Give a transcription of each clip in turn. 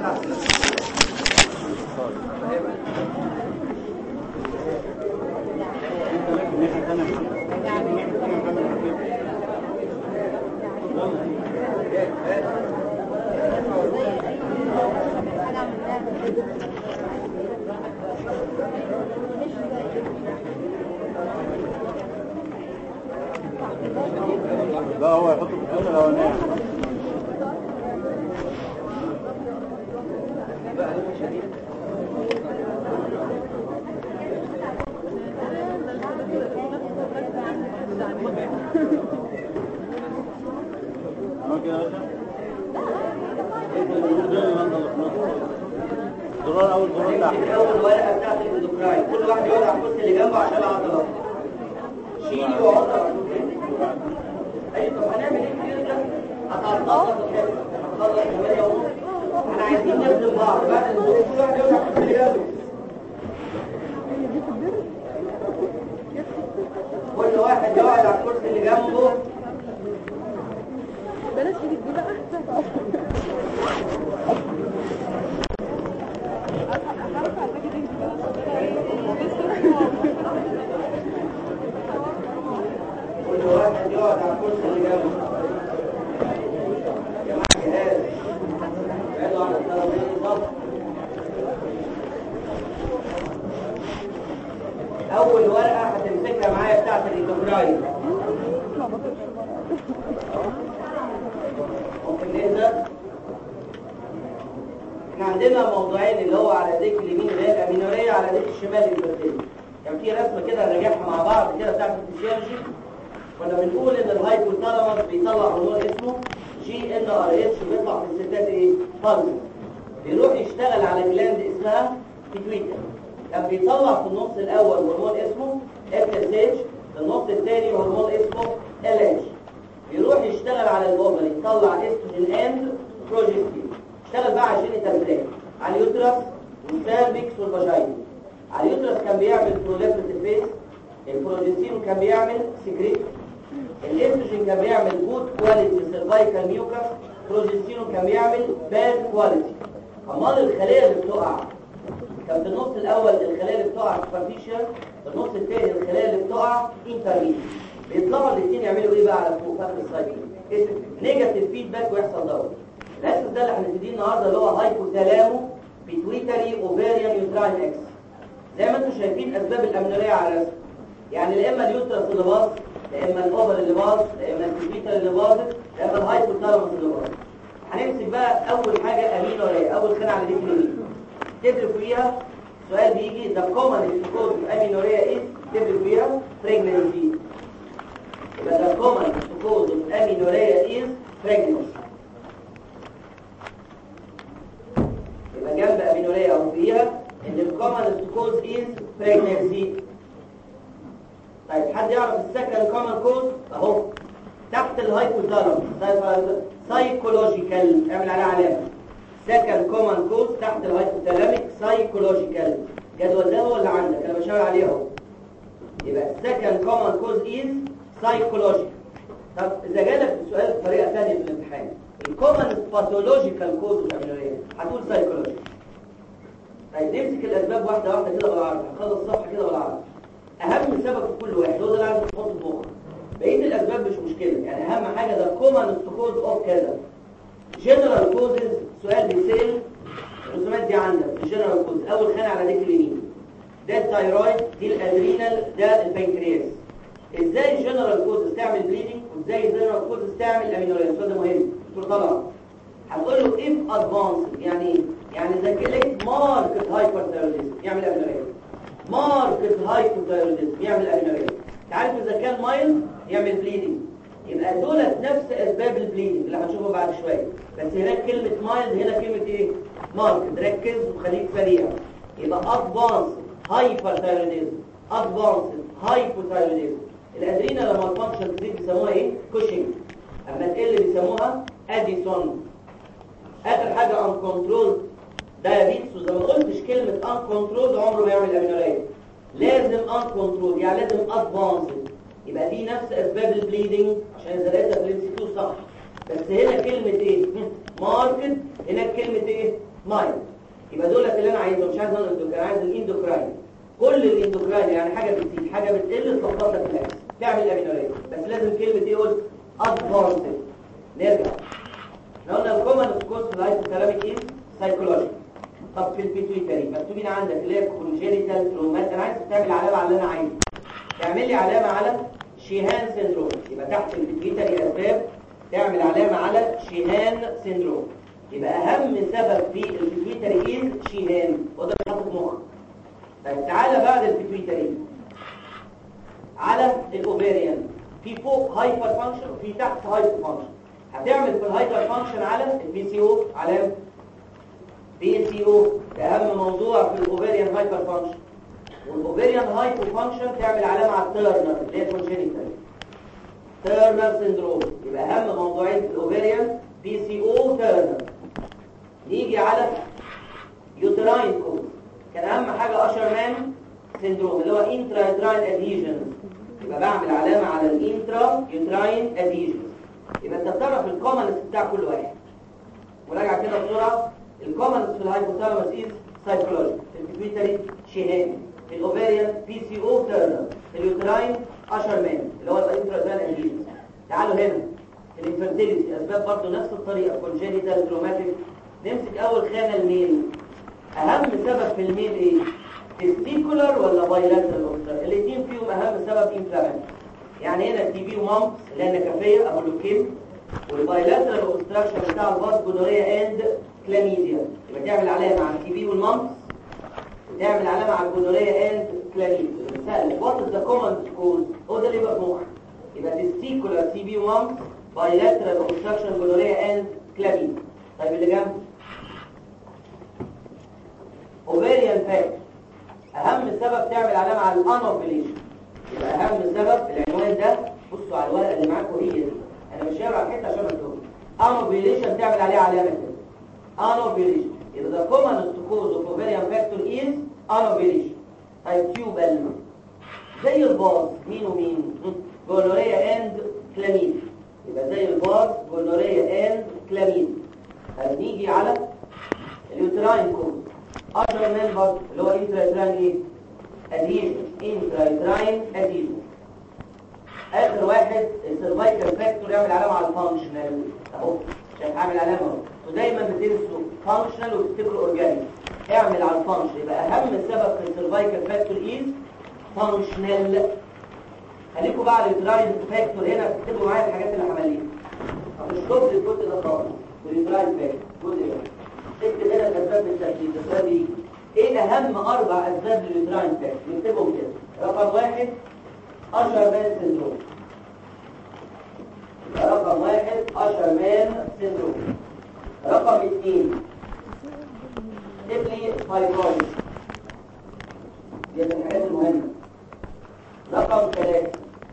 لا هو يحط في الجزء الاولاني عمل كده يا باشا زرار اول زرار تحت اول ورقه بتاعت الاندوكراين كل واحد يقعد على الكرسي اللي جنبه عشان العضلات شيلي وعضله ايوه طب هنعمل ايه كده هتعرضها هتخلص 8 ونص احنا عايزين نخدم بعض بعد الظهر كل واحد يقعد على الكرسي اللي جنبه كل واحد يقعد على الكرسي اللي جنبه بلاش ايدك دي بقى كل واحد يقعد على الكرسي اللي جنبه يا جماعه جهاز ابعدوا عن الترابيزه اول ورقه هتمسكها معايا بتاعت الاندوكراين ممكن نبدا احنا عندنا موضوعين اللي هو على ايديك اليمين اللي هي الامينوريه على ايديك الشمال البرتين كان في رسمه كده نراجعها مع بعض كده بتاعت الفسيولوجي كنا بنقول ان الهايبوثالاموس بيطلع هرمون اسمه جي ان ار اتش بيطلع في الستات ايه؟ بالز بيروح يشتغل على جلاند اسمها بيتويتر كان بيطلع في النص الاول هرمون اسمه اف اس اتش في النص الثاني هرمون اسمه ال اتش بيروح يشتغل على الاوفر يطلع استروجين اند بروجستين اشتغل بقى عشان التمثيل على اليوترس والسيرفكس والفاجينا على اليوترس كان بيعمل بروليفريتيف فيس البروجستين كان بيعمل سكريت الاستروجين كان بيعمل جود كواليتي سيرفايكال ميوكس بروجستين كان بيعمل باد كواليتي امال الخلايا اللي بتقع كان في النص الاول الخلايا اللي بتقع سوبرفيشال في النص الثاني الخلايا اللي بتقع انترميديت بيطلعوا الاثنين يعملوا ايه بقى على فوق فخر السايكل نيجاتيف فيدباك ويحصل دوت الاسس ده اللي هنبتديه النهارده اللي هو هايبوثالامو بيتويتري اوفاريان يوتراين اكس زي ما انتم شايفين اسباب الامنوريه على الرسم يعني لا اما اليوترس اللي باظ لا اما الاوفر اللي باظ لا اما البيتويتري اللي باظت لا اما الهايبوثالاموس اللي باظ هنمسك بقى اول حاجه امينوريه اول خانه على ديك اليمين تدرك فيها سؤال بيجي the common cause of amenorrhea is تدرك فيها pregnancy يبقى the common cause of amenorrhea is pregnancy يبقى جنب amenorrhea او فيها ان the common cause is pregnancy طيب حد يعرف السكند common cause اهو تحت الهايبوثالاموس سايكولوجيكال اعمل عليها علامه second common cause تحت الهايبوثالاميك سايكولوجيكال جدول ده هو اللي عندك انا بشاور عليه اهو يبقى second common cause is psychological طب اذا جالك السؤال بطريقه ثانيه في الامتحان الكومن باثولوجيكال كوز الامينوريه هتقول سايكولوجي طيب نمسك الاسباب واحده واحده كده بالعربي هنخلص الصفحه كده بالعربي اهم سبب في كل واحد هو ده اللي عايز تحطه في مخك بقيه الاسباب مش مشكله يعني اهم حاجه ده كومن كوز اوف كذا جنرال كوزز سؤال بيسال الرسومات دي عندك الجنرال كوز اول خانه على ديك اليمين ده الثايرويد دي الادرينال ده البنكرياس ازاي الجنرال كوزز تعمل بليدنج وازاي الجنرال كوزز تعمل امينوريا السؤال ده مهم دكتور طبعا هتقول له اف ادفانس يعني ايه يعني اذا كلمه ماركت هايبرثايروديزم يعمل امينوريا ماركت هايبوثايروديزم يعمل امينوريا تعرف اذا كان مايل يعمل بليدنج يبقى دولت نفس اسباب البليدنج اللي هنشوفه بعد شويه بس هناك كلمه مايل هنا كلمه ايه ماركت ركز وخليك سريع يبقى ادفانس هايبرثايروديزم ادفانس هايبوثايروديزم الادرينا لما الفانكشن تزيد بيسموها ايه كوشنج اما تقل بيسموها اديسون اخر حاجه ان كنترول دايابيتس وزي ما قلتش كلمه ان كنترول عمره ما يعمل امينوريا لازم ان كنترول يعني لازم ادفانس يبقى دي نفس اسباب البليدنج عشان اذا لقيتها في الام سي 2 صح بس هنا كلمة ايه ماركت هناك كلمة ايه مايند يبقى دولت اللي انا عايزهم مش عايز انا انا عايز الاندوكراين كل الاندوكراين يعني حاجة بتزيد حاجة بتقل تلخبط لك الاكس تعمل امينوريه بس لازم كلمة ايه قلت ادفانسد نرجع احنا قلنا الكومن كوز في الهايبوثالاميك ايه سايكولوجي طب في البيتويتري مكتوبين عندك اللي هي كونجينيتال ترومات انا عايز تعمل علامة على اللي انا عايزه تعمل لي علامة على شيهان سيندروم يبقى تحت البيتويتري اسباب تعمل علامة على شيهان سيندروم يبقى اهم سبب في البيتويتري ايه شيهان وده حاطط مخ طيب تعالى بعد البيتويتري على الاوفيريان في فوق هايبر فانكشن وفي تحت هايبر فانكشن هتعمل في الهايبر فانكشن على البي سي او علامه بي سي او ده اهم موضوع في الاوفيريان هايبر فانكشن والاوفيريان هايبر فانكشن تعمل علامه على التيرنر اللي هي كونجينيتال تيرنر سيندروم يبقى اهم موضوعين في الاوفيريان بي سي او تيرنر نيجي على يوتراين كود كان اهم حاجه اشهر مان سيندروم اللي هو انترا يوتراين ادهيجن يبقى بعمل علامه على الانترا يوتراين ادهيجن يبقى انت بتعرف الكومنس بتاع كل واحد وراجع كده بسرعه الكومنس في الهايبوثالاموس از سايكولوجي البيتويتري شهاب الاوفيريان بي سي او تيرنر اليوتراين اشهر مان اللي هو الانترا يوتراين ادهيجن تعالوا هنا الانفيرتيليتي اسباب برضه نفس الطريقه كونجينيتال تروماتيك نمسك اول خانه الميل اهم سبب في الميل ايه تستيكولر ولا بايلاترال اوبستر الاثنين فيهم اهم سبب انفلامات يعني هنا التي بي ومامبس اللي هي النكافيه ابو لوكيم والبايلاترال اوبستراكشن بتاع الباس جونوريا اند كلاميديا يبقى تعمل علامه على التي بي والمامبس وتعمل علامه على الجونوريا اند كلاميديا سهل وات از ذا كومن كوز هو ده اللي يبقى في مخك يبقى تستيكولر تي بي ومامبس بايلاترال اوبستراكشن جونوريا اند كلاميديا طيب اللي جنبه اوفيريان فاكت اهم سبب تعمل علامه على الانوبليشن يبقى اهم سبب العنوان ده بصوا على الورقه اللي معاكم هي دي انا مش هقرا الحته عشان اكتبها انوبليشن تعمل عليه علامه كده انوبليشن يبقى the commonest cause of ovarian factor is انوبليشن طيب تيوبال زي الباص مين ومين جونوريا اند كلاميد يبقى زي الباص جونوريا اند كلاميد هنيجي على اليوتراين كود اشهر من برضه اللي هو انترا ايه اديشن انترا اديشن اخر واحد السيرفايكال فاكتور يعمل علامه على الفانكشنال اهو شايف عامل علامه اهو ودايما بتنسوا فانكشنال وتفتكروا اورجانيك اعمل على الفانكشن يبقى اهم سبب في السيرفايكال فاكتور از فانكشنال خليكم بقى على الدراين فاكتور هنا تكتبوا معايا الحاجات اللي عمليها مش كتب الجزء ده خالص الدراين فاكتور الجزء ده اكتب هنا الاسباب بالترتيب الاسباب ايه ايه اهم اربع اسباب للدراين فاكتور نكتبهم كده رقم واحد اشهر مان سيندروم رقم واحد اشهر مان سيندروم رقم اثنين تبلي فايبرويد دي من الحاجات المهمه رقم ثلاثة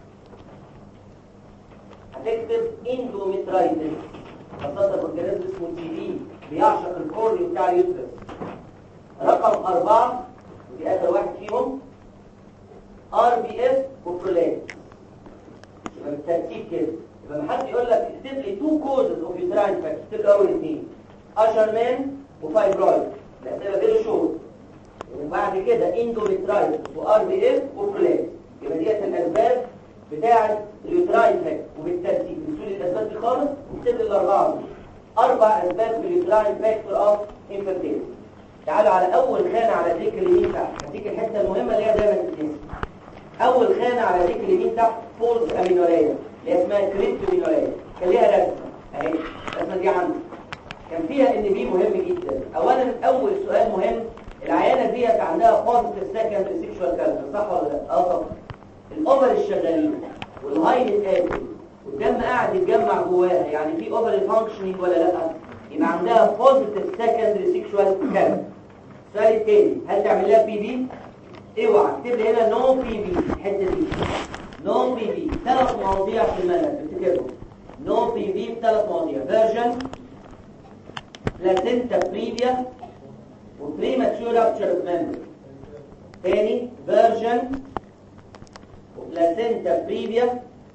هتكتب اندوميترايتس خاصة اورجانيزم اسمه تي بي بيعشق الكورني بتاع اليوترس رقم أربعة ودي آخر واحد فيهم ار بي اس وبرولاكت يبقى بالترتيب كده يبقى ما حد يقول لك اكتب لي تو كوزز اوف يوتراين فاكت اكتب لي اول اثنين اشر مان وفايبرويد الاسئله غير شورت وبعد كده اندوميترايتس وار بي اس وبرولاكت يبقى ديت الاسباب بتاعه اليوتراين فاكت وبالترتيب نسول الاسباب دي خالص اكتب لي الاربعه دول اربع اسباب في اليوتراين فاكتور اوف انفيرتيلتي تعالوا على اول خانه على الديك اليمين تحت هديك الحته المهمه اللي هي دايما تتنسي اول خانه على الديك اليمين تحت فولز امينوريه اللي هي اسمها كريبتومينوريه كان ليها رسمه اهي الرسمه دي عندي كان فيها ان بي مهم جدا اولا اول سؤال مهم العيانه ديت عندها بوزيتيف سكند سيكشوال كاركتر صح ولا لا اه طبعا الاوفر الشغالين والهايل اتاكل والدم قاعد يتجمع جواها يعني في اوفر فانكشنينج ولا لا يبقى عندها بوزيتيف سكند سيكشوال كاركتر السؤال الثاني هل تعمل لها بي بي اوعى اكتب لي هنا نو بي بي الحته دي نو بي بي ثلاث مواضيع في المنهج افتكرهم نو بي بي ثلاث مواضيع فيرجن بلاسينتا بريفيا وبريماتشور رابتشر اوف ميمبري تاني فيرجن وبلاسينتا بريفيا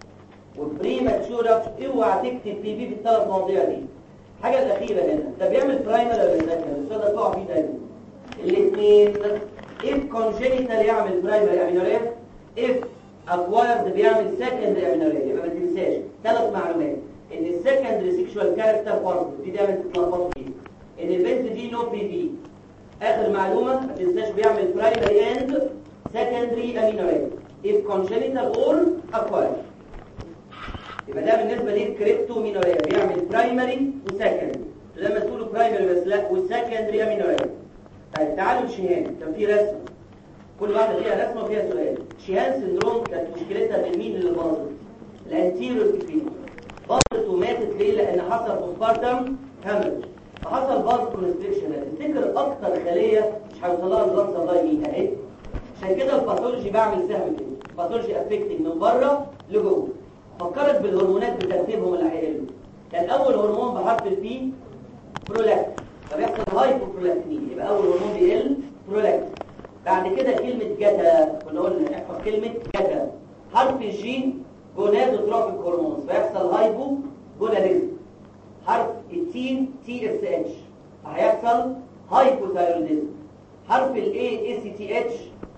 وبريماتشور رابشر اوعى تكتب بي بي في الثلاث مواضيع دي الحاجه الاخيره هنا ده بيعمل برايمر ولا سكندري السؤال ده بتقع فيه دايما الاثنين if congenital يعمل برايمري امينوريا if acquired بيعمل secondary امينوريا يبقى ما تنساش ثلاث معلومات ان السكندري سيكشوال كاركتر برضه دي دايما تتلخبطوا فيها ان البنت دي نو بي في اخر معلومه ما تنساش بيعمل برايمري اند secondary امينوريا if congenital or acquired يبقى ده بالنسبه للكريبتو مينوريا بيعمل برايمري وسكندري لما تقولوا برايمري بس لا والسكندري امينوريا طيب تعالوا لشيهان كان في رسمه كل واحده فيها رسمه وفيها سؤال شيهان سندروم كانت مشكلتها بالمين اللي باظت الانتيريور كفين باظت وماتت ليه لان حصل بوستبارتم هامج فحصل باظ كونستريكشن تفتكر اكتر خليه مش هيوصلها البلاد سبلاي مين اهي عشان كده الباثولوجي بعمل سهم كده الباثولوجي افكتنج من بره لجوه فكرت بالهرمونات بترتيبهم اللي هيقلوا كان اول هرمون بحرف البي برولاكتين فبيحصل هايبوبرولاكتين يبقى اول هرمون بيقل برولاكتين بعد كده كلمه جتا كنا قلنا احفظ كلمه جتا حرف الجي جونادوتروفيك هرمونز فيحصل هايبو جوناديزم حرف التي تي اس اتش فهيحصل هايبوثايروديزم حرف الاي اي سي تي اتش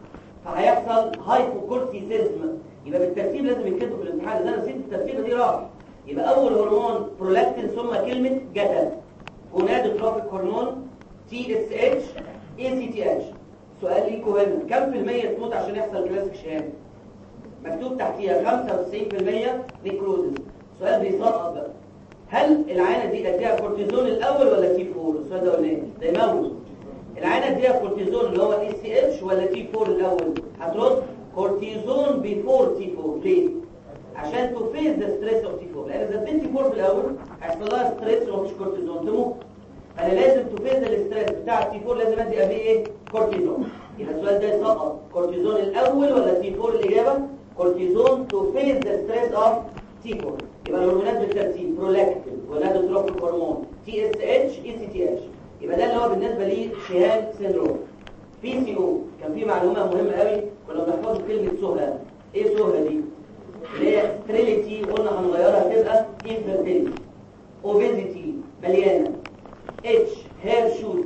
فهيحصل هايبوكورتيزم يبقى بالترتيب لازم يتكتبوا في الامتحان اذا انا نسيت الترتيب دي راح يبقى اول هرمون برولاكتين ثم كلمه جتا جونادوتروفيك هرمون تي اس اتش اي سي تي اتش سؤال ليكوا هنا كم في المية تموت عشان يحصل كلاسيك شهام مكتوب تحتيها 95% نيكروزس سؤال بيسقط بقى هل العينه دي اديها كورتيزون الاول ولا تي 4 السؤال ده قلناه ده يموت العينه اديها كورتيزون اللي هو اي سي اتش ولا تي 4 الاول هترد كورتيزون بيفور تي 4 ليه عشان تو فيز ذا ستريس اوف تي 4 لان اذا اديت تي 4 في الاول هيحصل لها ستريس ومفيش كورتيزون تموت انا لازم تو فيز الستريس بتاع التي 4 لازم ادي قبل ايه كورتيزون يبقى السؤال ده يسقط كورتيزون الاول ولا تي 4 الاجابه كورتيزون تو فيز ذا ستريس اوف تي 4 يبقى الهرمونات بالترتيب برولاكتين ونادوتروفيك هرمون تي اس اتش اي سي تي اتش يبقى ده اللي هو بالنسبه لي شهاب سيندروم بي سي او كان في معلومه مهمه قوي كنا بنحفظ كلمه سهى ايه سهى دي اللي هي ستريليتي قلنا هنغيرها تبقى انفيرتيليتي اوبيزيتي مليانه اتش هير شوت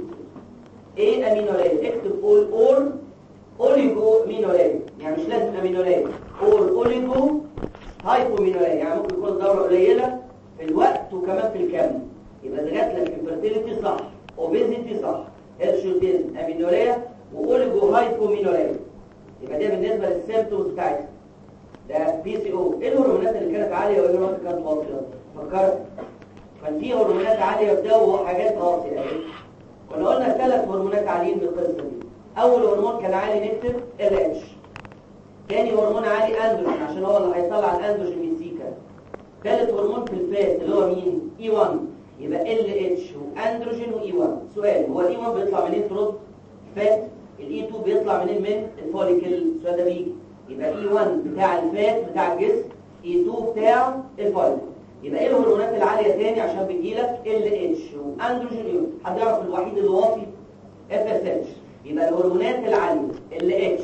ايه امينوريد اكتب اول اور اوليجو مينوريد يعني مش لازم امينوريد اور اوليجو هايبومينوريد يعني ممكن يكون دوره قليله في الوقت وكمان في الكم يبقى اذا جات لك انفيرتيليتي صح اوبيزيتي صح هيرشوتيزم امينوريا واوليجو هايبومينوريا يبقى ده بالنسبه للسيمبتومز بتاعتها ده بي سي او ايه الهرمونات اللي كانت عاليه وايه الهرمونات اللي كانت واطيه فكرت كان في هرمونات عاليه وده وحاجات واطيه اهي كنا قلنا ثلاث هرمونات عاليين بالقصه دي اول هرمون كان عالي نكتب ال اتش تاني هرمون عالي اندروجين عشان هو اللي هيطلع الاندروجين من سيكا ثالث هرمون في الفات اللي هو مين اي 1 يبقى ال اتش واندروجين واي 1 سؤال هو الاي 1 بيطلع منين ترد فات الاي 2 بيطلع منين من الفوليكل السؤال ده بيجي يبقى اي 1 بتاع الفات بتاع الجسم اي 2 بتاع الفوليكل يبقى ايه الهرمونات العاليه تاني عشان بتجيلك ال اتش واندروجين حد يعرف الوحيد اللي واطي اف اس اتش يبقى الهرمونات العاليه ال اتش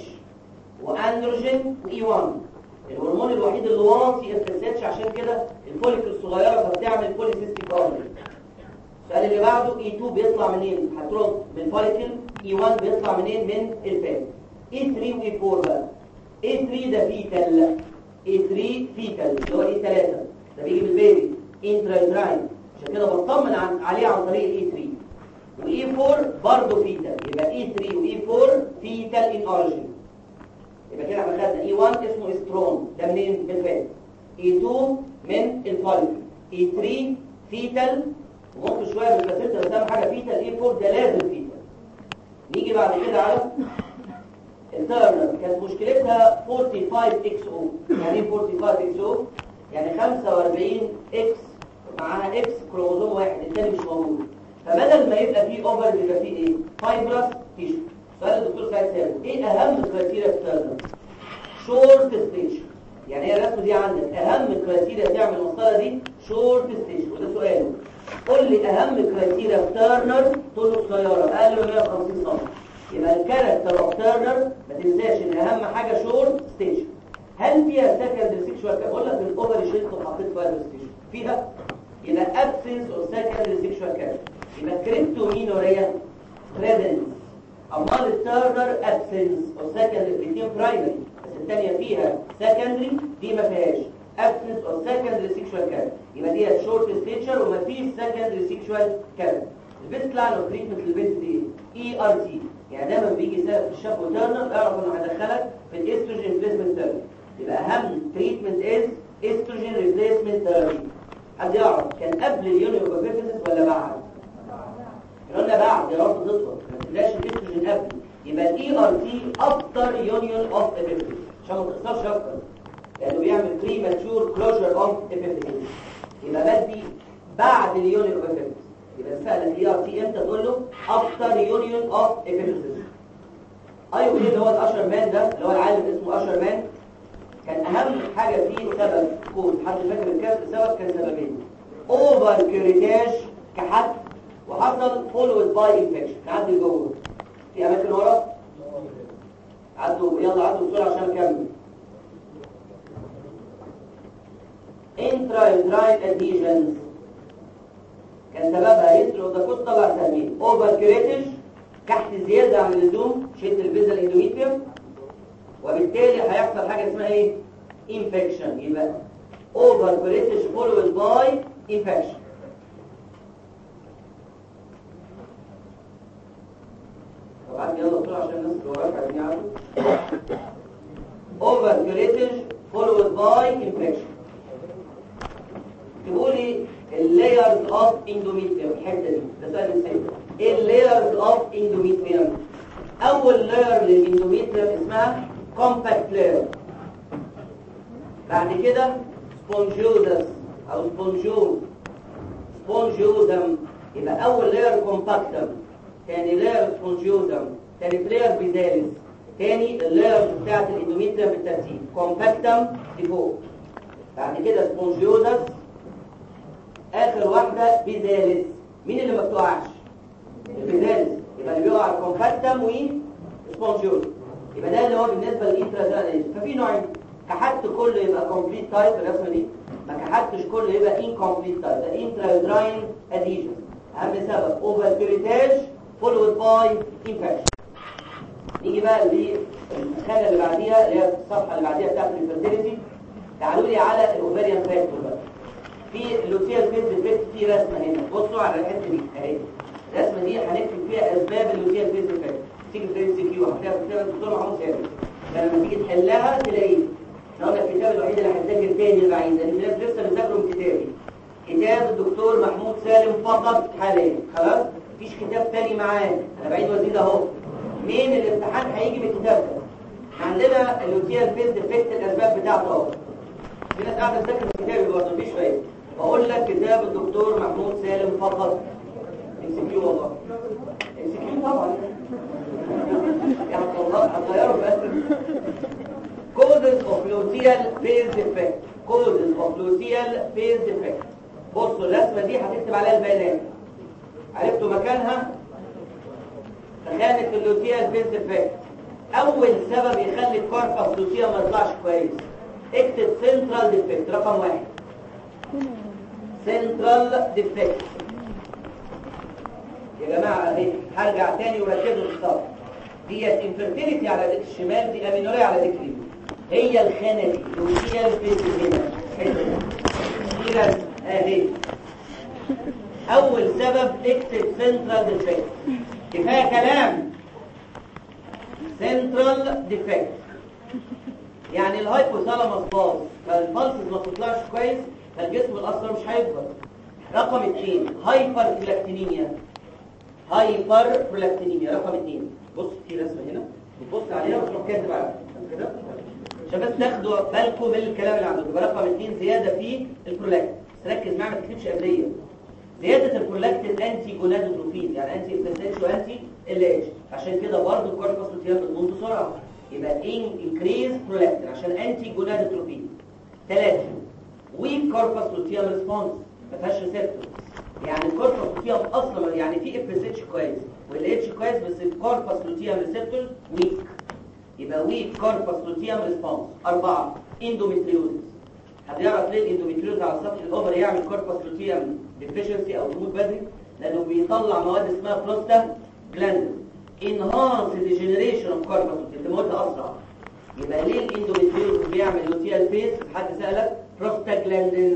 واندروجين واي 1 الهرمون الوحيد اللي واطي اف اس اتش عشان كده الفوليكل الصغيره فبتعمل بوليسيستيك اوفري السؤال اللي بعده اي 2 بيطلع منين هترد من الفوليكل اي 1 بيطلع منين من الفات اي 3 واي 4 بقى اي 3 ده فيتال اي 3 فيتال اللي هو اي 3 ده بيجي من البيبي انترايتراين عشان كده بطمن عن عليه عن طريق الاي 3 واي 4 برضه فيتال يبقى اي 3 واي 4 فيتال ان اوريجين يبقى كده احنا خدنا اي 1 اسمه استرون ده منين من الفات اي 2 من الفوليك اي 3 فيتال وممكن شويه من الباسيلتا بس اهم حاجه فيتال اي 4 ده لازم فيتال نيجي بعد كده على التيرنر كانت مشكلتها 45 اكس او يعني ايه 45 اكس او يعني 45 اكس معاها اكس كروموزوم واحد الثاني مش موجود فبدل ما يبقى فيه اوفر يبقى فيه ايه فايبرس تيشو سؤال الدكتور سعيد سالم ايه اهم كرايتيريا في التيرنر شورت ستيشن يعني هي الرسمه دي عندك اهم كرايتيريا تعمل المسطره دي شورت ستيشن وده سؤاله قول لي اهم كرايتيريا في تيرنر تقول له قصيره اقل من 150 سم يبقى الكاركتر اوف تيرنر ما تنساش ان اهم حاجه شورت ستيشن هل فيها سكندري سيكشوال بقول لك الاوفر شيلت فايبرس تيشو فيها يبقى absence of secondary sexual character يبقى كريبتومينوريا presence امال التيرنر absence of secondary الاثنين primary بس الثانيه فيها secondary دي ما فيهاش absence of secondary sexual character يبقى دي short stature وما فيش secondary sexual character البيست لاين اوف تريتمنت للبيست دي اي ار تي يعني دايما بيجي سبب في الشاب وتيرنر اعرف انه هيدخلك في الاستروجين ريبليسمنت ثيرابي يبقى اهم تريتمنت از استروجين ريبليسمنت ثيرابي حد يعرف كان قبل اليونيو بابيفيسس ولا بعد قلنا بعد يا رب تطلق ما تلاقيش الاستروجين قبل يبقى الاي ار تي افتر يونيون اوف ابيفيسس عشان ما تخسرش اكتر لانه بيعمل بريماتشور كلوجر اوف ابيفيسس يبقى بدي بعد اليونيون اوف ابيفيسس يبقى سأل الاي ار تي امتى تقول له افتر يونيون اوف ابيفيسس ايوه ايه اللي هو الاشر مان ده اللي هو العالم اسمه اشر مان كان اهم حاجه فيه سبب كود حد فاكر الكاس السبب كان سببين اوفر كريتاج كحد وحصل فولود باي انفكشن نعدي جوه في اماكن ورا عدوا يلا عدوا بسرعه عشان نكمل intra-uterine adhesions كان سببها يسر وده كنت طلع سمين اوفر كريتج كحت زياده عن اللزوم شد البيزا الاندوميتريوم وبالتالي هيحصل حاجه اسمها ايه انفكشن يبقى اوفر كريتج فولود باي انفكشن طبعا يلا بسرعه عشان الناس اللي وراك عايزين يعرفوا اوفر كريتج فولود باي انفكشن تقولي اللايرز اوف اندوميتريوم الحته دي ده سؤال ازاي ايه اللايرز اوف اندوميتريوم اول لاير للاندوميتريوم اسمها كومباكت لاير بعد كده سبونجوزس او سبونجوز سبونجوزم يبقى اول لاير كومباكتم ثاني لاير سبونجوزم ثالث لاير بيزالس ثاني اللاير بتاعت الاندوميتريوم بالترتيب كومباكتم لفوق بعد كده سبونجوزس اخر واحدة بيزالس مين اللي ما بتقعش البيزالس يبقى اللي بيقع الكومباكتم وسبونجيوز يبقى ده اللي هو بالنسبة للإنترازال ففي نوعين كحدت كله يبقى كومبليت تايب الرسمة دي ما كحدتش كله يبقى انكومبليت تايب ده انترازراين اديشن اهم سبب اوفر كريتاج فولود باي انفكشن نيجي بقى للخانة اللي بعديها اللي هي الصفحة اللي بعديها بتاعت الفيرتيليتي تعالوا لي على الاوفريان فاكتور بقى في اللوتيال فيز ديفكت في رسمه هنا بصوا على الحته دي اهي الرسمه دي هنكتب فيها اسباب اللوتيال فيز ديفكت تيجي في الام سي كيو هتلاقيها في كتاب الدكتور محمود ثابت لما تيجي تحلها تلاقيه احنا قلنا الكتاب الوحيد اللي هتذاكر تاني بعيد لان في ناس لسه بيذاكروا من كتابي كتاب الدكتور محمود سالم فقط حاليا خلاص مفيش كتاب تاني معاه انا بعيد وزيد اهو مين الامتحان هيجي من الكتاب ده عندنا اللوتيال فيز ديفكت الاسباب بتاعته اهو في ناس قاعده تذاكر في كتابي برضه مفيش فايده بقول لك كتاب الدكتور محمود سالم فقط ام سي كيو والله ام سي كيو طبعا يعني والله هتغيره بس causes of luteal phase defect causes of luteal phase defect بصوا الرسمه دي هتكتب عليها البيانات عرفتوا مكانها خانه اللوتيال فيز ديفكت اول سبب يخلي الكورفس لوتيا ما يطلعش كويس اكتب سنترال ديفكت رقم واحد سنترال ديفكت يا جماعه اهي هرجع تاني وركزوا في الصف ديت انفيرتيليتي على ايدك الشمال دي امينوريا على ايدك اليمين هي الخانه دي لوتيال فيز هنا كده اهي اول سبب اكتب سنترال ديفكت كفايه كلام سنترال ديفكت يعني الهايبوثالاموس باظ فالبلسز ما بتطلعش كويس فالجسم الاصلا مش هيكبر رقم اثنين هايبر بلاكتينيميا هايبر بلاكتينيميا رقم اثنين بص في رسمه هنا بتبص عليها وتروح كاتب عليها كده عشان بس تاخدوا بالكم من الكلام اللي عندكم يبقى رقم اثنين زياده في البرولاكتين ركز معايا ما تكتبش قبليه زياده البرولاكتين انتي جونادوتروفين يعني انتي اف وانتي ال اتش عشان كده برضه الكورتيكوس لوتيان بتموت بسرعه يبقى ان انكريز برولاكتين عشان انتي جونادوتروفين ثلاثه ويك كوربس لوتيان ريسبونس ما فيهاش ريسبتور يعني الكوربس لوتيان اصلا يعني في اف اس اتش كويس وال اتش كويس بس الكوربس لوتيان ريسبتور ويك يبقى ويك كوربس لوتيان ريسبونس اربعه اندوميتريوزس هتعرف ليه الاندوميتريوز على سطح الاوفر يعمل كوربس لوتيوم ديفيشنسي او تموت بدري لانه بيطلع مواد اسمها بروستا جلاند انهانس ديجنريشن اوف كوربس تموتها اسرع يبقى ليه الاندوميتريوز بيعمل لوتيال فيس حد سالك بروستا جلاندنز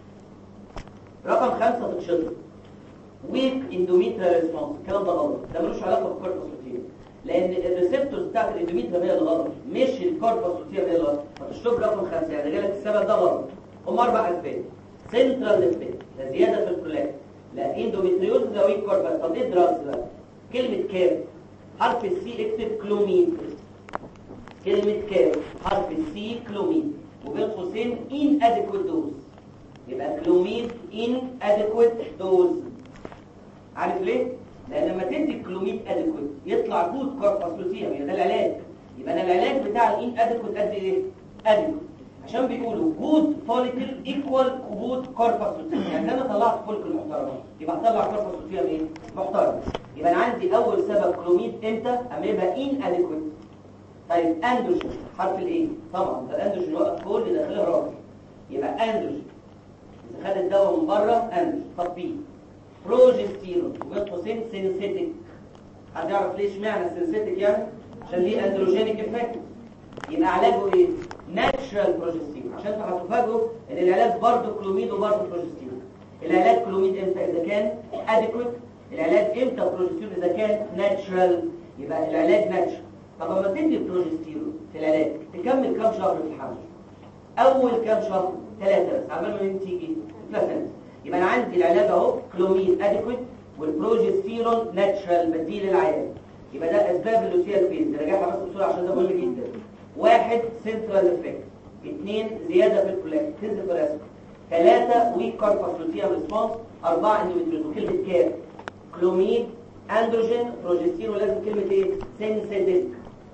رقم خمسة في الشطر ويك اندوميتريال ريسبونس الكلام ده غلط ده ملوش علاقه بالكوربس لوتيوم لان الريسبتورز بتاعت الاندوميتريوم هي اللي غلط مش الكوربس لوتيوم هي اللي غلط فتشطب رقم خمسة يعني جالك السبب ده غلط هم اربع اسباب سنترال افكت ده زياده في البرولاكت لا اندوميتريوز ده ويك كوربس طب ايه دراجز بقى كلمه كام حرف السي اكتب كلومين كلمه كام حرف السي كلومين وبين قوسين ان اديكوت دوز يبقى كلوميد ان اديكوت دوز عارف ليه لان لما تدي كلوميد اديكوت يطلع جود كوربس لوتيوم يعني ده العلاج يبقى انا العلاج بتاع الان اديكوت قد ايه اديكوت عشان بيقولوا جود فوليكل ايكوال جود كوربس لوتيوم يعني انا طلعت فوليكل محترم يبقى هطلع كوربس لوتيوم ايه محترم يبقى انا عندي اول سبب كلوميد امتى اما يبقى ان اديكوت طيب اندروجين حرف الايه طبعا ده الاندروجين وقت كل داخله راجل يبقى اندروجين اذا خد الدواء من بره اندروجين طب بي بروجستيرون وبين قوسين سينسيتيك حد يعرف ليه اشمعنى سينسيتيك يعني عشان ليه اندروجينيك افكت يبقى علاجه ايه ناتشرال بروجستيرون عشان انتوا هتفاجئوا ان العلاج برضه كلوميد وبرضه بروجستيرون العلاج كلوميد امتى اذا كان اديكويت العلاج امتى بروجستيرون اذا كان ناتشرال يبقى العلاج ناتشرال طب لما تدي بروجستيرون في العلاج تكمل كام شهر في الحمل اول كام شهر ثلاثه بس عمال ما تيجي بلاسنت يبقى انا عندي العلاج اهو كلوميد اديكويت والبروجستيرون ناتشرال بديل العيان يبقى ده اسباب اللوتيال فيز راجعها بس بسرعه عشان ده مهم جدا واحد سنترال افكت اثنين زياده في الكولاج فيزيكال اسبكت ثلاثه ويك كوربس لوتيال ريسبونس اربعه اندوميتريوز وكلمه كام كلوميد اندروجين بروجستيرون لازم كلمه ايه سينسيتيك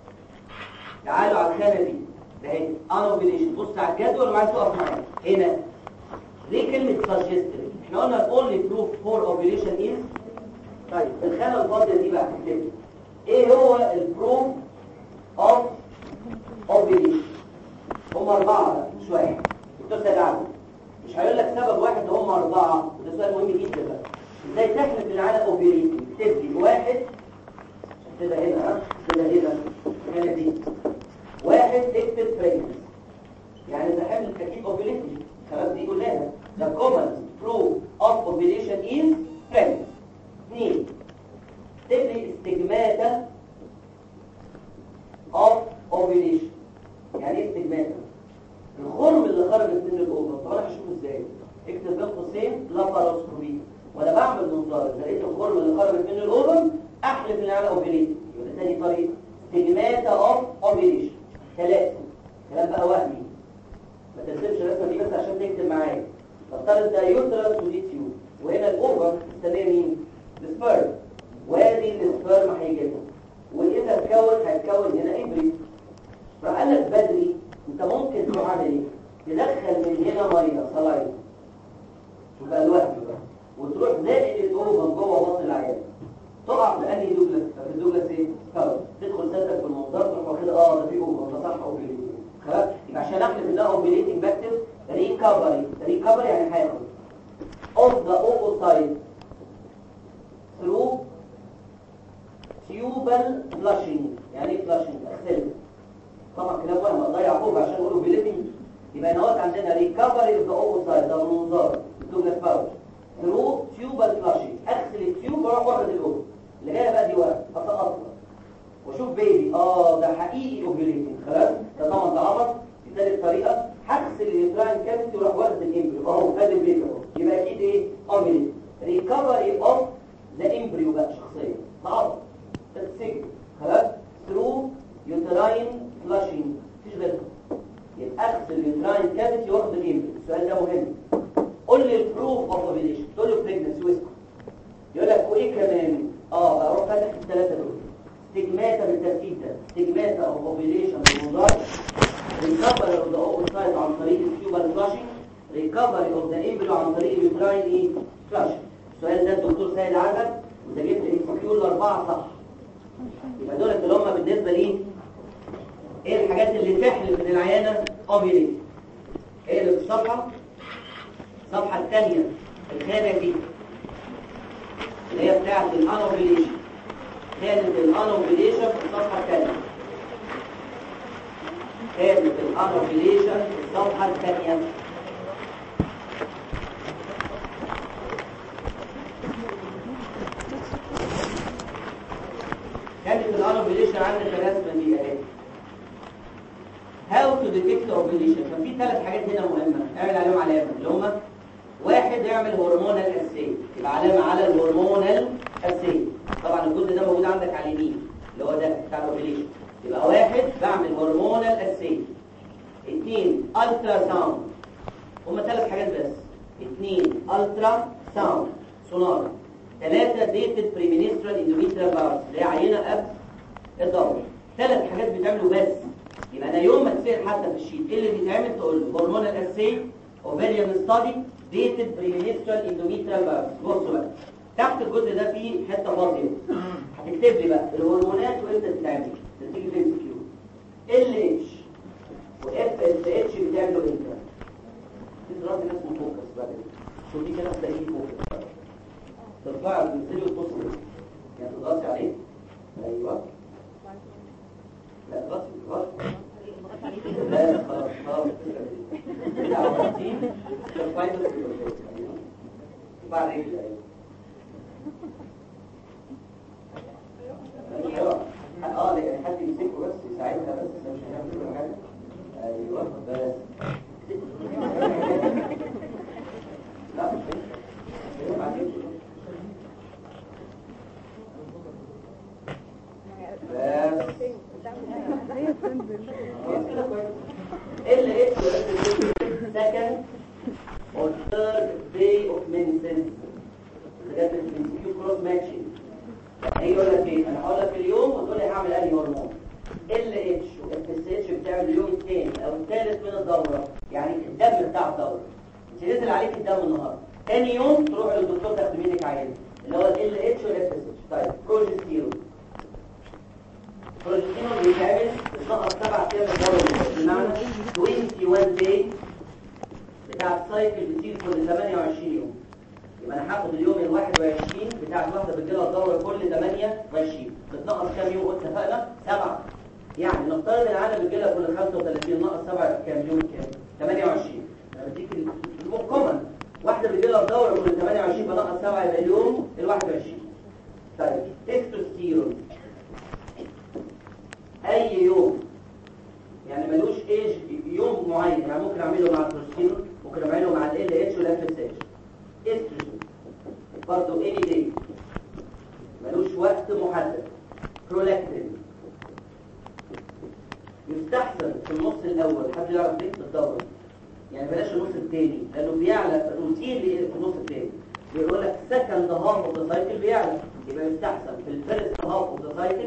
تعالوا على الخانه دي ده اهي انوبيليشن بص على الجدول وعايز تقف معايا هنا ليه كلمه سجستيف احنا قلنا الاونلي بروف فور اوبيليشن از طيب الخانه الفاضيه دي بقى هتكتب ايه هو البروف اوف اوبيليشن هم اربعه بقى مش واحد دكتور سيد عبد مش هيقول لك سبب واحد هم اربعه ده سؤال مهم جدا بقى ازاي تحلف ان على اوبيليشن تبدي واحد كده هنا ها كده هنا هنا دي واحد اكتب فريجنس يعني اذا حمل تكييف اوبيليتي خلاص دي قلناها the common proof of ovulation is pregnancy اثنين تبني استجماتا of ovulation يعني ايه استجماتا الخرم اللي خرجت من الاوفر طب انا هشوفه ازاي اكتب بين قوسين لاباروسكوبي وانا بعمل منظار اذا لقيت الخرم اللي خرجت من الاوفر احلف ان انا اوفيليت يبقى تاني طريقه استجماتا اوف اوفيليشن ثلاثه كلام بقى وهمي ما ترسمش الرسمه دي بس عشان تكتب معايا نفترض ده يوترس ودي تيوب وهنا الاوفر مستنيه مين السبرم وادي السبرم هيجيبها واذا اتكون هيتكون هنا ابري راح قال لك بدري انت ممكن تروح عامل ايه تدخل من هنا ميه صلايه شوف بقى الوهم بقى وتروح زائد الاوفر جوه بطن العيان تقع في انهي دوجلاس في الدوجلاس ايه كفر تدخل سنتك في المنظار تروح واخد اه ده في اوفر ده صح اوفر خلاص يبقى عشان احلف ان ده اوفيليتنج بكتب ريكفري ريكفري يعني هياخد of the oocyte through tubal flushing يعني ايه flushing اغسل طبعا كلام وهم اضيع فوق عشان اقول اوفيليتنج يبقى هنا وقت عندنا ريكفري of the oocyte ده المنظار الدوجلاس باوش through tubal flushing اغسل التيوب واروح واخد الاوفر اللي جايه بقى دي ورق اسقطها واشوف بيبي اه ده حقيقي اوفيليتنج خلاص ده طبعا ده عبط دي ثالث طريقه هغسل اليوتراين كافيتي واروح واخد الامبريو اهو ادي البيبي اهو يبقى اكيد ايه اوفيليت ريكفري اوف ذا امبريو بقى شخصيا ده عبط ده سجن خلاص ثرو يوتراين فلاشينج مفيش غيرها يبقى اغسل اليوتراين كافيتي واخد الامبريو السؤال ده مهم قول لي البروف اوف اوفيليشن تقول له بريجنسي ويسكو يقول لك وايه كمان اه بقى اروح فاتح الثلاثه دول ستيجماتا بالترتيب ده ستيجماتا او اوبيليشن بالمنظار ريكفري اوف ذا اوفوسايت عن طريق التيوبال فلاشنج ريكفري اوف ذا امبريو عن طريق اليوتراين ايه فلاشنج السؤال ده الدكتور سيد عزب وانت جبت الانسكيور الاربعه صح يبقى دول اللي هم بالنسبه لي ايه الحاجات اللي تحلف ان العيانه اوبيليت ايه اللي في الصفحة الصفحة الثانية الخانة دي اللي هي بتاعت الانوبيليشن كانت الانوبيليشن في الصفحة الثانية كانت الانوبيليشن في الصفحة الثانية كانت الانوبيليشن عندك الرسمة دي اهي هاو تو ديتكت اوبيليشن كان في ثلاث حاجات هنا مهمة اعمل عليهم علامة اللي هم واحد يعمل هرمونال اسي يبقى علامة على الهرمونال اسي طبعا الجزء ده موجود عندك على اليمين اللي هو ده بتاع الاوبيليشن يبقى واحد بعمل هرمونال اسي اثنين الترا ساوند هم ثلاث حاجات بس اثنين الترا ساوند سونار ثلاثة ديتد بريمينسترال اندوميترال بارس اللي هي عينة قبل الدورة ثلاث حاجات بيتعملوا بس يبقى انا يوم ما تسأل حتى في الشيت ايه اللي بيتعمل تقول له هرمونال اسي اوفيريان ستادي ديتد بريمينسترال اندوميترال بارس بصوا بقى تحت الجزء ده فيه حته فاضيه هتكتب لي بقى الهرمونات وامتى بتتعمل تيجي في ام كيو ال اتش واف اس اتش بتعملوا امتى في دراسه ناس مفوكس بقى شوف دي كده تلاقيه فوكس ترفع تنزلي وتبص يعني تضغطي عليه ايوه لا غصب غصب لا خلاص خلاص كده عملتين ترفعي بس ايوه وبعد رجل ايوه اه يعني حد يمسكه بس يساعدها بس مش هيعمل كل حاجه ايوه بس لا مش هينفع. بعدين بس ال اتش second or third day of menses بجد الانسكيو كروس ماتشنج هيجي يقول لك ايه انا هقول لك اليوم وتقول لي هعمل انهي هرمون ال اتش واف اس اتش بتعمل اليوم الثاني او الثالث من الدوره يعني الدم بتاع الدوره مش نزل عليك الدم النهارده ثاني يوم تروح للدكتور تاخد منك عينه اللي هو ال اتش والاف اس اتش طيب بروجستيرون بروجستيرون بيتعمل نقص سبع ايام الدوره بمعنى 21 داي بتاع السايكل بتصير كل 28 يوم يبقى انا هاخد اليوم ال 21 بتاع الواحده بتجيلها الدوره كل 28 بتنقص كام يوم قلت اتفقنا؟ سبعه يعني نفترض ان العاده بتجيلها كل 35 ناقص سبعه كام يوم كام؟ 28 انا بديك الكومن واحده بتجيلها الدوره كل 28 بنقص سبعه يبقى اليوم ال 21 طيب تستوستيرون اي يوم يعني ملوش ايج يوم معين يعني ممكن اعمله مع البروستيرون ممكن اعمله مع ال اتش والاف اس اتش استروجين برضه اني داي ملوش وقت محدد برولاكتين يستحسن في النص الاول حد يعرف ليه بالدوره يعني بلاش النص الثاني لانه بيعلى روتين في النص الثاني بيقول لك سكند هاف اوف ذا سايكل بيعلى يبقى يستحسن في الفيرست هاف اوف ذا سايكل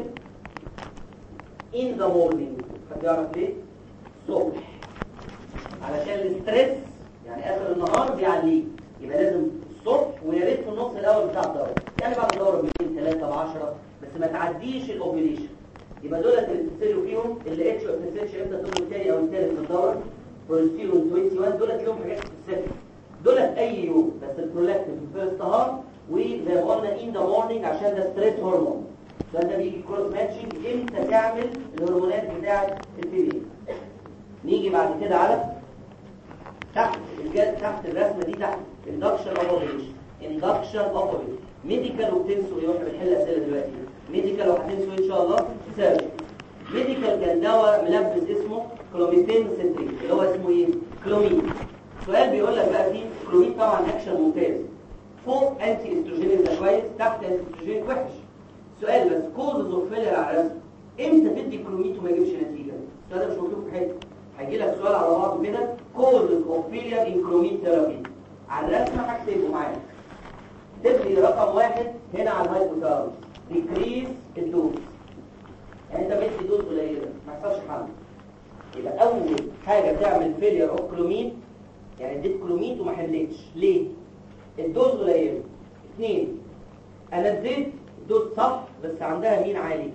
ان ذا مورنينج حد يعرف ليه الصبح علشان الاستريس يعني اخر النهار بيعليه يبقى لازم الصبح ويا ريت في النص الاول بتاع الدوره يعني بعد الدوره بيومين ثلاثه ب 10 بس ما تعديش الاوبريشن يبقى دولت اللي بتسيروا فيهم اللي اتش او اتش امتى تقول الثاني او الثالث من الدوره بروستيرون 21 دولت لهم حاجات سبيسيفيك دولت اي يوم بس البرولاكتين في الفيرست هار وزي ما قلنا ان ذا مورنينج عشان ده ستريس هرمون فانت بيجي كروس ماتشنج امتى تعمل الهرمونات بتاعه الفيميل نيجي بعد كده على تحت الجد تحت الرسمه دي تحت induction of ovulation induction of ovulation ميديكال وبتنسوا ايه واحنا بنحل اسئله دلوقتي ميديكال وهتنسوا ان شاء الله سيرجري ميديكال كان دواء ملبس اسمه كلوميتين سنتريك اللي هو اسمه ايه كلومين سؤال بيقول لك بقى فيه كلومين طبعا اكشن ممتاز فوق انتي استروجينيك ده كويس تحت انتي استروجينيك وحش سؤال بس كوزز اوف فيلر على الرسم امتى تدي كلوميت وما يجيبش نتيجه السؤال ده مش مكتوب في حته هيجي لك سؤال على بعضه كده كوزز اوف فيلر ان كلوميت ثيرابي على الرسمه هكتبه معاك تبني رقم واحد هنا على الهايبوثالاموس ديكريز الدوز يعني انت مدي دوز قليله ما يحصلش حمل يبقى اول حاجه تعمل فيلير اوف كلومين يعني اديت كلوميت وما حلتش ليه الدوز قليله اثنين انا اديت دوز صح بس عندها مين عالي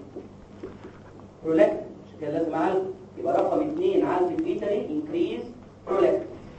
برولاكتين مش كده لازم اعالج يبقى رقم اثنين عندي فيتالي انكريز برولاكتين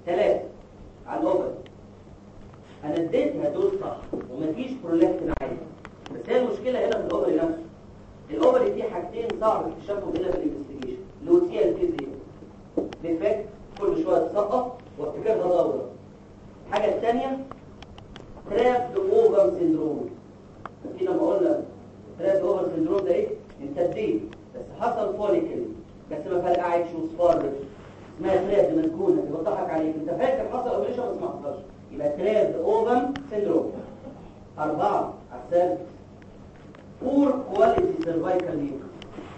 ثلاثة على الاوفر انا اديتها دوز صح ومفيش برولاكتين عالي بس هي المشكلة هنا في الاوفر نفسه الاوفر فيه حاجتين صعب اكتشافهم هنا في الانفستيجيشن اللي هو تي ال بي زيرو ديفكت كل شوية تسقط وافتكرها دورة الحاجة الثانية تراب اوفر سيندروم في لما قلنا تراب اوفر سيندروم ده ايه انت اديت بس حصل فوليكل بس ما فرقعتش وصفر اسمها تراب مسكونه يبقى ضحك عليك انت فاكر حصل اوبريشن بس ما حصلش يبقى تراب اوفر سيندروم أربعة على السادس poor quality cervical mucus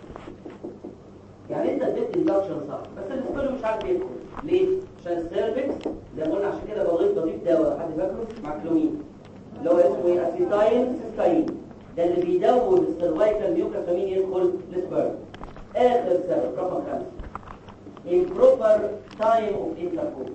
يعني انت اديت اندكشن صح بس السبيل مش عارف يدخل ليه؟ عشان السيرفكس زي ما قلنا عشان كده بضيف بضيف دواء حد فاكره مع كلومين اللي هو اسمه ايه اسيتاين سيستاين ده اللي بيدوب السيرفايكال ميوكس مين يدخل السبيرم اخر سبب رقم خمسة improper time of intercourse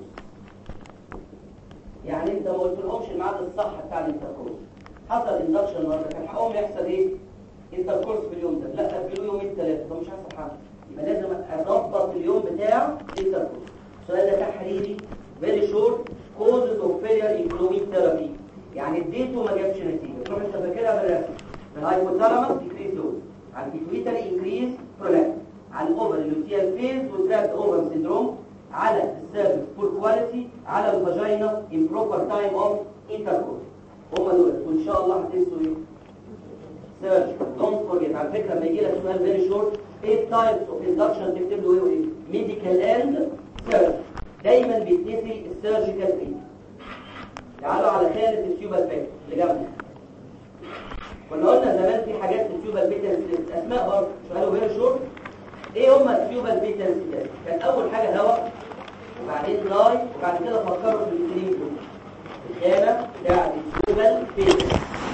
يعني انت ما قلتلهمش الميعاد الصح بتاع الانتركورس حصل اندكشن النهارده كان حقهم يحصل ايه انتركورس في اليوم ده لا اجلوه يومين ثلاثه طب مش هيحصل حاجه يبقى لازم اضبط اليوم بتاع الانتركورس السؤال ده تحريري فيري شورت كوزز اوف فيلير ان كلومين ثيرابي يعني اديته ما جابش نتيجه تروح انت فاكرها بالرسم الهايبوثالاموس ديكريز دوز على البيتويتري انكريز برولاكت على الاوفر اللوتيال فيز وتراب اوفر سيندروم على السيرفس بور كواليتي على الفاجينا امبروبر تايم اوف انتركورس هم دول وان شاء الله هتنسوا ايه سيرش دونت فورجيت على فكره لما يجي لك سؤال فيري شورت ايه تايبس اوف اندكشن تكتب له ايه وايه ميديكال اند سيرش دايما بيتنسي السيرجيكال تريتمنت تعالوا على خانه التيوبال باك اللي جنبنا كنا قلنا زمان في حاجات في التيوبال بيتنس اسماء برضه سؤاله فيري شورت ايه هم التيوبال بيتنس كان اول حاجه هواء وبعدين داي وبعد كده فكروا في الكريم دول الخانه بتاعت التيوبال بيتنس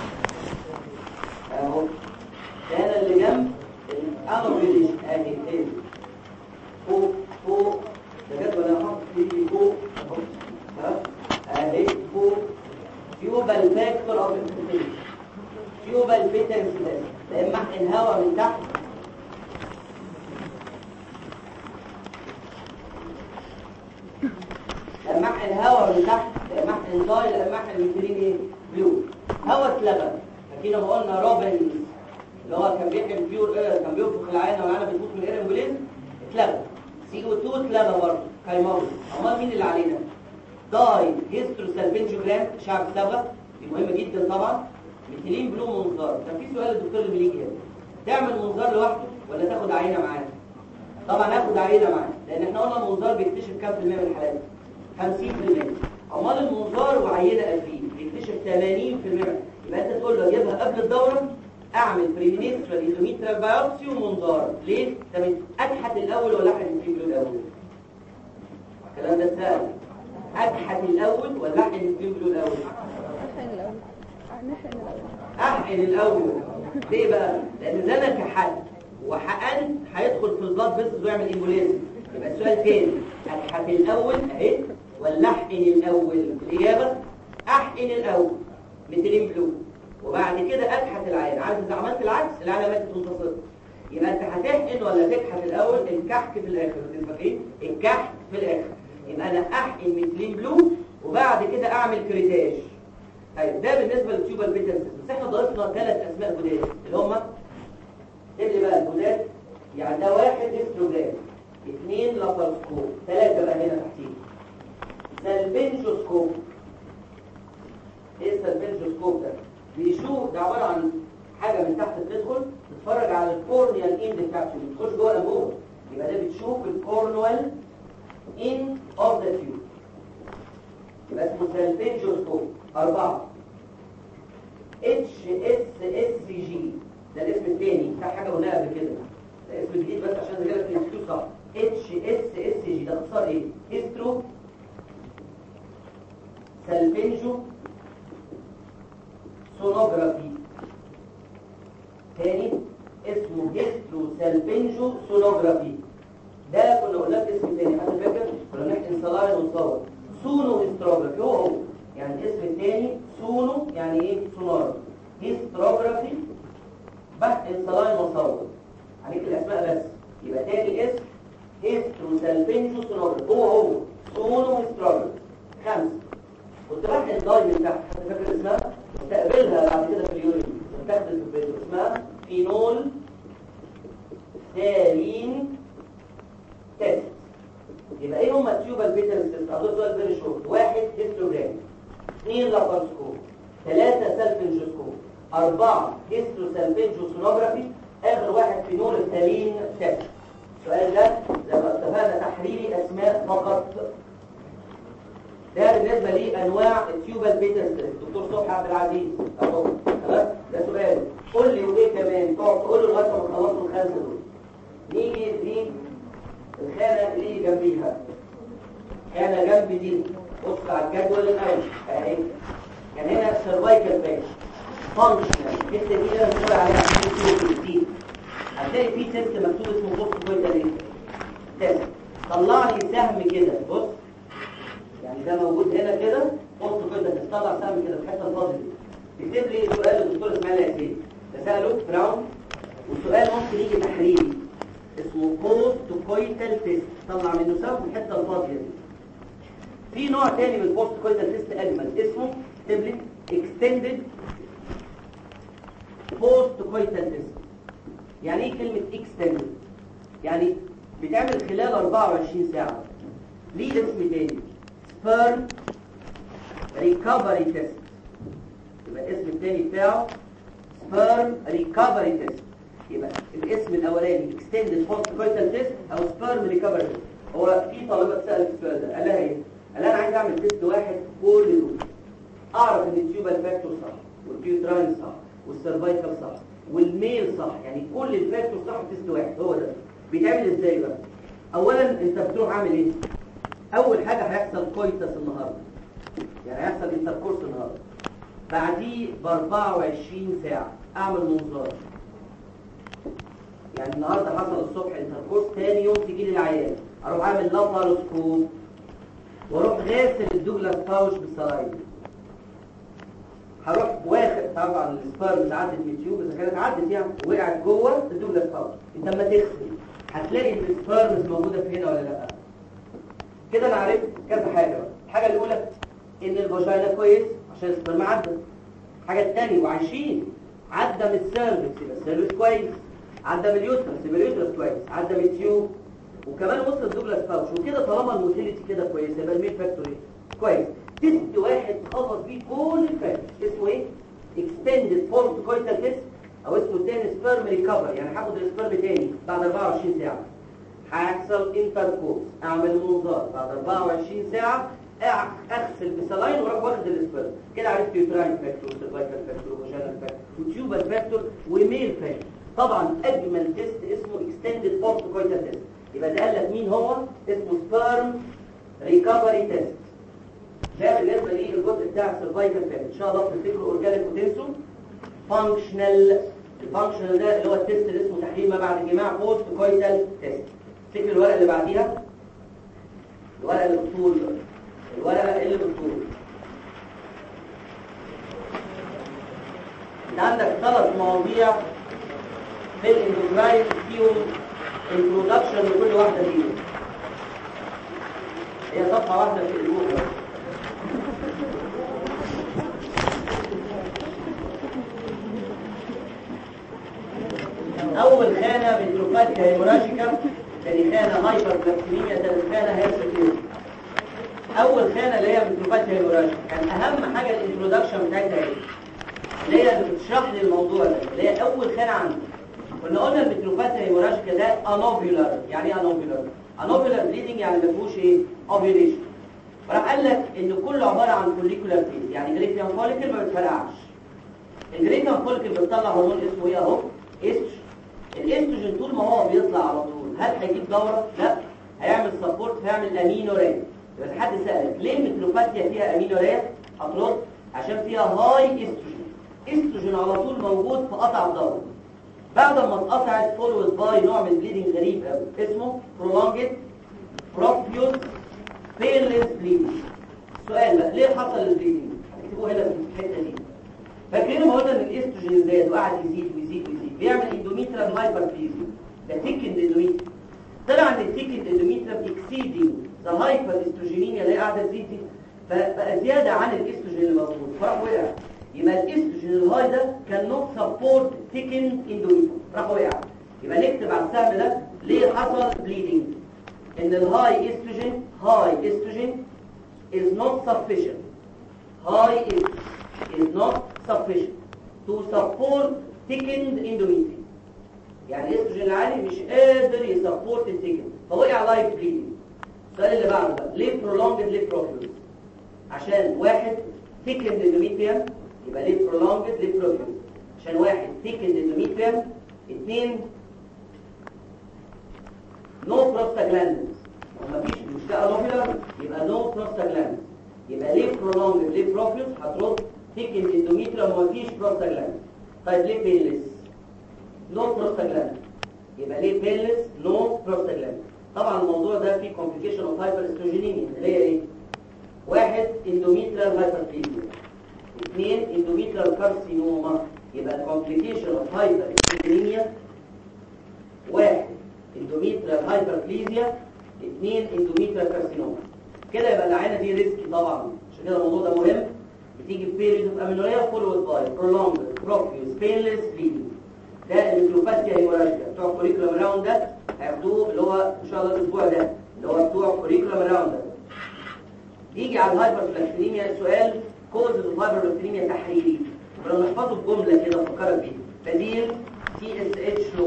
اهو الخانه اللي جنب الانوريليشن اهي تاني فوق فوق ده جد ولا احط ايدي فوق اهو ها اهي فوق تيوبال فاكتور اوف انفلتريشن تيوبال بيتنس ده لما الهواء من تحت لمح الهواء من تحت لمح الداي لمح الميثيلين ايه بلو هواء اتلغى فكده ما قلنا روبنز اللي هو كان بيحمل بيور اير كان بينفخ العينه والعينه بتموت من اير امبوليز اتلغى سي او 2 اتلغى برضه كايماوس امال مين اللي علينا داي هيسترو سالفنجوجرام شعب صبغه دي مهمه جدا طبعا ميثيلين بلو منظار كان في سؤال الدكتور اللي بيجي هنا تعمل منظار لوحده ولا تاخد عينه معاه طبعا هاخد عينه معاه لان احنا قلنا المنظار بيكتشف كام في المية من الحالات 50% امال المنظار وعينه 2000 بيكتشف 80% يبقى انت تقول له اجيبها قبل الدوره اعمل بريمينسترال اندوميترال بايوبسي ومنظار ليه ده من اكحت الاول ولا احد الفيبرو الاول الكلام ده سهل اكحت الاول ولا احد الفيبرو الاول احقن الاول ليه بقى لان ده انا كحد وحقنت هيدخل في البلاد فيسز ويعمل ايموليزم يبقى السؤال تاني اكحت الاول اهي ولا احقن الاول الاجابه احقن الاول ميثيلين بلو وبعد كده اكحت العين عارف اذا عملت العكس العينه ماتت منتصره يبقى انت هتحقن ولا تكحت الاول الكحك في الاخر تبقى ايه الكحك في الاخر يبقى انا احقن ميثيلين بلو وبعد كده اعمل كريتاج طيب ده بالنسبه للتيوبال بيتنس بس احنا ضيفنا ثلاث اسماء جداد اللي هم اللي بقى الجداد يعني ده واحد هيستروجرام اثنين لاباروسكوب ثلاثه بقى هنا تحتيه سالفنجوسكوب ايه السالفنجوسكوب ده بيشوف ده عباره عن حاجه من تحت بتدخل تتفرج على الكورنيال اند بتاعته بتخش جوه الانبوبه يبقى ده بتشوف الكورنوال ان اوف ذا تيوب يبقى اسمه سالفنجوسكوب أربعة اتش اس اس جي ده الاسم الثاني بتاع حاجه قلناها قبل كده ده اسم جديد بس عشان نجيلك في الانستيتيوت صح اتش اس اس جي ده اختصار ايه هيسترو سالفنجو سونوجرافي تاني اسمه هيسترو سالفنجو سونوجرافي ده كنا قلنا لك اسم تاني حد فاكر كنا بنحقن صلاين ونصور سونو هيستروجرافي هو هو يعني الاسم الثاني سونو يعني ايه سونار هيستروجرافي بحث صلاين وصور عليك الاسماء بس يبقى تاني اسم هيسترو سالفنجو سونار هو هو سونو هيستروجرافي خمسة كنت رايح الداي من تحت حد فاكر اسمها وتقابلها بعد كده في اليورين وتاخد في البيت اسمها فينول ثالين تيست يبقى ايه هما التيوبال بيتا تيست اظن سؤال فيري شورت واحد هيستوجرام اثنين لابارسكوب ثلاثة سلفنجوسكوب أربعة هيستروسلفنجوسونوجرافي آخر واحد فينول الثالين تيست السؤال ده زي ما اتفقنا تحريري أسماء فقط ده بالنسبة لأنواع التيوبال بيتا ستريس دكتور صبحي عبد العزيز أهو خلاص ده سؤال قول لي وإيه كمان تقعد تقول له لغاية ما تخلصوا الخمسة دول نيجي دي الخانة اللي جنبيها خانة جنب دي بص على الجدول الأول أهي كان هنا سيرفايكال باش فانكشنال الحته دي اللي انا بقول عليها دي هتلاقي في تيست مكتوب اسمه بوست كويتا تيست طلع لي سهم كده بص يعني ده موجود هنا كده بوست كويتا تيست طلع سهم كده في الحته الفاضيه دي اكتب لي سؤال الدكتور اسماعيل ياسين ده ساله براون والسؤال ممكن يجي تحريري اسمه بوست كويتال تيست طلع منه سهم في الحته الفاضيه دي في نوع تاني من البوست كويتال تيست اجمل اسمه اكتب لي extended post coital test يعني ايه كلمة extended يعني بتعمل خلال 24 ساعة ليه اسم تاني sperm recovery test يبقى الاسم التاني بتاعه sperm recovery test يبقى الاسم الاولاني extended post coital test او sperm recovery test هو في طالبة سألت السؤال ده قال لها ايه قال لها انا عايز اعمل تيست واحد كل دول اعرف ان التيوبال فاكتور صح والبيوتراين صح والسيرفايكال صح والميل صح يعني كل الفاكتور صح في تيست واحد هو ده بيتعمل ازاي بقى اولا انت بتروح عامل ايه اول حاجه هيحصل كويتس النهارده يعني هيحصل انتركورس النهارده بعديه ب 24 ساعه اعمل منظار يعني النهارده حصل الصبح انتركورس تاني يوم تيجي لي العيان اروح اعمل لاباروسكوب واروح غاسل الدوجلاس باوش بالسرايد هروح واخد طبعا السبارم عدت من التيوب اذا كانت عدت يعني وقعت جوه الدوجلاس باوش انت لما تغسل هتلاقي السبارمز موجوده في هنا ولا لا كده انا عرفت كذا حاجه بقى الحاجه الاولى ان الفاجينا كويس عشان السبرم عدى الحاجه الثانيه وعايشين عدى من السيرفكس يبقى السيرفكس كويس عدى من اليوترس يبقى اليوترس كويس عدى من التيوب وكمان وصل الدوجلاس باوش وكده طالما الموتيليتي كده كويس يبقى الميل فاكتور ايه كويس تيست واحد خلص بيه كل الفاكتور اسمه ايه extended post coital test او اسمه تاني سبرم ريكفر يعني هاخد السبرم تاني بعد 24 ساعه هيحصل انتركورس اعمل منظار بعد 24 ساعه أع- اغسل بسلاين واروح واخد السبرم كده عرفت يوتراين فاكتور سيرفايكال فاكتور وفاجينال فاكتور وتيوبال فاكتور وميل فاكتور طبعا اجمل تيست اسمه extended post coital test يبقى ده قال لك مين هو اسمه سبرم ريكفري تيست ده بالنسبه للجزء بتاع السرفايفل فات ان شاء الله تفتكروا اورجانيك وتنسوا فانكشنال الفانكشنال ده اللي هو التيست اللي اسمه تحليل ما بعد الجماع بوست كويتال تيست افتكر الورقه اللي بعديها الورقه اللي بالطول الورقه اللي بالطول انت عندك ثلاث مواضيع في الاندوكراين فيهم انترودكشن لكل واحده فيهم هي صفحه واحده في البوك بس أول خانة بتروفات هيموراجيكا ثاني خانة هايبر بلاكسيميا ثالث خانة هيرسكيوز أول خانة اللي هي بتروفات هيموراجيكا كان أهم حاجة الانترودكشن بتاعتها ايه؟ اللي هي اللي بتشرح لي الموضوع ده اللي هي أول خانة عندي كنا قلنا البتروفات هيموراجيكا ده انوفيولار يعني ايه انوفيولار؟ انوفيولار بليدنج يعني ما فيهوش ايه؟ اوفيوليشن فراح قال لك ان كله عبارة عن فوليكولار فيز يعني جريتيان فوليكل ما بتفرقعش الجريتيان فوليكل بتطلع هرمون اسمه ايه اهو استروجين الاستروجين طول ما هو بيطلع على طول هل هيجيب دوره لا هيعمل سبورت هيعمل امينوريا يبقى حد سالك ليه المتروفاتيا فيها امينوريا هترد عشان فيها هاي استروجين استروجين على طول موجود في قطع الدوره بعد ما اتقطعت فولوز باي نوع من بليدنج غريب قوي اسمه prolonged profuse painless bleeding السؤال بقى ليه حصل البليدنج هتكتبوه هنا في الحته دي فاكرين ما قلنا ان الاستروجين زاد وقعد يزيد ويزيد ويزيد بيعمل اندوميترال هايبربليزيا ده تيكند اندوميترال طلع ان التيكند اندوميترال اكسيدنج ذا هايبر استروجينيميا اللي هي قاعده تزيد دي فبقى زياده عن الاستروجين اللي موجود فراح وقع يبقى الاستروجين الهاي ده كان نوت سبورت تيكن اندوميتريوم راح وقع يبقى نكتب على السهم ده ليه حصل بليدنج ان الهاي استروجين هاي استروجين is not sufficient high is is not sufficient to support thickened endometrium يعني الاستروجين العالي مش قادر يسبورت الثيكن فوقع لايف بليدنج السؤال اللي بعده بقى ليه prolonged ليه profuse عشان واحد thickened endometrium يبقى ليه prolonged ليه profuse عشان واحد thickened endometrium اثنين no prostaglandins ومفيش مش ده انوفيلر يبقى no prostaglandins يبقى ليه prolonged ليه profuse هترد thickened endometrium ومفيش prostaglandins طيب ليه painless نو بروستاجلاند يبقى ليه بيلس نو بروستاجلاند طبعا الموضوع ده فيه كومبليكيشن اوف هايبر استروجينيميا اللي هي ايه واحد اندوميترال هايبربليزيا اثنين اندوميترال كارسينوما يبقى الكومبليكيشن اوف هايبر استروجينيميا واحد اندوميترال هايبربليزيا اثنين اندوميترال كارسينوما كده يبقى العينه دي ريسكي طبعا عشان كده الموضوع ده مهم بتيجي في بيريد اوف امينوريا فولود باي prolonged profuse painless bleeding ده الميكروباثيا هيموراجيا بتوع كوريكولم راوند ده هياخدوه اللي هو ان شاء الله الاسبوع ده اللي هو بتوع كوريكولم راوند ده يجي على الهايبرفلاكتينيميا سؤال كوز الهايبرفلاكتينيميا تحريري ولو نحفظه بجمله كده فكرت بيه بديل تي اس اتش لو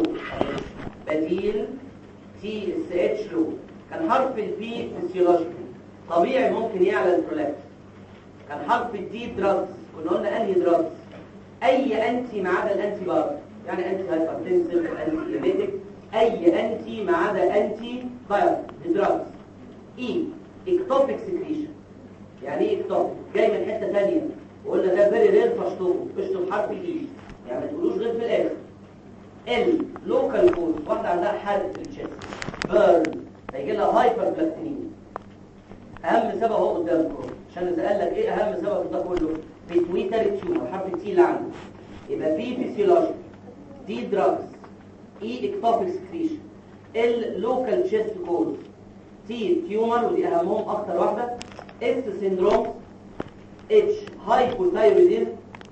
بديل تي اس اتش لو كان حرف البي فيسيولوجيكال طبيعي ممكن يعلى البرولاكت كان حرف الدي دراجز كنا قلنا انهي دراجز اي انتي ما عدا الانتي بار يعني انتي هايبرتنسيف وانتي ايميتيك اي انتي ما عدا انتي بايوتيك دراجز اي اكتوبيك سكريشن يعني ايه اكتوبيك جاي من حته ثانيه وقلنا ده فيري رير فاشطوه اشطب حرف الاي يعني ما تقولوش غير في الاخر ال لوكال كوز واحده عندها حرق في الشيست بيرن هيجي لها هايبر بلاكتينيميا اهم سبب هو قدامكم عشان نسال لك ايه اهم سبب ده كله بيتويتري تيومر حرف التي اللي عنده يبقى في فيسيولوجيك دي دراجز اي اكتوبيك سكريشن ال لوكال تشيست كوز تي تيومر ودي اهمهم اكتر واحده اس سيندروم اتش هايبوثايروديزم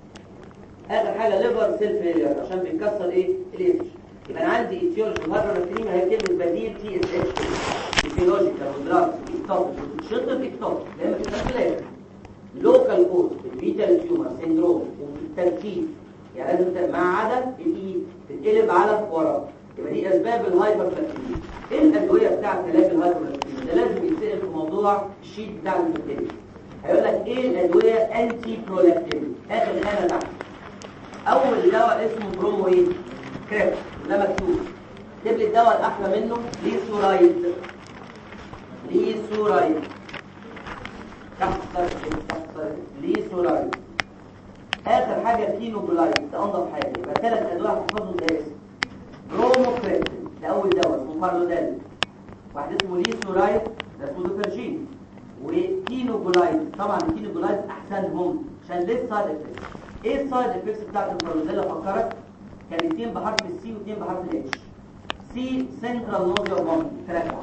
اخر حاجه ليفر سيل فيلير عشان بيكسر ايه الاتش يبقى انا عندي ايتيولوجي والهايبرلاكتينيميا هي كلمه بديل تي اس اتش فيسيولوجيكال ودراجز اكتوبيك شرط الاكتوبيك لان في الاخر لوكال كوز البيتا تيومر سيندروم والتركيب يعني لازم ما عدا الاي تتقلب على ورا يبقى دي اسباب الهايبرلاكتيميا ايه الادويه بتاعه علاج الهايبرلاكتيميا ده لازم يتسال في موضوع الشيت بتاع المبتدئ هيقول لك ايه الادويه انتي برولاكتين اخر خانه تحت اول دواء اسمه برومو ايه كريب ده مكتوب اكتب لي الدواء الاحلى منه ليسورايد ليسورايد تحت تحت ليسورايد اخر حاجه كينوبلايد ده انضف حاجه يبقى ثلاث ادويه هتحفظهم ده اسم بروموكريبتين ده اول دواء اسمه بارلودال واحد اسمه ليسورايد ده اسمه دوفرجين وكينوبلايد طبعا الكينوبلايد احسنهم عشان ليه سايد افكتس ايه السايد افكتس بتاعت البارلودال افكرك كان اثنين بحرف السي واثنين بحرف الاتش سي سنترال نوزيا وبومب ثلاثه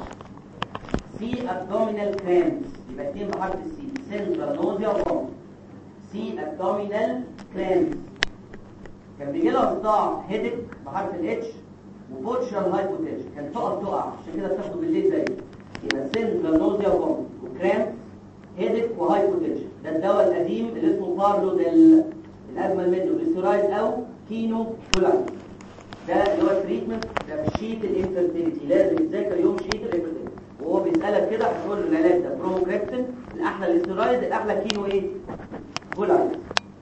سي ابدومينال كرامز يبقى اثنين بحرف السي سنترال نوزيا وبومب سي ابدومينال كرامز كان بيجي لها صداع هيدك بحرف الاتش وبوتشرال هايبوتنشن كان تقف تقع عشان كده بتاخده بالليل زي يبقى سنترال نوزيا وبومب وكرامز هيدك وهايبوتنشن ده الدواء القديم اللي اسمه بارلوديل الاجمل منه ليستورايد او كينو كولايد ده اللي هو التريتمنت ده في شيت الانفيرتيليتي لازم يتذاكر يوم شيت الانفيرتيليتي وهو بيسالك كده هتقول له العلاج ده بروموكريبتين الاحلى الاستيرويد الاحلى كينو ايه كولايد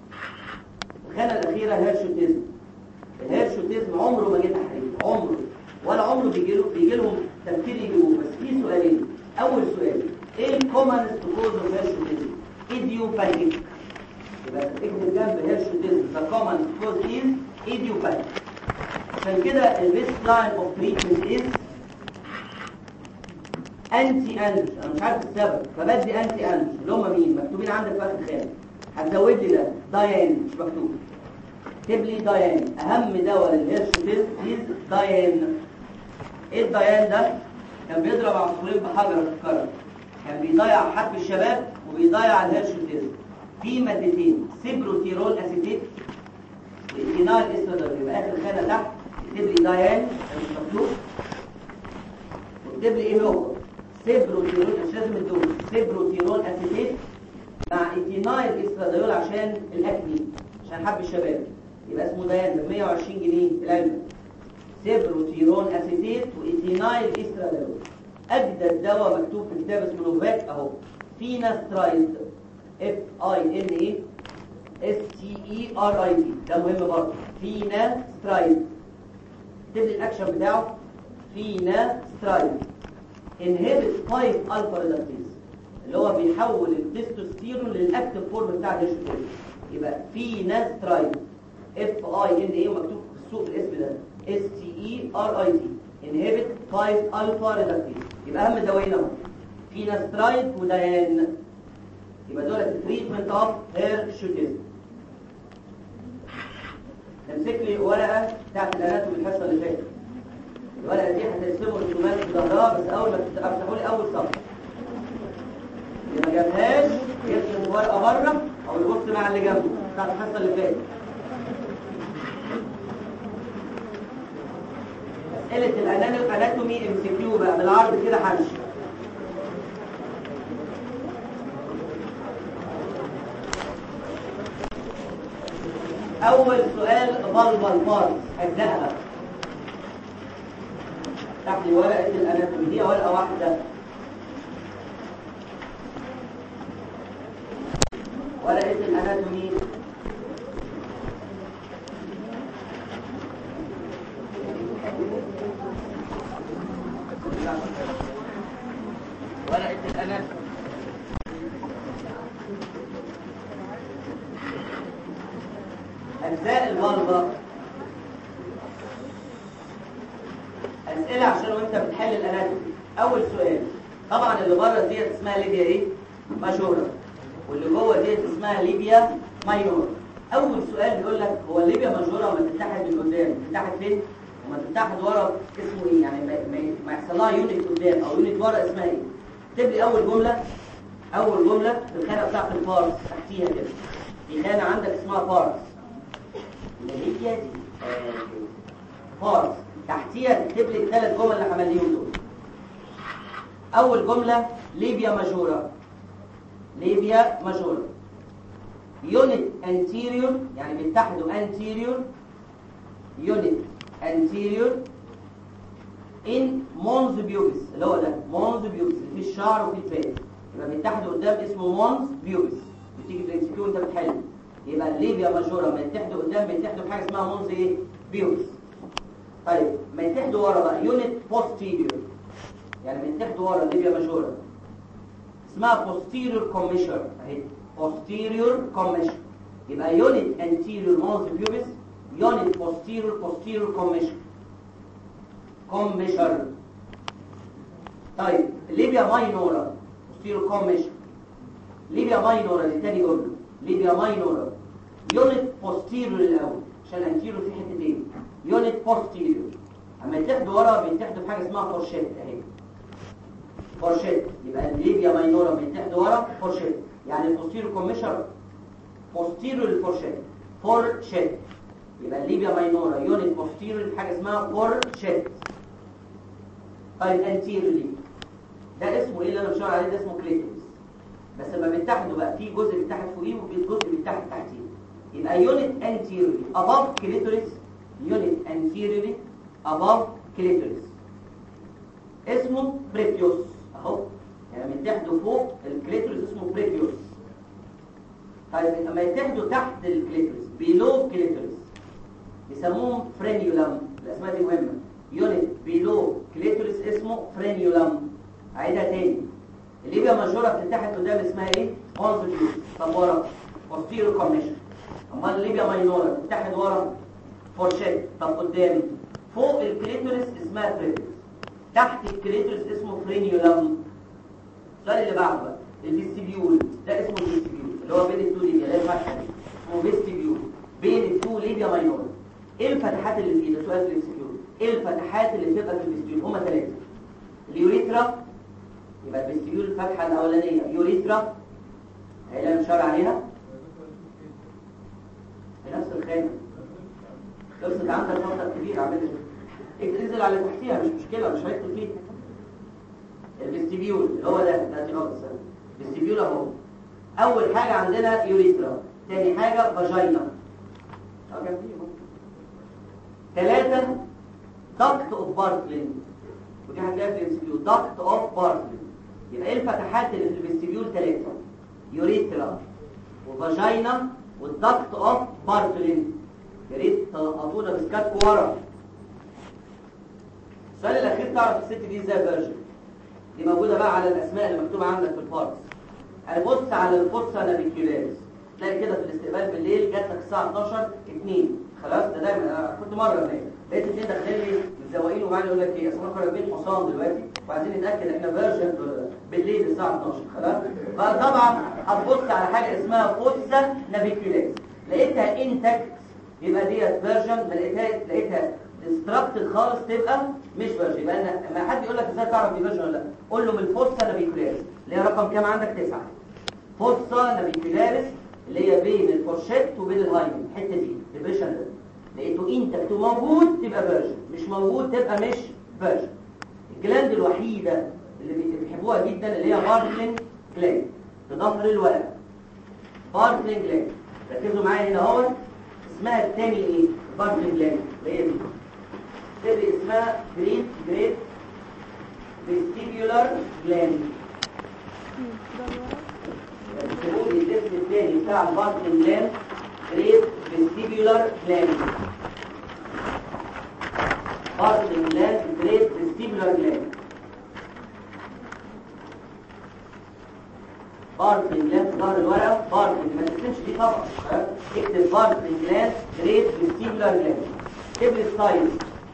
الخانه الاخيره هيرشوتيزم الهيرشوتيزم عمره ما جه تحريم عمره ولا عمره بيجي له بيجي لهم تفكير يجيبوه بس في سؤالين اول سؤال ايه الكومنست كوز اوف هيرشوتيزم ايديوباثيك يبقى اكتب جنب هيرشوتيزم ذا كومن كوز از ايديوباثيك عشان كده البيست لاين اوف تريتمنت از انتي اندروس انا مش عارف السبب فبدي انتي اندروس اللي هم مين مكتوبين عندك في اخر خانه هتزود لي ده دايان مش مكتوب اكتب لي دايان اهم دواء للهيرشوتيزم از دايان ايه الدايان ده كان بيضرب عصفورين بحجر الكرة كان بيضيع حرب الشباب وبيضيع الهيرشوتيزم في مادتين سيبروتيرول اسيتيت وايثينال استرادول يبقى اخر خانه تحت اكتب لي دايان مش مكتوب واكتب لي ايه هو سيبروتيرول مش لازم الدول سيبروتيرول اسيتيت مع ايثينايل استرادول عشان الاكني عشان حب الشباب يبقى اسمه دايان ب 120 جنيه العلبه سيبروتيرون اسيتيت وايثينايل استرادول اجدد دواء مكتوب في كتاب اسمه نوفاك اهو فيناسترايد اف اي ان اي اس تي اي ار اي دي ده مهم برضه فيناسترايد تبدي الاكشن بتاعه فيناسترايد انهبت 5 الفا ريدكتيز اللي هو بيحول التستوستيرون للاكتيف فورم بتاع الهيرشوتيل يبقى فيناسترايد اف اي ان اي ومكتوب في السوق الاسم ده اس تي اي ار اي دي انهبت 5 الفا ريدكتيز يبقى اهم دوايين اهو فيناسترايد وديان يبقى دول التريتمنت اوف هيرشوتيزم امسك لي ورقه بتاعت الاناتومي الحصه اللي فاتت الورقه دي هترسموا رسومات في ظهرها بس اول ما تفتحوا لي اول صفحه اللي ما جابهاش يرسم الورقه بره او يبص مع اللي جنبه بتاعت الحصه اللي فاتت اسئله الاناتومي ام سي كيو بقى بالعرض كده همشي اول سؤال بلبل بارت اجزاء تحت ورقه الاناتومي هي ورقه واحده ورقه الاناتومي ورقه الاناتومي أجزاء البلبة أسئلة عشان وأنت بتحل الأناتومي أول سؤال طبعا اللي بره ديت اسمها ليبيا إيه؟ ماجورا واللي جوه ديت اسمها ليبيا ماينور أول سؤال بيقول لك هو الليبيا ماجورا لما تتحد من قدام تتحد فين؟ وما تتحد ورا اسمه إيه؟ يعني ما, ما, ما يحصل لها يونت قدام أو يونت ورا اسمها إيه؟ اكتب لي أول جملة أول جملة في الخانة بتاعت البارس تحتيها كده في خانة عندك اسمها بارس اللي هي دي خالص تحتيها تكتب لي الثلاث جمل اللي عمليهم دول اول جمله ليبيا ماجورا ليبيا ماجورا يونت انتيريور يعني بيتحدوا انتيريور يونت انتيريور ان مونز بيوبس اللي هو ده مونز بيوبس في الشعر وفي الفاس يبقى بيتحدوا قدام اسمه مونز بيوبس بتيجي في الانسكيو وانت بتحل يبقى الليبيا ماجورا ما يتحدوا قدام بيتحدوا بحاجه اسمها مونز ايه بيوبس طيب ما يتحدوا ورا بقى يونت بوستيريور يعني ما يتحدوا ورا الليبيا ماجورا اسمها بوستيريور كوميشر اهي بوستيريور كوميشر يبقى يونت انتيريور مونز بيوبس يونت بوستيريور بوستيريور كوميشر كوميشر طيب ليبيا ماينورا بوستيريور كوميشر ليبيا ماينورا دي تاني جمله ليبيا ماينورا يونت بوستيريور الاول عشان انتيريور في حتتين يونت بوستيريور اما يتحدوا ورا بيتحدوا بحاجه اسمها فورشيت اهي فورشيت يبقى الليبيا ماينورا بيتحدوا ورا فورشيت يعني البوستيريور كوميشر بوستيريور الفورشيت فورشيت يبقى الليبيا ماينورا يونت بوستيريور حاجه اسمها فورشيت طيب انتيريورلي ده اسمه ايه اللي انا بشاور عليه ده اسمه كليتوس بس لما بيتحدوا بقى في جزء بيتحد فوقيه وفي جزء بيتحد تحتيه يبقى يونت انتيريوري above clitoris يونت انتيريوري above clitoris اسمه بريتيوس اهو يعني بيتحدوا فوق الكليتوريس اسمه بريتيوس طيب لما يتحدوا تحت الكليتوريس below clitoris يسموهم فرينيولم الاسماء دي مهمه يونت below clitoris اسمه فرينيولم عيدها تاني الليبيا مشهورة بتتحد قدام اسمها ايه؟ كونسوليوس طب ورا posterior كوميشن امال الليبيا ماينورا بتتحد ورا فورشيت طب قدامي فوق الكليتوريس اسمها بريتوريس تحت الكليتوريس اسمه فرينيولم السؤال اللي بعده بقى الفيستيبيول ده اسمه الفيستيبيول اللي هو بين التو ليبيا اللي هي الفتحه دي اسمه فيستيبيول بين التو ليبيا ماينورا ايه الفتحات اللي فيه ده سؤال في الفيستيبيول ايه الفتحات اللي بتبقى في الفيستيبيول هما ثلاثه اليوريثرا يبقى الفيستيبيول الفتحه الاولانيه يوريثرا هي اللي مشار عليها في نفس الخانه خلصت عندك فتره كبيره عملت انزل على تحتيها مش مشكله مش هيكتب فيه الفيستيبيول اللي هو ده ده دي نقطه السنه الفيستيبيول اهو اول حاجه عندنا يوريثرا تاني حاجه فاجينا ثلاثة دكت اوف بارتلين ودي هتلاقيها في الانسبيول دكت اوف بارتلين يبقى ايه الفتحات اللي في الفيستيبيول ثلاثة يوريثرا وفاجينا والدكت اوف بارتلين يا ريت تلقطونا بسكاتكم ورا السؤال الاخير تعرف الست دي ازاي فيرجن دي موجوده بقى على الاسماء اللي مكتوبه عندك في البارتس هنبص على الفرصه نافيكيولاريس تلاقي كده في الاستقبال بالليل جات لك الساعه 12 2 خلاص ده دايما انا كنت مره هناك لقيت اثنين داخلين لي متزوقين وبعدين يقول لك ايه اصل احنا راكبين حصان دلوقتي وعايزين نتاكد احنا فيرجن بالليل الساعه 12 خلاص فطبعا هتبص على حاجه اسمها فوتسا نافيكيولاريس لقيتها انتكت يبقى ديت فيرجن ما لقيتها لقيتها ديستراكتد خالص تبقى مش فيرجن يبقى انا لما حد يقول لك ازاي تعرف دي فيرجن ولا لا قول له من الفوتسا نافيكيولاريس اللي هي رقم كام عندك 9 فوتسا نافيكيولاريس اللي هي بين الفورشيت وبين الهايمن الحته دي ديبريشن ده لقيته انت موجود تبقى فيرجن مش موجود تبقى مش فيرجن الجلاند الوحيده اللي بيحبوها جدا اللي هي بارتلين جلاند في ظهر الورقه بارتلين جلاند ركزوا معايا هنا اهو اسمها الثاني ايه بارتلين جلاند اللي هي دي تبقى اسمها جريت جريت فيستيبيولار جلاند تقول الاسم الثاني بتاع البارتلين جلاند جريت فيستيبيولار جلاند بارتلين جلاند جريت فيستيبيولار جلاند بارتلين جلاند في ظهر الورقه بارتلين ما تكتبش دي طبعا اكتب بارتلين جلاند جريت فيستيبيولار جلاند اكتب لي السايز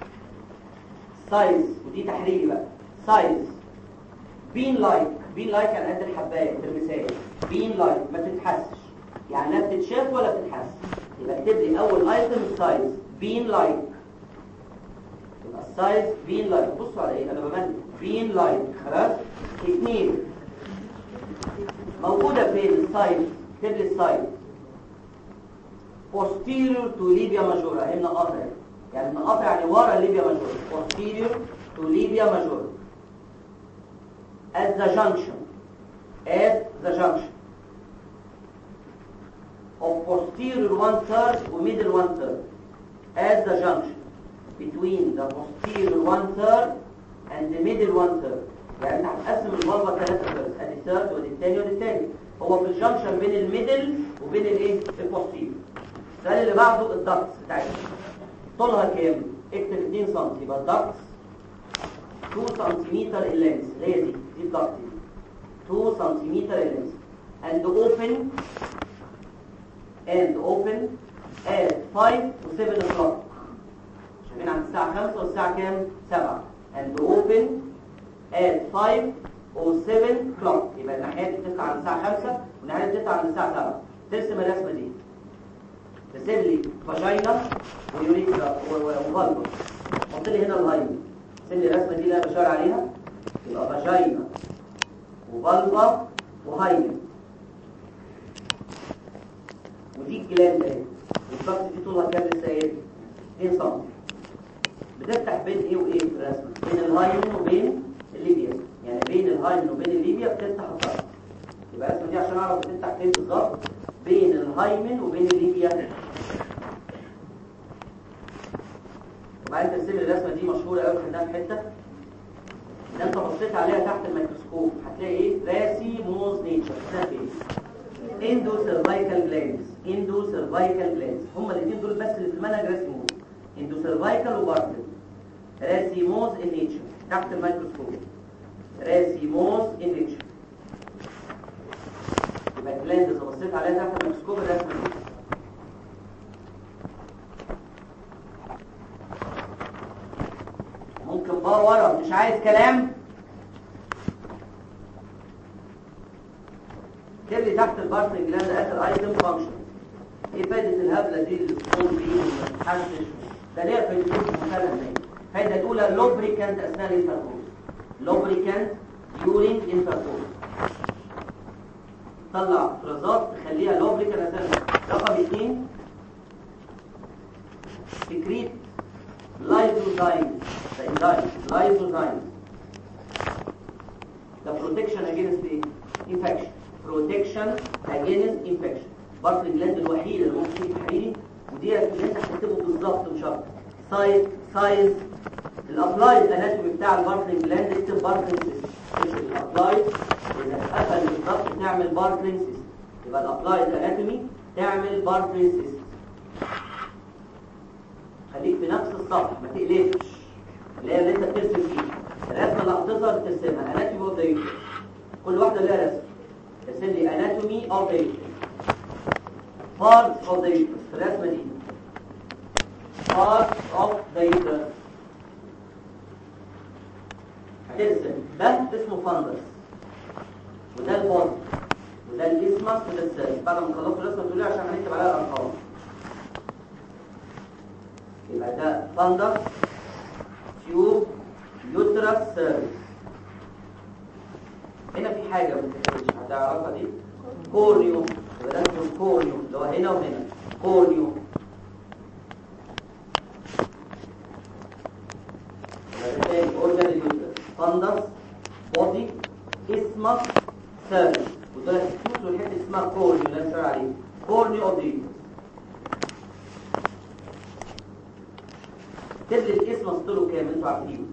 سايز ودي تحريري بقى سايز بين لايك بين لايك يعني قد الحبايه الترمسيه بين لايك ما تتحسش يعني لا بتتشاف ولا بتتحس يبقى اكتب لي اول ايتم السايز بين لايك يبقى السايز بين لايك بصوا على ايه انا بمل بين لايك خلاص اثنين موجوده فين السايز اكتب لي السايز posterior to labia majora هي منقطه يعني منقطه يعني ورا الليبيا ماجور posterior to labia majora at the junction at the junction of posterior one third و middle one third at the junction between the posterior one third and the middle one third يعني انت هتقسم البلبه ثلاثه ثيرد ادي الثيرد ودي الثاني ودي الثاني هو في الجنكشن بين الميدل وبين الايه البوستيريور السؤال اللي بعده الضغط بتاعتها طولها كام اكتب 2 سم يبقى الضغط 2 سم اللينس اللي هي دي دي الضغط دي 2 سم اللينس and open and open at 5 و 7 o'clock شايفين عند الساعة 5 والساعة كام؟ 7 and open at 5 و 7 o'clock يبقى الناحية دي بتطلع عند الساعة 5 والناحية دي بتطلع عند الساعة 7 ترسم الرسمة دي ترسم لي فاجينا ويوريثرا وفالفا حط لي هنا الهايمن رسم لي الرسمة دي اللي انا بشار عليها يبقى فاجينا وفالفا وهايمن ودي الجلاند اهي والضغط دي طولها كام لسه ايه 2 سم بتفتح بين ايه وايه في الرسمه بين الهايمن وبين الليبيا يعني بين الهايمن وبين الليبيا بتفتح الضغط يبقى الرسمه دي عشان اعرف بتفتح فين بالظبط بين الهايمن وبين الليبيا وبعدين ترسم الرسمه دي مشهوره قوي خدناها في حته ده انت بصيت عليها تحت الميكروسكوب هتلاقي ايه راسي موز نيتشر ده فين اندو سيرفايكال جلاندز اندو سيرفايكال جلاندز هما الاثنين دول بس اللي في المنهج راسيموز اندو سيرفايكال وبارتل راسيموز ان نيتشر تحت الميكروسكوب راسيموز ان نيتشر يبقى الجلاندز اللي بصيت عليها تحت الميكروسكوب الرسمه دي ممكن بقى ورا مش عايز كلام اكتب لي تحت البارتنج جلاند اخر ايتم فانكشن ايه فايده الهبله دي اللي بتقوم بيه وما تتحسش ده ليه فايدتين مثلا الفايده الاولى لوبريكانت اثناء الانتركورس لوبريكانت يورين انتركورس تطلع افرازات تخليها لوبريكال اساسا رقم اثنين سكريت لايزوزايم the enzyme lysozyme the protection against the infection protection against infection برضه الجلاند الوحيدة اللي ممكن تيجي تحريري ودي اللي انت هتكتبه بالظبط مش اكتر سايز سايز الابلايد اناتومي بتاع الباركلينج جلاند اكتب باركلينج سيستم الابلايد اذا اتقفل بالظبط تعمل باركلينج سيستم يبقى الابلايد اناتومي تعمل باركلينج سيستم خليك في نفس الصف ما تقلبش اللي هي اللي انت بترسم فيها الرسمه اللي هتظهر ترسمها اناتومي اوف ذا كل واحده لها رسم ارسم لي اناتومي اوف ذا parts of the uterus الرسمه دي parts of the uterus هترسم ده اسمه فندس وده البطن وده الاسمس وده السيرس بعد ما تخلصوا الرسمه تقولي عشان هنكتب عليها الارقام يبقى ده فندس تيوب يوترس سيرس هنا في حاجه ما بتتكتبش هتعرفها دي كورنيو يبقى ده اسمه كورنيو اللي هو هنا وهنا كورنيو تاني اورجان اليوترس فندس بودي اسمك سيرس وده السوس والحته اسمها كورنيو اللي انا عليه كورنيو اوف ذا تبلي الاسم اصطله كام انتوا عارفين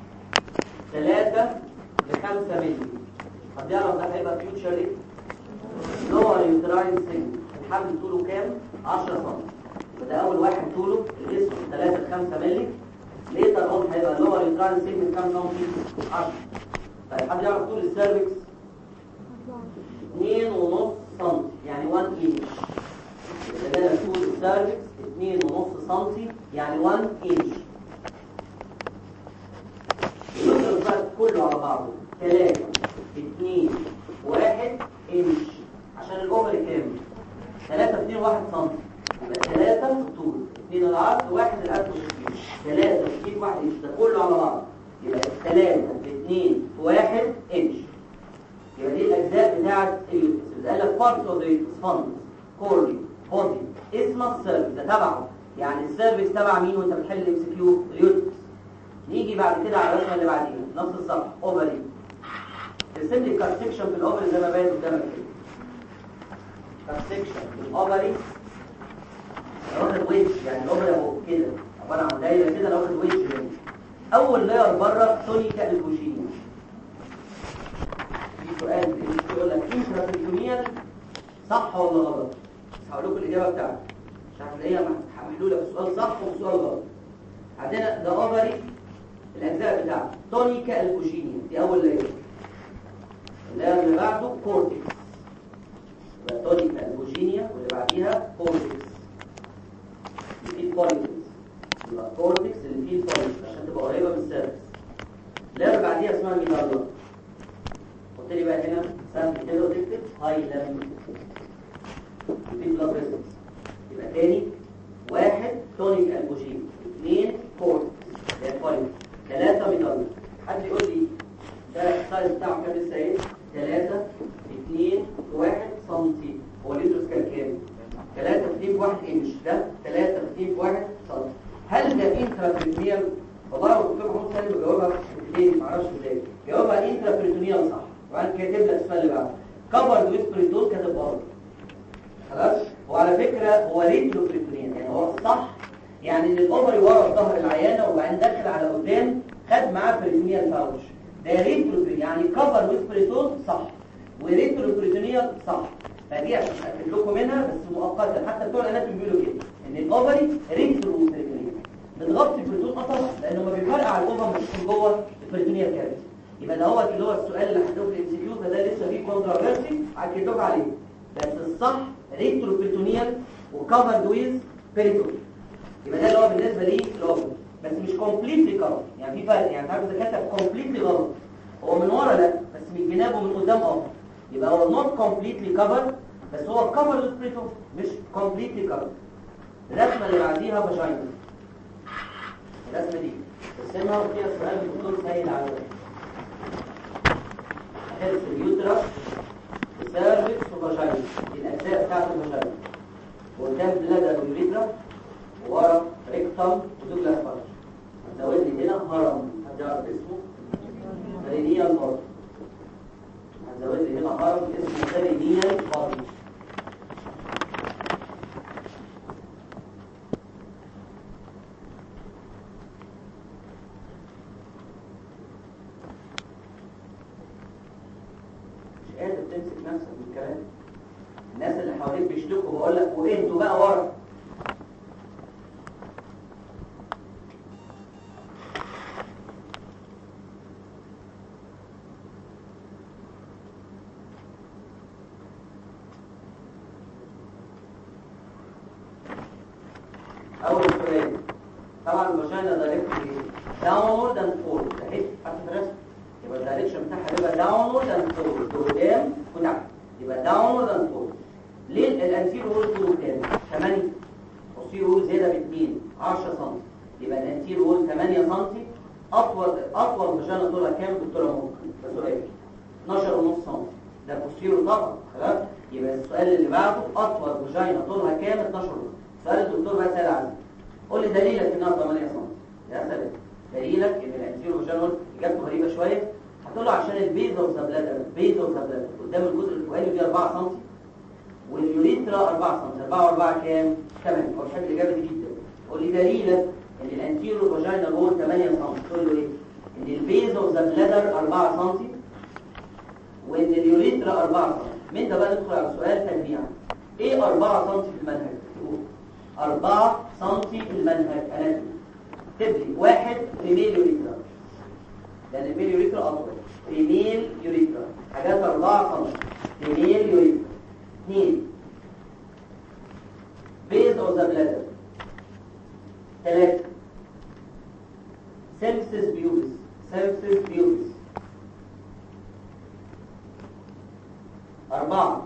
3 ل 5 مللي طب يعرف ده هيبقى فيوتشر ايه لور يوتراين سيجن الحمل طوله كام 10 سم وده اول واحد طوله الاسم 3 ل 5 مللي ليتر اون هيبقى لور يوتراين سيجن كام سم 10 طيب حد يعرف طول السيرفكس 2 ونص سم يعني 1 انش يبقى ده طول السيرفكس 2 ونص سم يعني 1 انش الوتر بقى كله على بعضه 3 2 1 انش عشان الاوفري كام 3 2 1 سم يبقى 3 في الطول 2 العرض 1 القد والطول 3 2 1 انش ده كله على بعض يبقى 3 في 2 في 1 انش يبقى دي الاجزاء بتاعه اليوتس اللي قال لك بارت اوف ذا فند كورني بودي اسمه السيرفكس ده تبعه يعني السيرفكس تبع مين وانت بتحل ام سي كيو اليوتس نيجي بعد كده على الرسمه اللي بعديها نفس الصفحه اوفري ترسم لي كات سيكشن في الاوفري زي ما باين قدامك كده كات سيكشن في الاوفري واخد ويدج يعني الاوفري اهو كده عباره عن دايره كده لو واخد ويدج منه اول لاير بره تونيكا البوشينيا في سؤال بيقول لك انترافيتونيال صح ولا غلط هقول لكم الاجابه بتاعتي مش عارف هي محلوله في سؤال صح وفي سؤال غلط عندنا ده اوفري الاجزاء بتاعته تونيكا البوشينيا دي اول لاير اللاير اللي بعده كورتكس يبقى تونيكا البوشينيا واللي بعديها كورتكس اللي فيه البوليكس يبقى كورتكس اللي فيه البوليكس عشان تبقى قريبه من السيرفس اللاير اللي بعديها اسمها ميدالا قلت لي بقى هنا سهم كده وتكتب هاي لامين في بلاد ريسبس يبقى تاني واحد تونيك البوشين اثنين كورت ده الفايل ثلاثة ميدال حد يقول لي ده السايز بتاعه كام لسه ايه؟ ثلاثة اثنين واحد سنتي هو اليوترس كان كام؟ ثلاثة اثنين في واحد انش ده ثلاثة اثنين في واحد سنتي هل ده انترابريتونيال؟ والله لو الدكتور محمود سالم بجاوبها في معرفش ازاي جاوبها انترابريتونيال صح وبعدين كاتب لك السؤال اللي بعده كفر ويز بريتون كاتب برضه خلاص وعلى فكرة هو ريترو بريتونيان يعني هو صح يعني ان الاوفري ورا ظهر العيانة وبعدين داخل على قدام خد معاه بريتونيال باوش ده ريترو يعني كفر ويز بريتون صح وريترو بريتونيال صح فدي عشان اتاكد لكم منها بس مؤقتا حتى بتوع الاناتومي بيقولوا كده ان الاوفري ريترو بريتونيال بتغطي البريتون اصلا لانه ما بيفرقع على الاوفر مش من جوه البريتونيال كارثه يبقى ده هو اللي هو السؤال اللي هتدوه في الام سي كيو فده لسه فيه كونترافيرسي هكدوك عليه بس الصح ريترو بريتونيال وكفرد ويز بيريتون يبقى ده اللي هو بالنسبه لي الاوفر بس مش كومبليتلي كفر يعني في فرق يعني عارف اذا كتب كومبليتلي غلط هو من ورا لا بس من الجناب ومن قدام اه يبقى هو نوت كومبليتلي كفر بس هو كفر ويز بيريتون مش كومبليتلي كفر الرسمه اللي بعديها فاجينا الرسمه دي ارسمها وفيها سؤال الدكتور سهل على حرص اليوترس سيرفكس وفاجينا الاجزاء بتاعت الفاجينا قدام بلادر واليوريثرا وورا ريكتم ودوجلاس فارج هتزود لي هنا هرم هتعرف اسمه فرينيال برضه هتزود لي هنا هرم اسمه فرينيال برضه مش قادر تمسك نفسك من الكلام الناس اللي حواليك بيشتكوا بقول لك واهدوا بقى ورا اول سؤال طبعا المشاهده دايركتلي داونورد اند فورورد اهي تحت الرسم يبقى الدايركشن بتاعها يبقى داونورد اند فورورد قدام وتحت يبقى داونورد اند فورورد ليه الانتيرو رول طوله كام 8 البوستيرو رول زياده ب 2 10 سم يبقى الانتيرو رول 8 سم اطول اطول فاجانا طولها كام دكتوره ممكن ده سؤال 12 ونص سم ده البوستيرو طبعا خلاص يبقى السؤال اللي بعده اطول فاجانا طولها كام 12 ونص سؤال الدكتور بقى سال عنه قول لي دليلك انها 8 سم يا سلام دليلك ان الانتيرو فاجانا اجابته غريبه شويه هتقول له عشان البيز اوف ذا بلادر البيز اوف ذا بلادر قدام الجزء الفوقاني دي 4 سم واليوريثرا 4 سم 4 و4 كام 8 هو بحب الاجابه دي جدا قول لي دليلك ان الانتيرو فاجينال وول 8 سم تقول له ايه ان البيز اوف ذا بلادر 4 سم وان اليوريثرا 4 سم من ده بقى ندخل على سؤال تجميع ايه 4 سم في المنهج تقول 4 سم في المنهج اناتومي تبلي واحد فيميل يوريثرا لان الميل يوريثرا اطول فيميل يوريثرا حاجات 4 سم فيميل يوريثرا اثنين بيز اوف ذا بلادر ثلاثة سيمسيس بيوبس سيمسيس بيوبس أربعة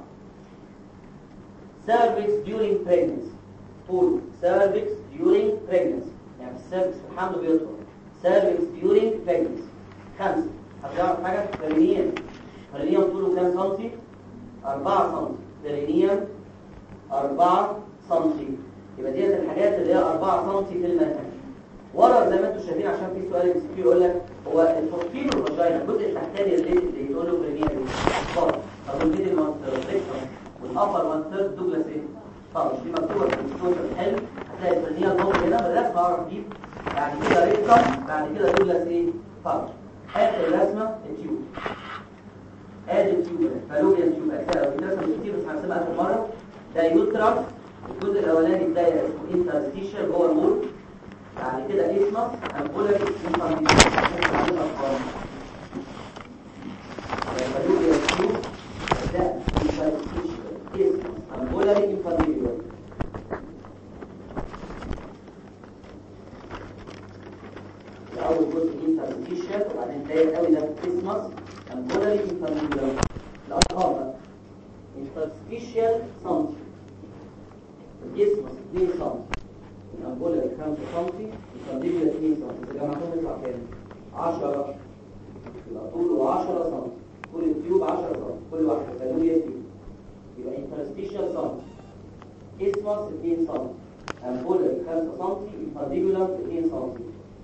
cervix during pregnancy قول cervix during pregnancy يعني السيرفكس في الحمل بيطول cervix during pregnancy خمسة هتعرف حاجة فرينيان فرينيان طوله كام سنتي؟ أربعة سنتي فرينيان أربعة سنتي يبقى ديت الحاجات اللي هي 4 سم في المنهج ورا زي ما انتم شايفين عشان في سؤال ام سي يقول لك هو الفوسفين والفاجينا الجزء التحتاني اللي اللي يقول له برينيا دي طب طب الميدل مانستر والابر مانستر دوجلاس ايه طب دي مكتوبه في الدكتور حلو هتلاقي البرينيا الموضوع هنا بالرسمه اعرف دي بعد كده ريكتم بعد كده دوجلاس ايه طب اخر الرسمه التيوب ادي التيوب فالوبيا تيوب اجزاء بترسم كتير بس هنسيبها اخر مره ده يوترس الجزء الاولاني ده اسمه انترستيشر جوه المول بعد كده اسمس امبولاري امبولاري انفانتيليور اول جزء انترستيشر وبعدين تلاقي قوي ده اسمس امبولاري انفانتيليور الارقام بقى انترستيشر سنتي الجسم 2 سم الأنبولة 5 سم الكارديبيا 2 سم إذا جمعتهم يطلع كام؟ 10 يبقى طوله 10 سم كل التيوب 10 سم كل واحدة كالوريا تيوب يبقى انترستيشال سم اسمس 2 سم أنبولة 5 سم الكارديبيا 2 سم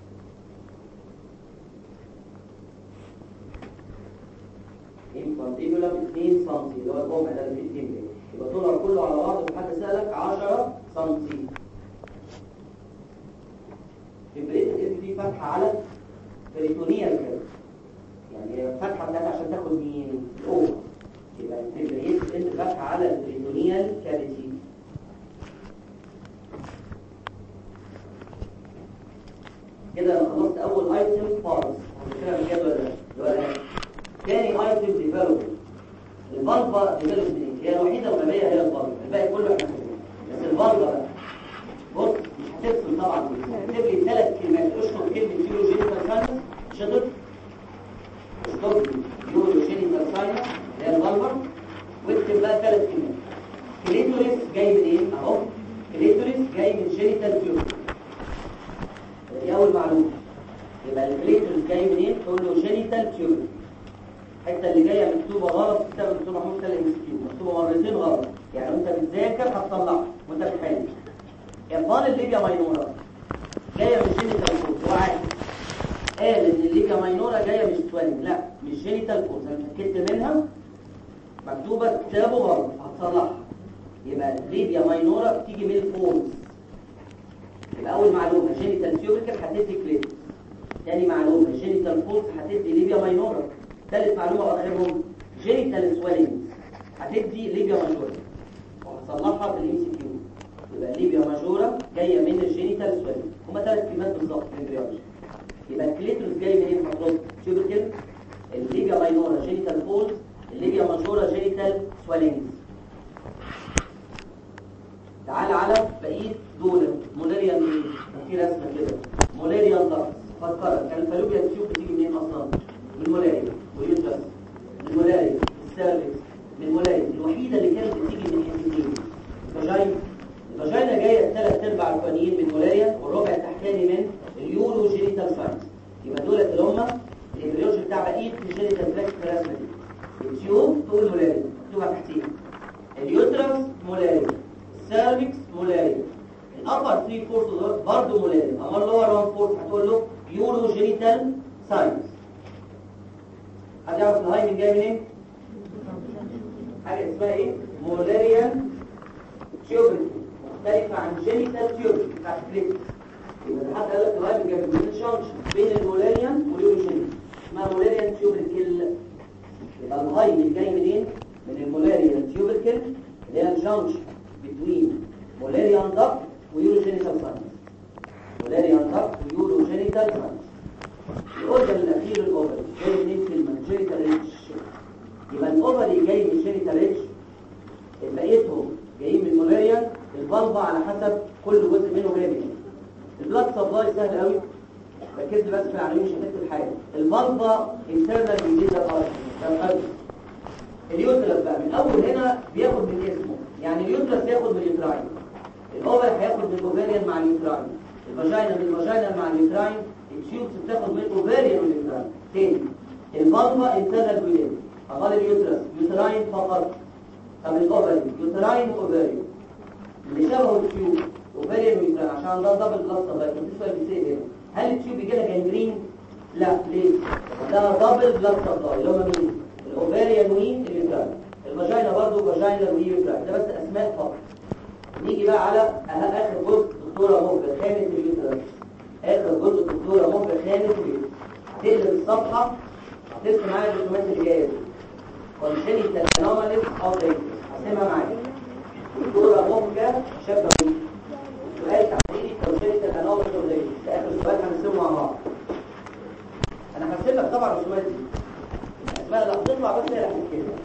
الكارديبيا 2 سم اللي هو القمع ده اللي في التيم يبقى طولها كله على بعضه حد سألك 10 سنتي البريد الاسم دي فتحة على بريتونيال كده يعني الفتحة بتاعتها عشان تاخد مين الأوفر يبقى البريد الاسم فتحة على البريتونيال كافيتي كده انا خلصت اول ايتم فارس كده الجدول ده اللي هو تاني ايتم ديفلوبمنت الفالفا ديفلوبمنت هي الوحيده الغبيه هي الفالفا الباقي كله احنا فاهمينه بس الفالفا بقى بص مش هتفصل طبعا اكتب لي ثلاث كلمات اشطب كلمه يوروجينيتال ساينس شطب اشطب يوروجينيتال ساينس اللي هي الفالفا واكتب بقى ثلاث كلمات كليتوريس جاي من ايه اهو كليتوريس جاي من جينيتال تيوب دي اول معلومه يبقى الكليتوريس جاي منين تقول له جينيتال تيوب الحته اللي جايه مكتوبه غلط بسبب الدكتور محمود سالم مسكين مكتوبه مرتين غلط يعني وانت بتذاكر هتصلحها وانت بتحل ابطال الليبيا ماينورا جايه من جينيتال فورس هو عارف قال ان الليبيا ماينورا جايه مش سوالين لا مش جينيتال فورس انا اتاكدت منها مكتوبه كتابه غلط هتصلحها يبقى ليبيا ماينورا بتيجي من الفورس يبقى اول معلومه جينيتال تيوبريكال هتدي كليت تاني معلومه جينيتال فورس هتدي ليبيا ماينورا ثالث معلومه واخرهم جينيتال سوالين هتدي ليبيا ماجورا وهتصلحها في الام سي كيو يبقى ليبيا ماجورا جايه من الجينيتال سوالين هما ثلاث كلمات بالظبط في الامبريولوجي يبقى الكليتروس جاي منين حضرتك تيوبريكال الليبيا ماينورا جينيتال فورس الليبيا ماجورا جينيتال سوالينز تعال على بقيه دول مولاريا مين في رسمه كده مولاريا ضغط فكرت كان الفالوبيا تيوب بتيجي منين اصلا من مولاريا ويوترس من مولاريا السيرفكس من مولاريا الوحيده اللي كانت بتيجي من حتتين الفاجينا الفاجينا جايه ثلاث ارباع الفانيين من مولاريا والربع التحتاني من اليورو جينيتال ساينس يبقى دولت اللي هم الامبريولوجي بتاع بقيه الجينيتال تراكت في الرسمه دي التيوب تقول مولاريا مكتوبه تحتيها اليوترس مولاريا السيرفكس مولاريا الابر 3 فورس دول برضه مولاريا اما اللور 1 فورس هتقول له يورو جينيتال ساينس حد يعرف الهايمن جاي منين؟ حاجه اسمها ايه؟ مولاريان تيوبريتي مختلفه عن جينيتال تيوبريتي بتاعت كليك يبقى حد قال لك الهايمن جاي من الشنش بين المولاريان واليورو جينيتال اسمها مولاريان تيوبريكل يبقى الهايمن جاي منين؟ من المولاريان تيوبريكل اللي هي الجنكشن بين مولاريان دكت ويوروجينيتال ساينس مولاريان دكت ويوروجينيتال ساينس الاورجن الاخير الاوفري جاي منين كلمه جينيتال ريتش يبقى الاوفري جاي من جينيتال ريتش بقيتهم جايين من مولاريان الفالفا على حسب كل جزء منه جاي منين البلاد سبلاي سهل قوي ركزت بس في العناوين مش هتكتب حاجه الفالفا انترنال بيجيزا ارتري ده قلب اليوترس بقى من اول هنا بياخد من اسمه يعني اليوترس ياخد من اليوتراين الاوفر هياخد من الاوفريان مع اليوتراين الفاجينا من الفاجينا مع اليوتراين التيوبس بتاخد من الاوفريان واليوتراين تاني الفالفا انترنال بيجيزا فقال اليوترس يوتراين فقط طب الاوفري يوتراين واوفريان اللي شبهه التيوب اوفريان ويوتراين عشان ده دبل بلس سبلاي كنت سؤال بيسال هنا هل التيوب يجي لها جانجرين لا ليه ده دبل بلس سبلاي اللي هم مين الاوفريان واليوتراين الفاجينا برضه فاجينا ويوتراين ده بس اسماء فقط نيجي بقى على اخر جزء دكتوره مهبه خانه اليوتراين اخر جزء دكتوره مهبه خانه اليوتراين هتقلب الصفحه هترسم معايا الرسومات اللي جايه دي congenital anomalies of the هسمها معايا دكتوره مهبه شابه سؤال تعديلي congenital anomalies of the ده اخر سؤال هنرسمه مع بعض انا هرسم لك طبعا الرسومات دي الاسماء اللي هتطلع بس هي اللي هتتكتب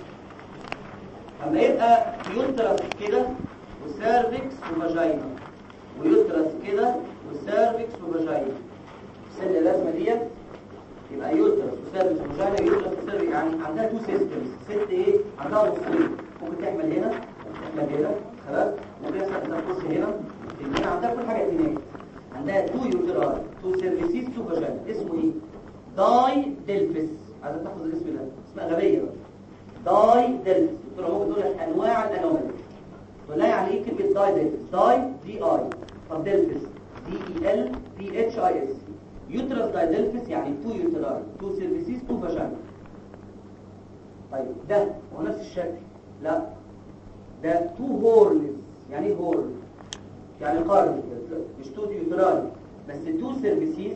اما يبقى يوترس كده وسيرفكس وفاجينا ويوترس كده وسيرفكس وفاجينا سن الرسمه ديت يبقى يوترس وسيرفكس وفاجينا يوترس وسيرفكس يعني عندها تو سيستمز ست ايه عندها نصين ممكن تعمل هنا تعمل هنا خلاص ممكن يحصل تنفس هنا هنا عندها كل حاجه هناك عندها تو يوتراي تو سيرفيسيس تو فاجينا اسمه ايه داي ديلفيس عايز تحفظ الاسم ده اسمها غبيه داي ديلفيس دكتور ممكن تقول لك انواع الانومالي تقول لها يعني ايه كلمه داي ديلفيس داي دي اي طب ديلفيس دي اي ال بي اتش اي اس يوترس داي ديلفيس يعني تو يوتراي تو سيرفيسيس تو فاجينا طيب ده هو نفس الشكل لا ده تو هورنز يعني ايه هورن يعني قرن مش تو يوتراي بس تو سيرفيسيس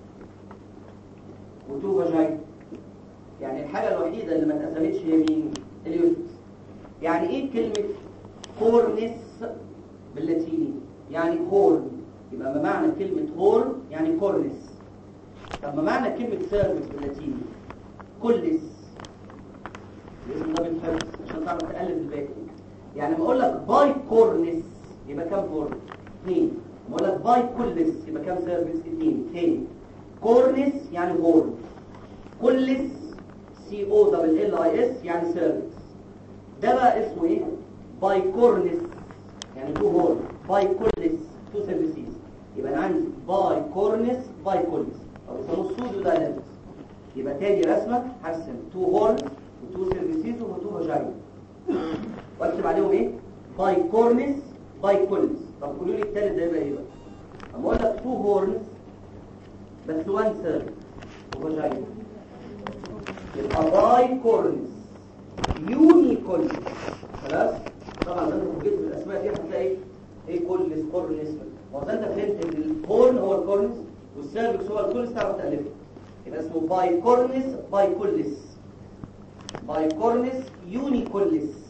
وتو فاجينا يعني الحاجة الوحيدة اللي ما اتقسمتش هي مين اليوترس يعني ايه كلمة كورنس باللاتيني يعني كورن يبقى ما معنى كلمة هورن يعني كورنس طب ما معنى كلمة سيرفكس باللاتيني كلس الاسم ده بيتحفظ عشان تعرف تقلب الباقي يعني لما اقول لك باي كورنس يبقى كام كورن اثنين لما اقول لك باي كلس يبقى كام سيرفكس اثنين تاني كورنس يعني هورن كلس سي او دبل ال اي اس يعني سيرفكس ده بقى اسمه ايه باي كورنس يعني تو هورن باي كلس تو سيرفيسز يبقى انا عندي باي كورنس باي كولس او يسموه سودو داينامكس يبقى تاني رسمه هرسم تو هورن وتو سيرفيسيز وتو فاجاين واكتب عليهم ايه باي كورنس باي كولنس طب قولوا لي التالت ده يبقى ايه بقى اما اقول لك تو هورنز بس وان سيرفيس وفاجاين يبقى باي كورنس يوني كولنس خلاص طبعا انت فوجئت بالاسماء دي هتلاقي ايه كولنس كورنس هو انت فهمت ان الكورن هو الكورنس والسيرفكس هو الكولنس تعرف تالفه يبقى اسمه باي كورنس باي كولنس باي كورنس يوني كولنس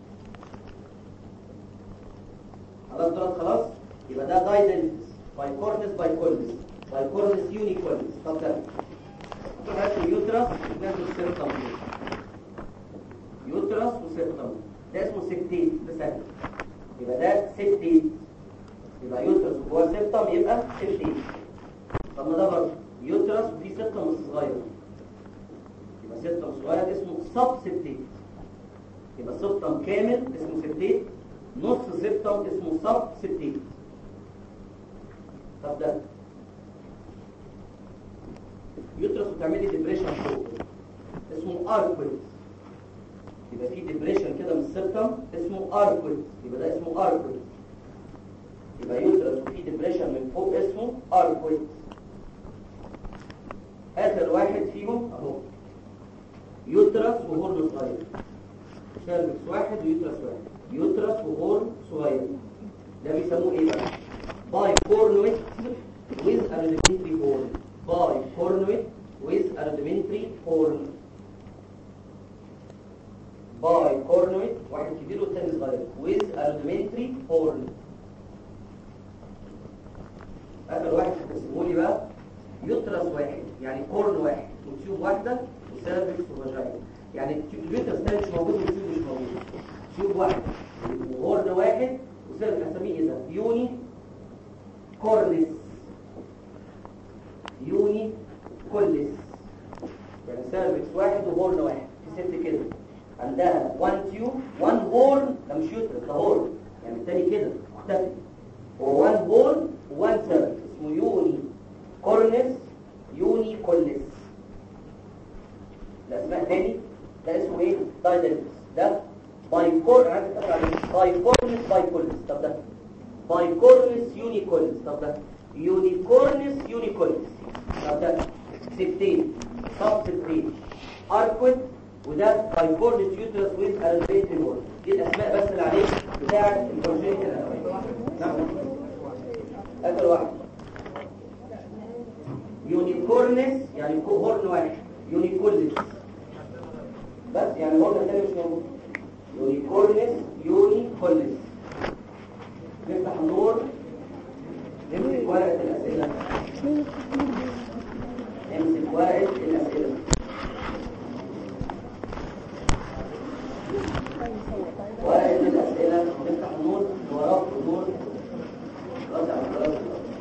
خلاص خلاص خلاص يبقى ده دايدنس باي كورنس باي كولنس باي كورنس يوني كولنس طب ده تروح هات اليوترس وتنزل السيرتم يوترس وسيرتم ده اسمه سكتيت بسهل يبقى ده سكتيت يبقى يوترس وجوه سيرتم يبقى سكتيت طب ما ده برضه يوترس وفي سيرتم بس صغير يبقى سيرتم صغير اسمه سب سبتيت يبقى سيرتم كامل اسمه سبتيت نص سبتم اسمه سب سبتيت طب ده يوترس وتعملي ديبريشن فوق اسمه اركويت يبقى في ديبريشن كده من السبتم اسمه اركويت يبقى ده اسمه اركويت يبقى يوترس وفي ديبريشن من فوق اسمه اركويت اخر واحد فيهم اهو يوترس وهورن صغير سيرفكس واحد ويوترس واحد يوترس وهورن صغير ده بيسموه ايه بقى باي كورنويت with a rudimentary horn باي كورنويت with a rudimentary horn باي كورنويت واحد كبير والتاني صغير with a rudimentary horn اخر واحد هتقسمه لي بقى يطرس واحد يعني كورن واحد وتيوب واحده وسيرفكس وفاجاين يعني اليوترس ده مش موجود والتيوب مش موجود تيوب واحد وهورن واحد وسيرفكس هسميه ايه ده يوني كورنس يوني كولس يعني سيرفكس واحد وهورن واحد في ست كده عندها 1 تيوب 1 هورن ده مش يوترس ده هورن يعني التاني كده مختفي هو 1 هورن و1 سيرفكس اسمه يوني كورنس يوني كولس ده اسمها تاني ده اسمه ايه دايدنس ده باي كور عايز اتقال عليه باي كورنس باي كولس طب ده باي كورنس يوني كولس طب ده يوني كورنس يوني كولس طب ده سبتين سب سبتين اركوت وده باي كورنس يوترس ويز البيتين وول دي الاسماء بس اللي عليه بتاعه البروجيكت الاولاني نعم اخر واحد يونيكورنس يعني هورن واحد يونيكولس بس يعني هورن الثاني مش موجود يونيكورنس يونيكولس نفتح النور نمسك ورقة الأسئلة نمسك ورقة الأسئلة ورقة الأسئلة نفتح النور وراه النور رجع خلاص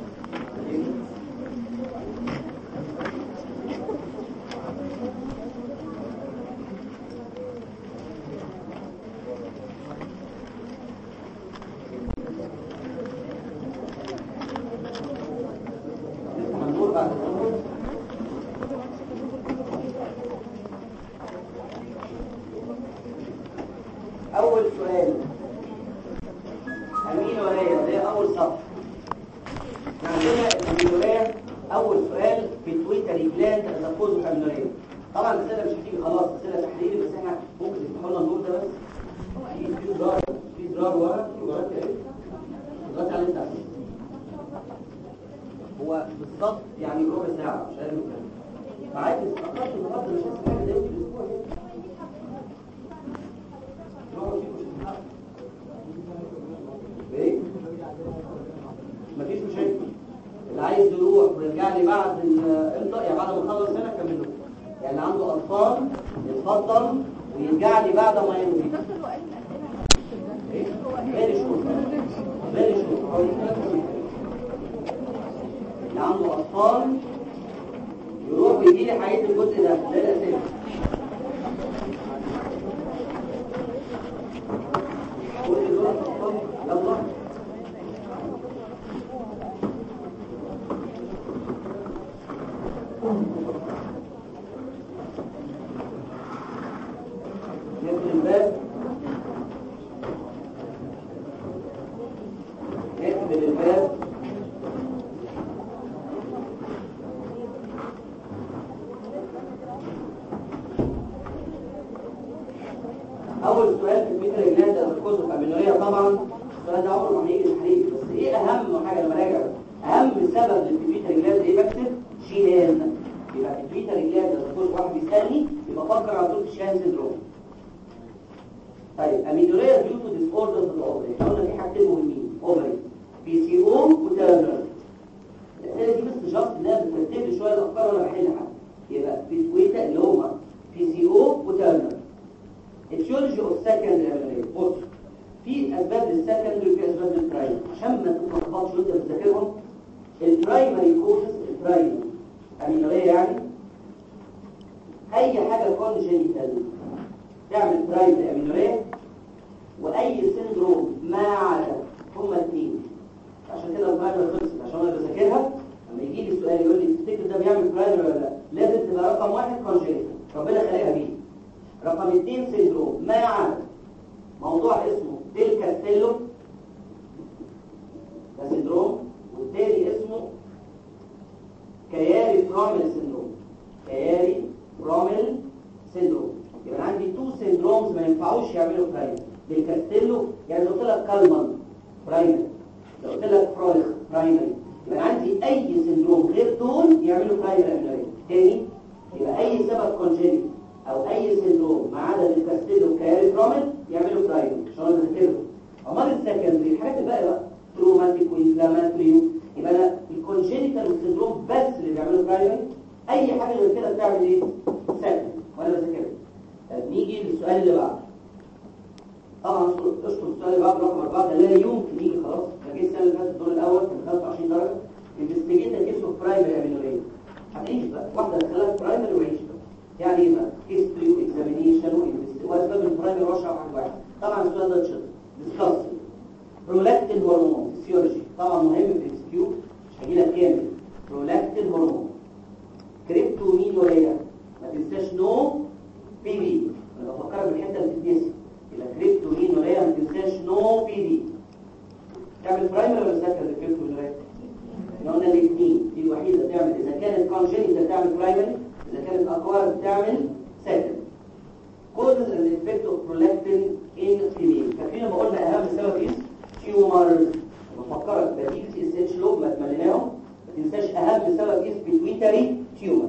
أول سؤال أمين ولاية ده أول سطر عندنا الأمينورية أول سؤال بتويتري جلاند تفوز الأمينورية طبعا الأسئلة مش هتيجي خلاص أسئلة تحليلي بس احنا ممكن تفتحوا لنا النور ده بس في في زرار في زرار ورا ضغطت ايه؟ ضغطت عليه ساعة هو بالظبط يعني ربع ساعة مش أقل من كده فعايز أقصد النهارده مش هسمع حاجة دلوقتي الأسبوع ايه مفيش مشاكل اللي عايز يروح ويرجع لي بعد الامضاء يعني بعد ما اخلص سنه كمله يعني اللي عنده اطفال يتفضل ويرجع لي بعد ما يمضي ايه غير شهور غير شهور حوالي ثلاث شهور اللي عنده اطفال يروح ويجي لي حقيقه الجزء ده ده الاسئله كل دول أطفال يلا اول سؤال في الميتر جلاند الكوز اوف امينوريا طبعا السؤال ده عمره ما هيجي الحقيقي بس ايه اهم حاجه لما راجع اهم سبب للميتر جلاند ايه بكتب شيهان يبقى الميتر جلاند الكوز واحد بيسالني يبقى فكر على طول في شيهان سيندروم طيب امينوريا ديو تو ديس اوردرز اوف الاوفري احنا قلنا في حاجتين مهمين اوفري بي سي او وتيرنر الاسئله دي بس جاست انها بترتب لي شويه الافكار وانا بحلها يبقى بيتويتا اللي هما بي سي او وتيرنر التيولوجي اوف سكندري امينوريا بص في اسباب للسكندري وفي اسباب للبرايمري عشان ما تتلخبطش وانت بتذاكرهم البرايمري كوزز البرايمري امينوريا يعني اي حاجه كونجنيتال تعمل برايمري امينوريا واي سندروم ما عدا هما اثنين عشان كده البرايمري خلصت عشان انا بذاكرها لما يجي لي سؤال يقول لي تفتكر ده بيعمل برايمري ولا لا لازم تبقى رقم واحد كونجنيتال ربنا خلقها بيه رقم اثنين سندروم ما عدا موضوع اسمه ديل كاستيلو ده سندروم والتاني اسمه كياري برامل سندروم كياري برامل سندروم يبقى عندي تو سندرومز ما ينفعوش يعملوا برايمر ديل كاستيلو يعني لو قلت لك كالمان برايمر لو قلت لك فرويخ برايمر يبقى عندي اي سندروم غير دول يعملوا برايمر امينوريا تاني يبقى اي سبب كونجينيت او اي سندروم ما عدا الكاستيلو كياري برامل يعملوا برايمر عشان انا بذاكرهم امال السكندري الحاجات الباقيه بقى تروماتيك وانفلاماتوري يبقى انا الكونجينيتال والسندروم بس اللي بيعملوا برايمري اي حاجه غير كده بتعمل ايه سكندري وانا بذاكرها طب نيجي للسؤال اللي بعده طبعا اشطر السؤال اللي بعده رقم 4 ده لا يمكن يجي خلاص ده جه السنه اللي فاتت الدور الاول كان 25 درجه انفستيجيت كيس اوف برايمري امينوريا هتعيش بقى واحده دخلها برايمري وعيش بقى يعني ايه بقى هيستوري واكزامينيشن واسباب البرايمري واشرح واحد واحد طبعا السؤال ده اتشطر ديسكاس برولاكتين هرمون فيسيولوجي طبعا مهم في الاكس كيو مش هجي لك كامل برولاكتين هرمون كريبتومينوريا ما تنساش نو بي بي انا بفكرك بالحته اللي بتتنسي يبقى كريبتومينوريا ما تنساش نو بي بي تعمل برايمري ولا سكندري كريبتومينوريا احنا قلنا الاثنين دي الوحيده تعمل اذا كانت كونجنيتال تعمل برايمري اذا كانت اكوار تعمل سكندري causes an effect of prolactin in female فاكرين لما قلنا اهم سبب ايه تيومر بفكرك بديل سي اس اتش لوب ما تمليناهم ما تنساش اهم سبب ايه بيتويتري تيومر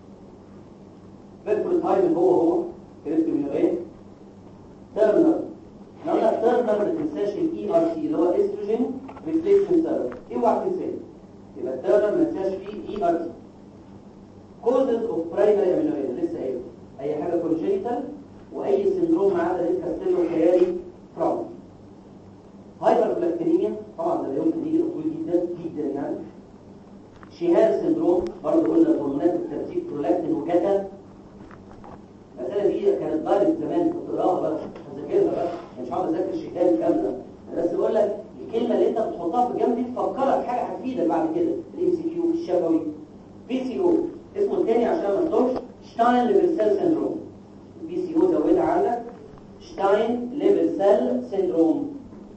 فيرفول تايم هو هو كريست من ايه تيرنر احنا قلنا تيرنر ما تنساش الاي ار سي اللي هو استروجين ريبليسمنت ثيرابي اوعى تنساه يبقى تيرنر ما تنساش فيه اي ار سي causes of primary amenorrhea لسه قايل اي حاجه congenital واي سندروم ما عدا الكاستيلو خيالي فراغ هايبربلاكتينيميا طبعا ده لا يمكن يجي طويل جدا جدا يعني شهار سندروم برضه قلنا الهرمونات بالترتيب برولاكتين وكتا المساله دي كانت ضارب زمان كنت بقراها بقى هذاكرها بقى مش هقعد اذاكر شهار كامله انا بس بقول لك الكلمه اللي انت بتحطها في الجنب دي تفكرك حاجه هتفيدك بعد كده الام سي كيو الشفوي بي سي او اسمه الثاني عشان ما تدورش شتاين ليفل سيل سندروم بي سي او زودها عندك شتاين ليفل سيل سندروم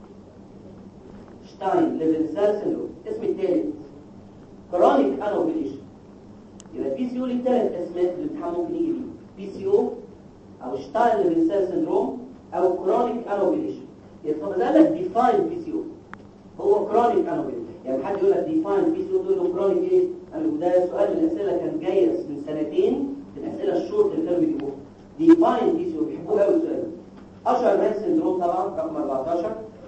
شتاين ليفل سيل سندروم اسم الثالث كرونيك انوبيليشن يبقى البي سي او ليه ثلاث اسماء في الامتحان ممكن يجي بيه بي سي او او شتاين ليفل سيل سندروم او كرونيك انوبيليشن يبقى ده لك ديفاين بي سي او هو كرونيك انوبيليشن يعني حد يقول لك ديفاين بي سي او تقول له كرونيك ايه انا ده سؤال من الاسئله كان جاي من سنتين من الاسئله الشورت اللي كانوا بيجيبوها ديفاين بي سي او بيحبوه قوي السؤال ده اشهر مان سندروم طبعا رقم 14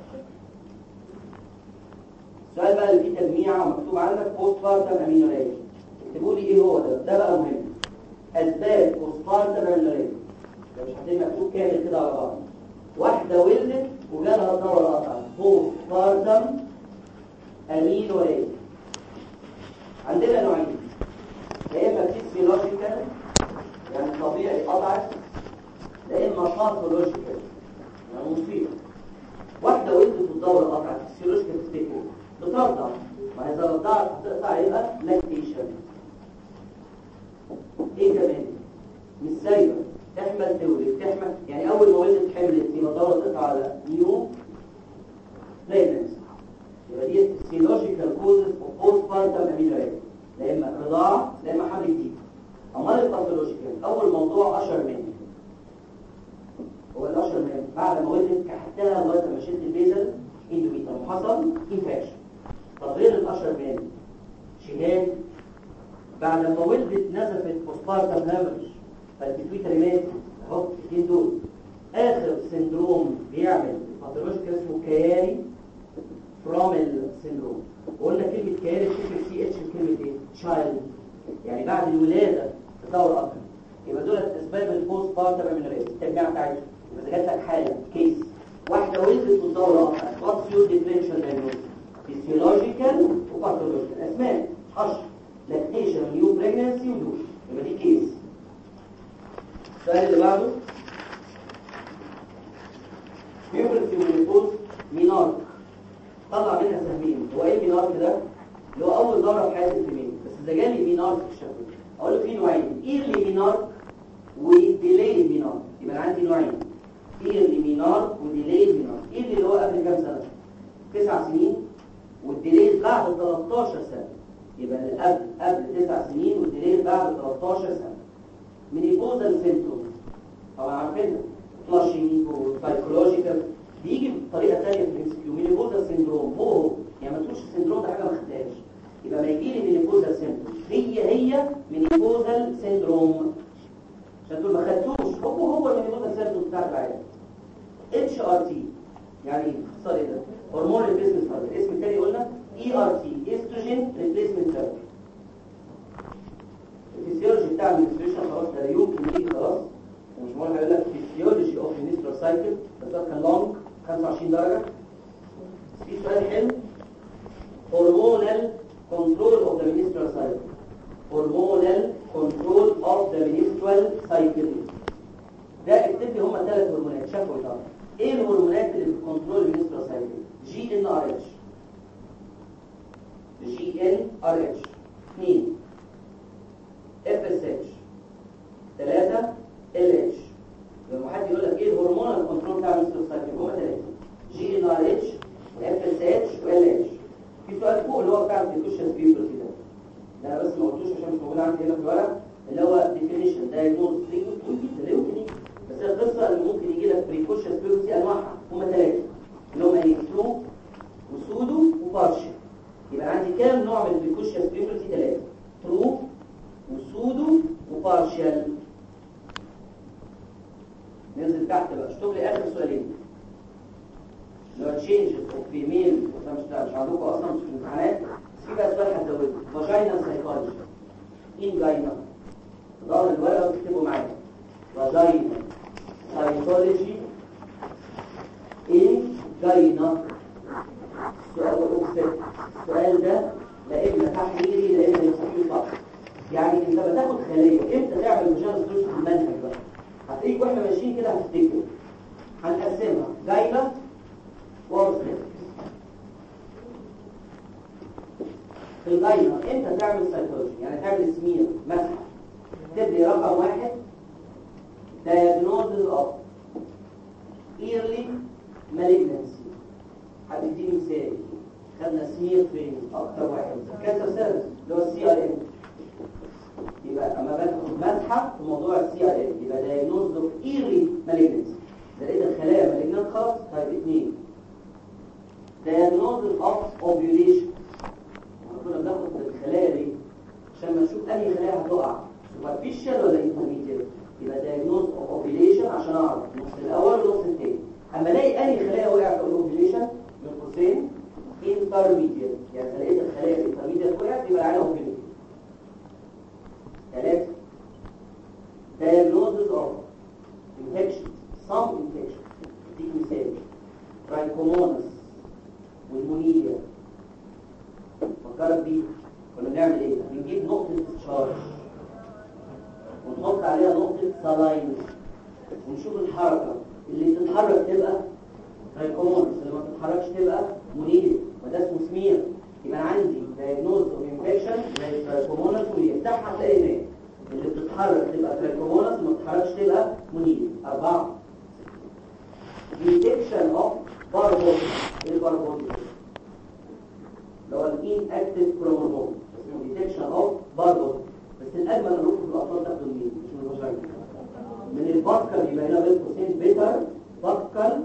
السؤال بقى اللي فيه تجميع ومكتوب عندك بوست بارتم امينوريا اكتبوا لي ايه هو ده ده بقى مهم اسباب بوست بارتم امينوريا ده مش هتلاقي مكتوب كامل كده على بعض واحده ولدت وجالها الدوره قطع بوست بارتم امينوريا عندنا نوعين يا اما فيسيولوجيكال يعني طبيعي قطعت يا اما باثولوجيكال يعني مصيبه واحده ولدت والدوره قطعت فيسيولوجيكال تفتكر بترضع ما اذا رضعت هتقطع يبقى لاكتيشن ايه كمان مش سايبه تحمل تولد تحمل يعني اول ما ولدت حملت يبقى الدوره تقطع على نيو بريجنسي يبقى دي فيسيولوجيكال كوزز اوف بوست بارتم امينوريا لا اما رضاعه لا اما حمل جديد امال الباثولوجيكال اول موضوع اشهر منه هو الاشهر منه بعد ما ولدت كحتها لغايه ما شلت البيزل اندوميتريوم وحصل انفكشن طب غير الاشهر من شهاد بعد ما ولدت نزفت بوستبارتم هامرج فالبيتويتري مات اهو الاثنين دول اخر سندروم بيعمل باثولوجيكال اسمه كياري فرامل سندروم وقلنا كلمه كياري بتشبه سي اتش كلمه ايه تشايلد يعني بعد الولاده تطور اكتر يبقى دول اسباب البوست بارتم امينوريا التجميع بتاعتهم يبقى اذا جات لك حاله كيس واحده ولدت وتدور اكتر واتس يور ديفرنشال دايجنوز فيسيولوجيكال وباثولوجيكال اسماء حشر لاكتيشن نيو بريجنسي ودوش يبقى دي كيس السؤال اللي بعده بيوبرتي والنفوس مينارك طلع منها سهمين هو ايه مينارك ده اللي هو اول ضرر في حياه الفيميل بس اذا جالي مينارك في الشكل اقول له في نوعين ايرلي مينارك وديلي مينارك يبقى عندي نوعين ايرلي مينارك وديلي مينارك ايرلي اللي هو قبل كام سنه تسع سنين والديلي بعد 13 سنه يبقى اللي قبل قبل تسع سنين والديلي بعد 13 سنه مينيبوزال سيمتومز طبعا عارفينها فلاشينج وسايكولوجيكال بيجي بطريقه ثانيه في الانسكيو مينيبوزال سيندروم هو هو يعني ما تقولش السيندروم ده حاجه ما خدتهاش يبقى ما يجي لي مينيبوزال سيندروم هي هي مينيبوزال سيندروم عشان تقول ما خدتوش هو هو المينيبوزال سيندروم بتاع العيال اتش ار تي يعني ايه اختصار ايه ده هرمون ريبليسمنت ثيرابي الاسم الثاني قلنا اي ار تي استروجين ريبليسمنت ثيرابي الفسيولوجي بتاع المنستريشن خلاص ده يمكن يجي خلاص مش مهم هيقول لك فيسيولوجي اوف منسترال سايكل بس ده كان لونج 25 درجه في سؤال حلو هرمونال كنترول اوف ذا منسترال سايكل هرمونال كنترول اوف ذا منسترال سايكل ده اكتب لي هم ثلاث هرمونات شافوا ده ايه الهرمونات اللي بتكنترول المنسترال سايكل جي ان ار اتش جي ان ار اتش 2 اف اس اتش 3 ال اتش لما حد يقول لك ايه الهرمون الكنترول بتاع المنسترال سايكل هم ثلاثه جي ان ار اتش واف اس اتش وال اتش في سؤال فوق اللي هو بتاع الديكوشن بيبرتي ده ده انا بس ما قلتوش عشان مش موجود عندي هنا في الورق اللي هو ديفينيشن دايجنوز ده يمكن يجي بس هي القصه اللي ممكن يجي لك بريكوشن بيبرتي انواعها هم ثلاثه اللي هم ايه ترو وسودو وبارشل يبقى عندي كام نوع من البريكوشن بيبرتي ثلاثه ترو وسودو وبارشل ننزل تحت بقى اشطب لي اخر سؤالين لو تشينجز اوف فيميل مش مش عندكم اصلا مش في الامتحانات بس في بقى سؤال هتزوده فاجينا سايكولوجي ان جاينا ظهر الورقه وتكتبوا معايا فاجينا سايكولوجي ان جاينا سؤال الاوكسيد السؤال ده لا اما تحليلي لا اما يستحيل صح يعني انت بتاخد خليه امتى تعمل مجال ستروس في المنهج بقى هتلاقيك واحنا ماشيين كده هتفتكر هنقسمها جاينا وارسنال في الجاينا امتى تعمل سيتولوجي يعني تعمل سمير مسح تبدي رقم واحد diagnosis of early malignancy هتديني مثال خدنا سمير فين اكتر واحد كانسر سيرفيس اللي هو السي ار ام يبقى اما باخد مسحه في موضوع السي ار ام يبقى diagnosis of early malignancy ده لقيت الخلايا مالجنت خلاص طيب اثنين diagnosis of ovulation كنا بناخد الخلايا دي عشان ما نشوف انهي خلايا هتقع superficial ولا intermediate يبقى diagnosis of ovulation عشان اعرف النص الاول والنص الثاني اما الاقي انهي خلايا وقعت في الاوفيليشن من قوسين intermediate يعني لقيت الخلايا الانترميديت وقعت يبقى عليها اوفيليشن ثلاثة diagnosis of infection some infection دي مثال trichomonas والمونيليا فكرت بيه كنا بنعمل ايه بنجيب نقطة تشارج ونحط عليها نقطة سلاين ونشوف الحركة اللي تتحرك تبقى ترايكومونس اللي ما تتحركش تبقى مونيليا وده اسمه سمير يبقى عندي دايجنوز اوف انفكشن زي ترايكومونس مونيليا افتحها هتلاقي هناك اللي بتتحرك تبقى ترايكومونس ما بتتحركش تبقى مونيليا أربعة detection of باربول ايه الباربول اللي هو الان اكتف كروموزوم اسمه ديتكشن اوف باربول بس الاجمل نروح في الاطفال تاخدوا مين مش من الفاجينا من البكر يبقى هنا بين قوسين بيتر بكر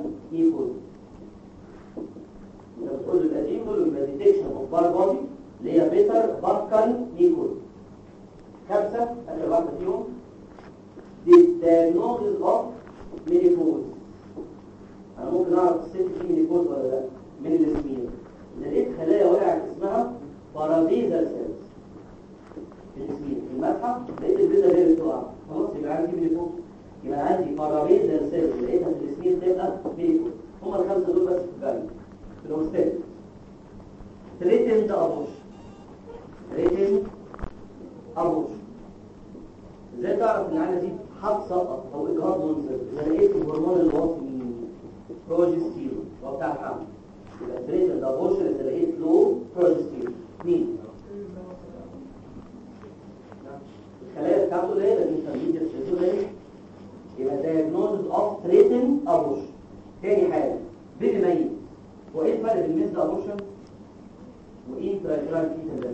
واحده فيهم دي diagnosis of menopause انا ممكن اعرف الست دي منيبوز ولا لا من الاسمين لقيت خلايا وقعت اسمها بارابيزال سيلز في الاسمين في المتحف لقيت البيضه دي بتقع خلاص يبقى عندي منيبوز يبقى عندي بارابيزال سيلز لقيتها في الاسمين تبقى منيبوز هم الخمسه دول بس في البالي في الاوستيل تريتند ابوش تريتند ابوش ازاي تعرف ان العينه دي هتسقط او اجهاض منصف اذا لقيت الهرمون الوصفي مين بروجستيرون هو بتاع الحمل يبقى تريتند ابوشن اذا لقيت له بروجستيرون مين الخلايا بتاعته اللي هي الانترميديت سيتوزايت يبقى diagnosis of threatened abortion تاني حاجة بيبي ميت هو ايه الفرق بين ميزد ابورشن وايه انترايتراين فيتال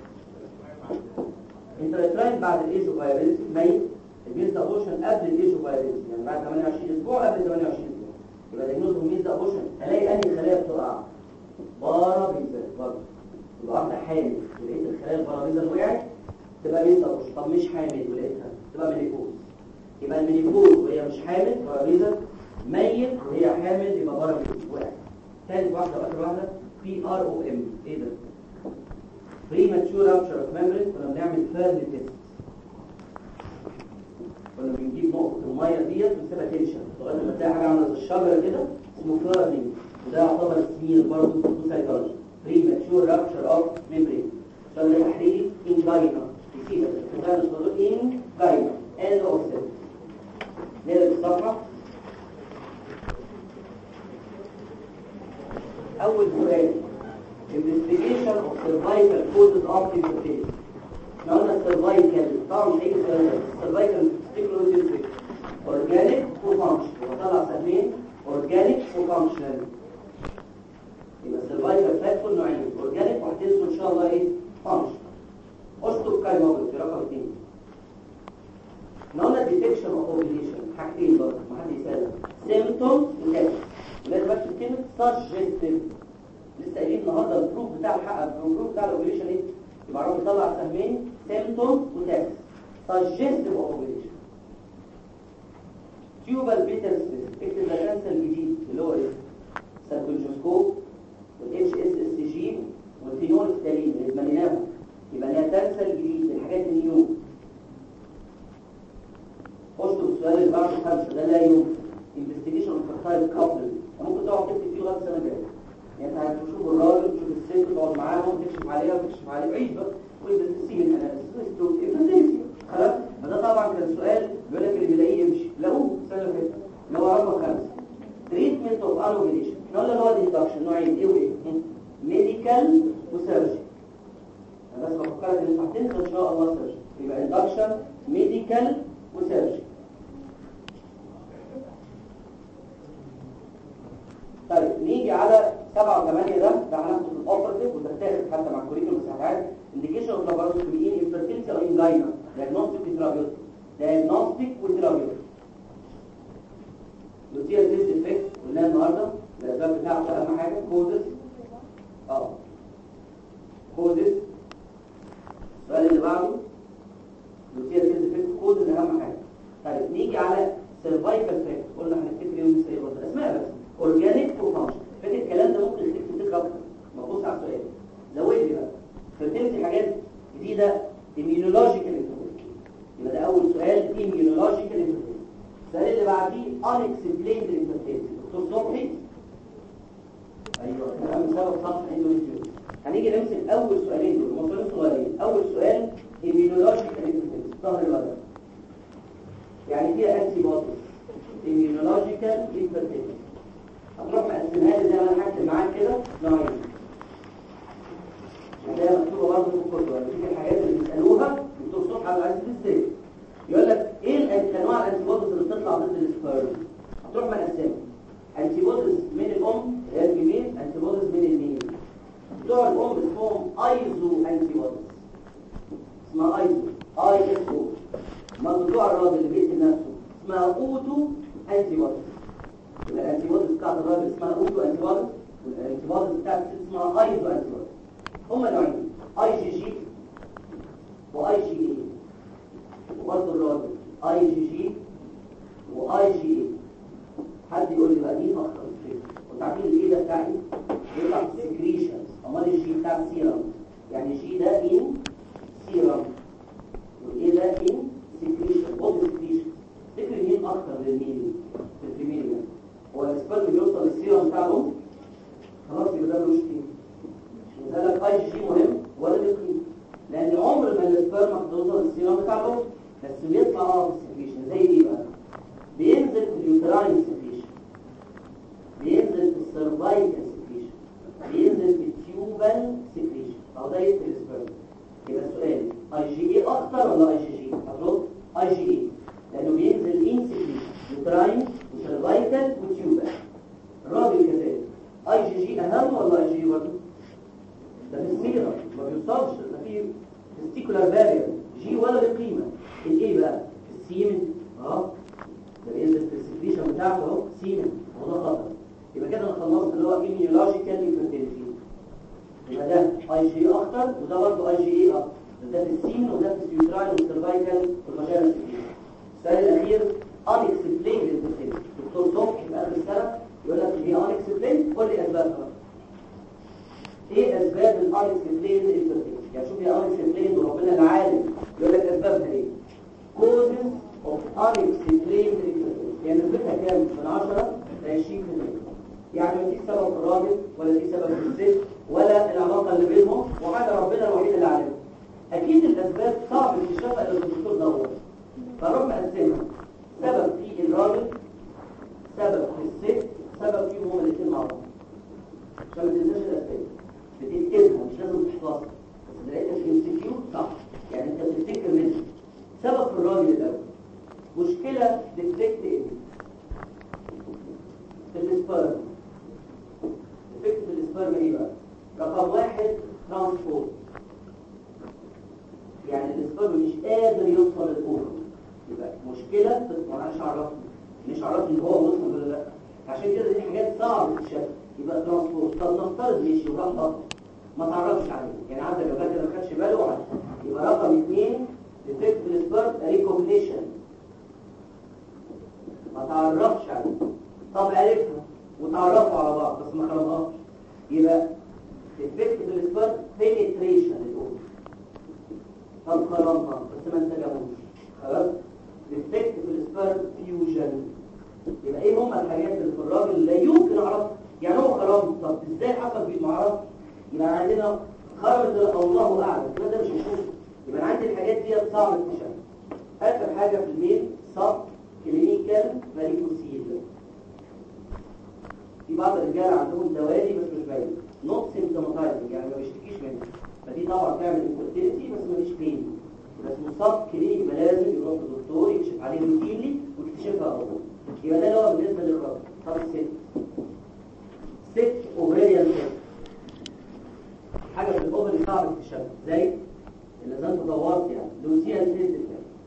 انترايتراين بعد الايج اوف فايبيلتي ميت الميزد ابورشن قبل الايج اوف فايبيلتي يعني بعد 28 اسبوع قبل 28 اسبوع يبقى diagnosis of ميزد ابورشن الاقي انهي خلايا بتقع بارابيزا برضه يبقى واحده حامل ولقيت الخلايا البارابيزا اللي وقعت تبقى ميزد ابورشن طب مش حامل ولقيتها تبقى ميليكوز يبقى الميليكوز وهي مش حامل بارابيزا ميت وهي حامل يبقى بارابيزا وقعت ثالث واحده واخر واحده بي ار او ام ايه ده بري ماتشور رابشر اوف ميموري كنا بنعمل فيرن تيست كنا بنجيب نقطه الميه ديت ونسيبها تنشن لغايه ما تلاقي حاجه عامله زي الشجره كده اسمه فيرنينج وده يعتبر سمير برضه في سايكولوجي بري ماتشور رابشر اوف ميموري ده تحريك انجاينا يسيبك ده اسمه انجاينا ان او سيل نقلب الصفحه أول سؤال investigation of cervical causes of infertility احنا قلنا cervical طبعا مش هيجي cervical sticulosis organic وfunctional وطلع سهمين organic وfunctional يبقى cervical factor نوعين organic وهتنسوا ان شاء الله ايه functional اشطب كايموجرافي رقم اثنين احنا قلنا detection of ovulation حاجتين برضه ما حد يسأل symptoms وتست لازم اكتب كلمه سجستيف لسه قايلين النهارده البروف بتاع الحق البروف بتاع الاوبريشن ايه يبقى عرفت يطلع سهمين سيمتوم وتاكس سجستيف اوبريشن تيوبال بيتر سميث اكتب ده كانسر الجديد اللي هو ايه سيركولوجيسكوب والاتش اس اس جي والفينول فتالين اللي مليناهم يبقى ده كانسر الجديد الحاجات النيو اشطب السؤال اللي بعده خمسه ده لا يمكن investigation of fertile couple ممكن تقعد تكتب فيه لغايه السنه الجايه يعني انت هتشوف الراجل تشوف الست تقعد معاهم تكشف عليها وتكشف عليه عيد بقى والسيمن اناليسيس خلاص فده طبعا كان سؤال بيقول لك اللي بيلاقيه يمشي لقوه السنه اللي فاتت اللي هو رقم خمسه تريتمنت اوف انوفيليشن احنا قلنا اللي هو ديدكشن نوعين ايه وايه ميديكال وسيرجي انا بس بفكرك ان انت هتنسى ان شاء الله سيرجي يبقى اندكشن ميديكال وسيرجي طيب نيجي على 7 و8 ده ده هناخده في الاوبرتيف وتتاخد حتى مع الكوريكولم بس هتعرف انديكيشن اوف لاباروسكوبي ان انفيرتيلتي او انجاينا دايجنوستيك وثيرابيوتيك دايجنوستيك وثيرابيوتيك لوتير تيست افكت قلناها النهارده الاسباب بتاعته اهم حاجه كوزس اه كوزس السؤال اللي بعده لوتير تيست افكت كوزس اهم حاجه طيب نيجي على سيرفايكال فاكت قلنا هنفتكر ايه ونسال برضه اسماء بس اورجانيك وفانكشن فاكر الكلام ده ممكن يخليك تفتكر اكتر ما تبص على السؤال زود لي بقى فتمسك حاجات جديده immunological information يبقى ده اول سؤال immunological information السؤال اللي بعديه unexplained information دكتور صبحي ايوه كلام سبب صح اندوميتريوز هنيجي نمسك اول سؤالين دول هم سؤالين صغيرين اول سؤال immunological information ظهر الورق يعني فيها انتي بوديز immunological information هتروح مقسمها لي زي ما انا هكتب معاك كده نوعين هتلاقيها مكتوبه برضه في الكتب يعني في الحاجات اللي بيسالوها دكتور صبحي عبد العزيز ازاي يقول لك ايه الأن- انواع الانتي بوديز اللي بتطلع ضد السبيرم هتروح مقسمها انتي بوديز من الام اللي هي الفيميل انتي بوديز من الميل بتوع الام اسمهم ايزو انتي بوديز اسمها ايزو اي اس او ما بتوع الراجل اللي بيقتل نفسه اسمها اوتو انتي بوديز الانتي بوديز بتاعت الراجل اسمها اوتو انتي بوديز والانتي بوديز بتاعت الست اسمها ايزو انتي بوديز هما نوعين اي جي جي واي جي اي برضه الراجل اي جي جي واي جي اي حد يقول لي بقى دي اخطر وانتوا عارفين الايه ده بتاعي بيطلع سكريشنز امال الجي بتاع سيرم يعني جي ده ان سيرم والايه ده ان سكريشن بودي سكريشن تفتكر مين اكتر للميل في الفيميليا هو الاسبرم بيوصل للسيرم بتاع الام خلاص يبقى ده ملوش قيمه لذلك اي جي مهم ولا له قيمه لان عمر ما الاسبرم هتوصل للسيرم بتاع الام بس بيطلع اه في السكريشن زي ايه بقى بينزل في اليوتراين سكريشن بينزل في السيرفايكال سكريشن بينزل في التيوبال سكريشن او ده يقتل الاسبرم يبقى السؤال اي جي اي اكتر ولا اي جي جي هترد اي جي اي لانه بينزل ان سكريشن يوتراين وسيرفايكال وتيوبال الراجل كذلك اي جي جي اهم ولا اي جي برضه ده في السيرة ما بيوصلش ده في تستيكولار بارير جي ولا له قيمه الايه بقى في السيمن اه ده بينزل في السكريشن بتاعته اهو سيمن وده خطر يبقى كده انا خلصت اللي هو immunological infertility يبقى ده اي جي اكتر وده برضه اي جي اي اكتر ده في السيمن وده في السيوتراين والسيرفايكال والمجال السكريشن السؤال الاخير unexplained infertility دكتور صبحي في اخر السنه يقول لك دي unexplained قول لي اسبابها ايه اسباب الانكسبليند infertility يعني شوف يا unexplained وربنا العالم يقول لك اسبابها ايه causes of unexplained infertility يعني نسبتها كام من 10 ل 20% يعني مفيش سبب في الراجل ولا في سبب في الست ولا العلاقه اللي بينهم وحاجه ربنا الوحيد اللي عارفها اكيد الاسباب صعب اكتشافها الا الدكتور دور فنروح مقسمها سبب في الراجل سبب في الست سبب فيهم هما الاثنين مع بعض عشان ما تنساش الاسباب بتكتبها مش لازم تحفظها بس لقيتها في انستيتيوت صح يعني انت بتفتكر منها سبب في الراجل الاول مشكله ديفكت ايه في الاسبرم ديفكت في الاسبرم ايه بقى رقم واحد ترانسبورت يعني الاسبرم مش قادر يوصل للاوفر يبقى مشكله بس ما مش عرفني مش عرفني ان هو وصل ولا لا عشان كده دي حاجات صعبه تتشاف يبقى ترانسبورت طب نفترض ماشي وراح بطل ما تعرفش عليه يعني عندك لو كده ما خدش باله وعارف يبقى رقم اثنين ديفكت في الاسبرم ريكوجنيشن ما تعرفش عليه طب عرفنا وتعرفوا على بعض بس ما خرجهاش يبقى ديفكت في الاسبرم بينتريشن الاول طب خرجها بس ما انسجموش خلاص ديفكت في الاسبرم فيوجن يبقى ايه هم الحاجات اللي في الراجل اللي لا يمكن اعرفها يعني هو خرج طب ازاي حصل في المعرض يبقى عندنا خرج الله اعلم كده ده مش هنشوفه يبقى أنا عندي الحاجات دي صعب اكتشافها اخر حاجه في الميل سب كلينيكال ماريكوسيل في بعض الرجال عندهم دوالي بس مش باين نوت سيمتوماتايزنج يعني ما بيشتكيش منها فدي طبعا تعمل انفيرتيليتي بس مفيش بين بس مصاب كلينيك يبقى لازم يروح للدكتور يكشف عليه روتينلي ويكتشفها اول يبقى ده اللي هو بالنسبه للراجل طب الست ست اوفريان ست حاجه في الاوفري صعب اكتشافها زي اللي زي انت دورت يعني لوسيان سيست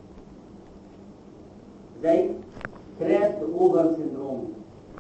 زي كرافت اوفر سيندروم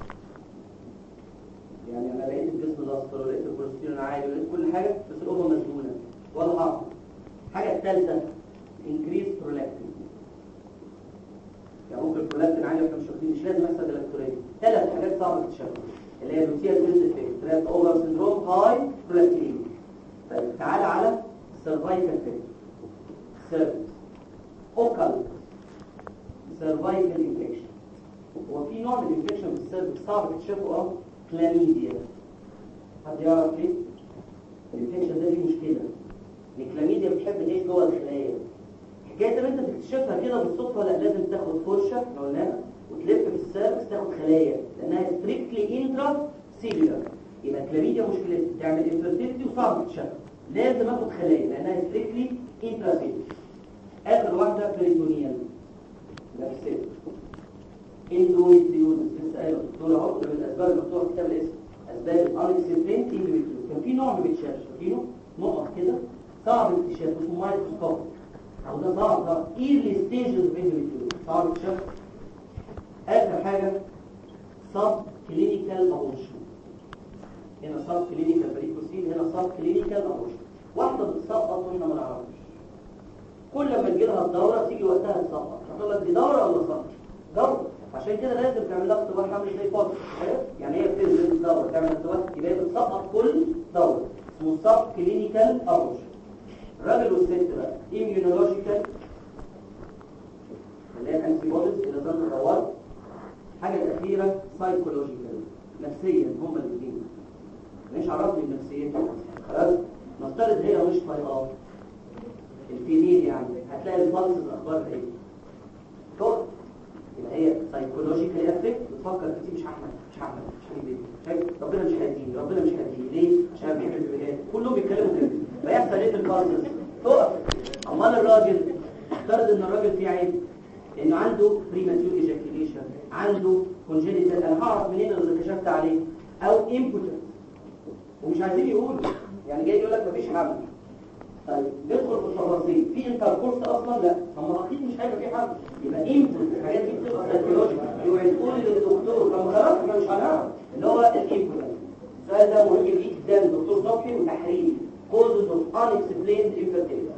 يعني انا لقيت الجسم الاصفر ولقيت الكوليسترول عالي ولقيت كل حاجه بس الاوفر مسدونه ولا حاجه الحاجه الثالثه انكريز برولاكتين يعني ممكن البرولاكتين عالي واحنا مش واخدين مش لازم يحصل دلاكتوريه ثلاث حاجات صعبه تتشخص اللي هي لوسيا سيست كرافت اوفر سيندروم هاي برولاكتين طيب تعالى على السيرفايكال فيت سيرفيس اوكال سيرفايكال انفكشن هو في نوع من الانفكشن في السيرفيس صعب تكتشفه اه كلاميديا حد يعرف ليه؟ الانفكشن ده فيه مشكله الكلاميديا بتحب تعيش جوه الخلايا حكايه ان انت تكتشفها كده بالصدفه لا لازم تاخد فرشه احنا قلناها وتلف في السيرفس تاخد خلايا لانها ستريكتلي انترا سيلولار يبقى الكلاميديا مشكلتها تعمل انفيرتيلتي وصعب تكتشفها لازم اخد خلايا لانها ستريكتلي انترا سيلولار اخر واحده بريتونيال ده في السيرفس اندوميتريوزس لسه قايل الدكتور اهو من الاسباب المكتوبه في كتاب الاسم اسباب الانكسبلين اندوميتريوزس كان في نوع ما بيتشافش فاكرينه نقط كده صعب اكتشافه اسمه مايكروسكوب او ده صعب ده ايرلي ستيجز اوف اندوميتريوزس صعب اكتشافه اخر حاجه سب كلينيكال ابورشن هنا سب كلينيكال بريكوسين هنا سب كلينيكال ابورشن واحده بتسقط واحنا ما نعرفش كل لما تجي لها الدوره تيجي وقتها تسقط هتقول لك دي دوره ولا سقط دوره عشان كده لازم تعمل لها اختبار حمل زي فاضل يعني هي بتنزل الدوره تعمل اختبار يبقى هي بتسقط كل دوره اسمه سب كلينيكال ابروش الراجل والست بقى immunological اللي هي الانتي بوديز اللي ظن دوار الحاجه الاخيره سايكولوجيكال نفسيا هم الاثنين مش عرفني بنفسيتها خلاص نفترض هي مش طايقاه الفيميل يعني هتلاقي البلس اخبارها ايه فوق يبقى هي سايكولوجيكال افكت بتفكر كتير مش هحمل مش هحمل مش هجيب شايف ربنا مش هيديني ربنا مش هيديني ليه عشان انا بحب البنات كلهم بيتكلموا كده فيحصل ايه في البلس تقف امال الراجل افترض ان الراجل فيه عيب انه عنده بريماتيور ايجاكيوليشن عنده كونجينيتال انا هعرف منين اللي كشفت عليه او امبوتنت ومش عايزين يقولوا يعني جاي يقول لك مفيش حمل طيب ندخل في التفاصيل في انتركورس اصلا لا هم اكيد مش هيبقى في حمل يبقى امتى الحاجات دي بتبقى سايكولوجيكال يوعي تقول للدكتور طب خلاص احنا مش هنعرف اللي هو الامبوتنت السؤال ده مهم جدا دكتور صبحي وتحريري causes of unexplained infertility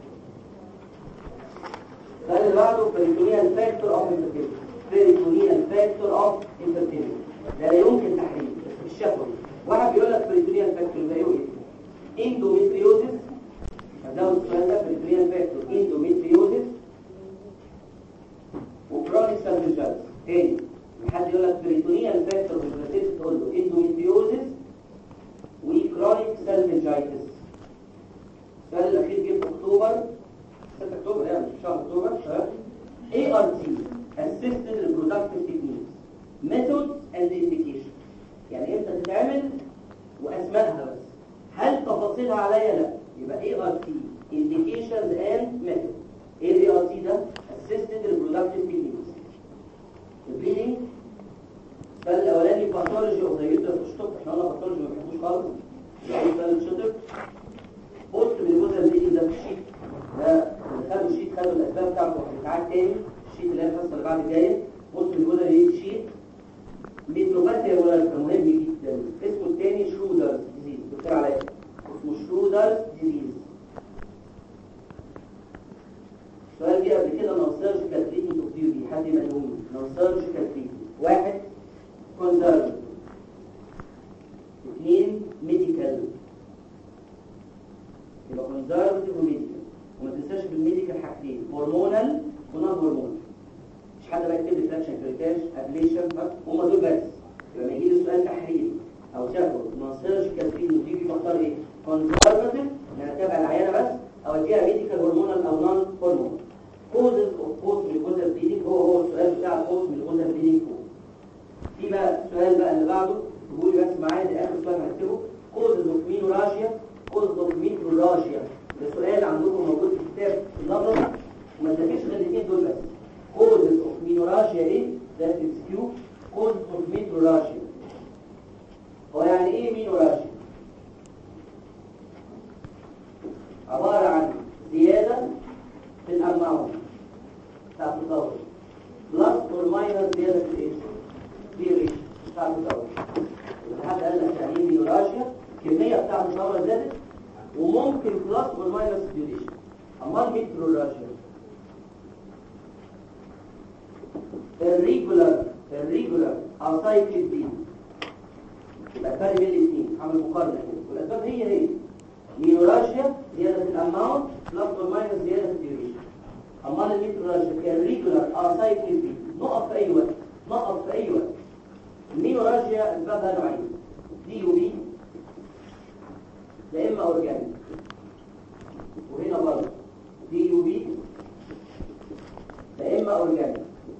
السؤال اللي بعده peritoneal factor of infertility peritoneal factor of infertility ده لا يمكن تحرير بس في الشفوي واحد بيقول لك peritoneal factor يبقى ايه ايه endometriosis هزود السؤال ده peritoneal factor endometriosis وكرونيك سالفنجايتس تاني حد يقول لك peritoneal factor of infertility تقول له endometriosis وكرونيك سالفنجايتس السؤال الاخير جه في اكتوبر 6 اكتوبر يعني في شهر اكتوبر ART Assisted Reproductive Techniques Methods and Indications يعني امتى تتعمل واسمائها بس هل تفاصيلها عليا لا يبقى ART Indications and Methods ايه ال ART ده Assisted Reproductive Techniques البليدنج السؤال الاولاني باثولوجي اوف ذا يوترس اشطب احنا قلنا باثولوجي ما بنحبوش خالص يعني السؤال الشطب قلت من الجزء اللي ده في الشيت ده خدوا الشيت خدوا الاسباب بتاعته هتتعاد تاني الشيت اللي هي الحصه اللي بعد الجايه قلت من الجزء اللي في الشيت ميتروباثيا ولا مهم جدا اسمه الثاني شرودرز ديزيز دكتور علاء اسمه شرودرز ديزيز السؤال جه قبل كده نون سيرجيكال تريتمنت اوف دي حد ملهوم نون سيرجيكال تريتمنت واحد كونسرف اثنين ميديكال يبقى كونزرفتيف وميديكال وما تنساش بالميديكال حاجتين هرمونال ونون هرمونال مش حد بقى يكتب لي فراكشن كريتاج ابليشن هم دول بس يبقى لما يجي لي سؤال تحريري او شافه نون سيرجيكال تريتمنت دي بختار ايه كونزرفتيف ان انا اتابع العيانه بس او اديها ميديكال هرمونال او نون هرمونال كوزز اوف بوست ميكوزا بليدنج هو هو السؤال بتاع البوست ميكوزا بليدنج في بقى السؤال بقى اللي بعده تقولي بس معايا ده اخر سؤال هكتبه كوزز اوف مينوراشيا كوزز اوف ميكروراشيا ده سؤال عندكم موجود في كتاب النظر وما تذاكرش غير الاثنين دول بس كوزز اوف مينوراشيا ايه ده اس كيو كوزز اوف ميكروراشيا هو يعني ايه مينوراشيا عبارة عن زيادة في الاماونت بتاعت الدورة بلس اور ماينس زيادة في الايه دي بتاعت الدورة إذا حد قال لك يعني ايه مينوراشيا الكمية بتاعت الدورة زادت وممكن بلس اور ماينس ديوريشن امال ميكروراشيا الريجولار الريجولار او سايكل دي يبقى الفرق بين الاثنين عمل مقارنه كده والاسباب هي هي ميوراشيا زياده في الاماونت بلس اور ماينس زياده في الديوريشن امال الميكروراشيا الريجولار او سايكل دي نقف في اي وقت نقف في اي وقت الميوراشيا اسبابها نوعين دي وبي يا اما اورجانيك وهنا برضه دي يو بي يا اما اورجانيك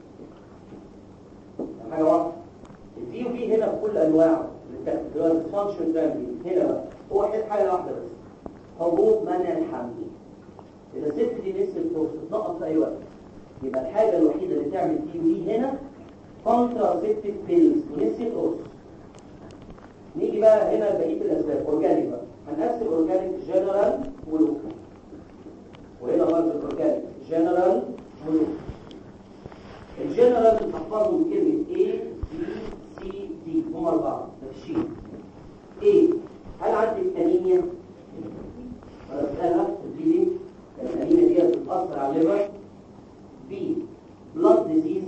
حاجه واحده الدي يو بي هنا بكل انواعه اللي هو الفانكشن فاميلي هنا بقى هو حل حاجه واحده بس حبوب منع الحمل اذا الست دي نسي الكورس تنقص في اي وقت يبقى الحاجه الوحيده اللي تعمل دي يو بي هنا كونتراسيبتيف بيلز ونسي القرص نيجي بقى هنا بقيه الاسباب اورجانيك بقى هنقسم اورجانيك جنرال ولوكال وهنا برضه الاورجانيك جنرال ولوكال الجنرال بنحفظهم كلمه A B C D هم اربعه تفشيل A هل عندك انيميا ولا بسالها البليدنج الانيميا دي بتتاثر بلاد ديزيز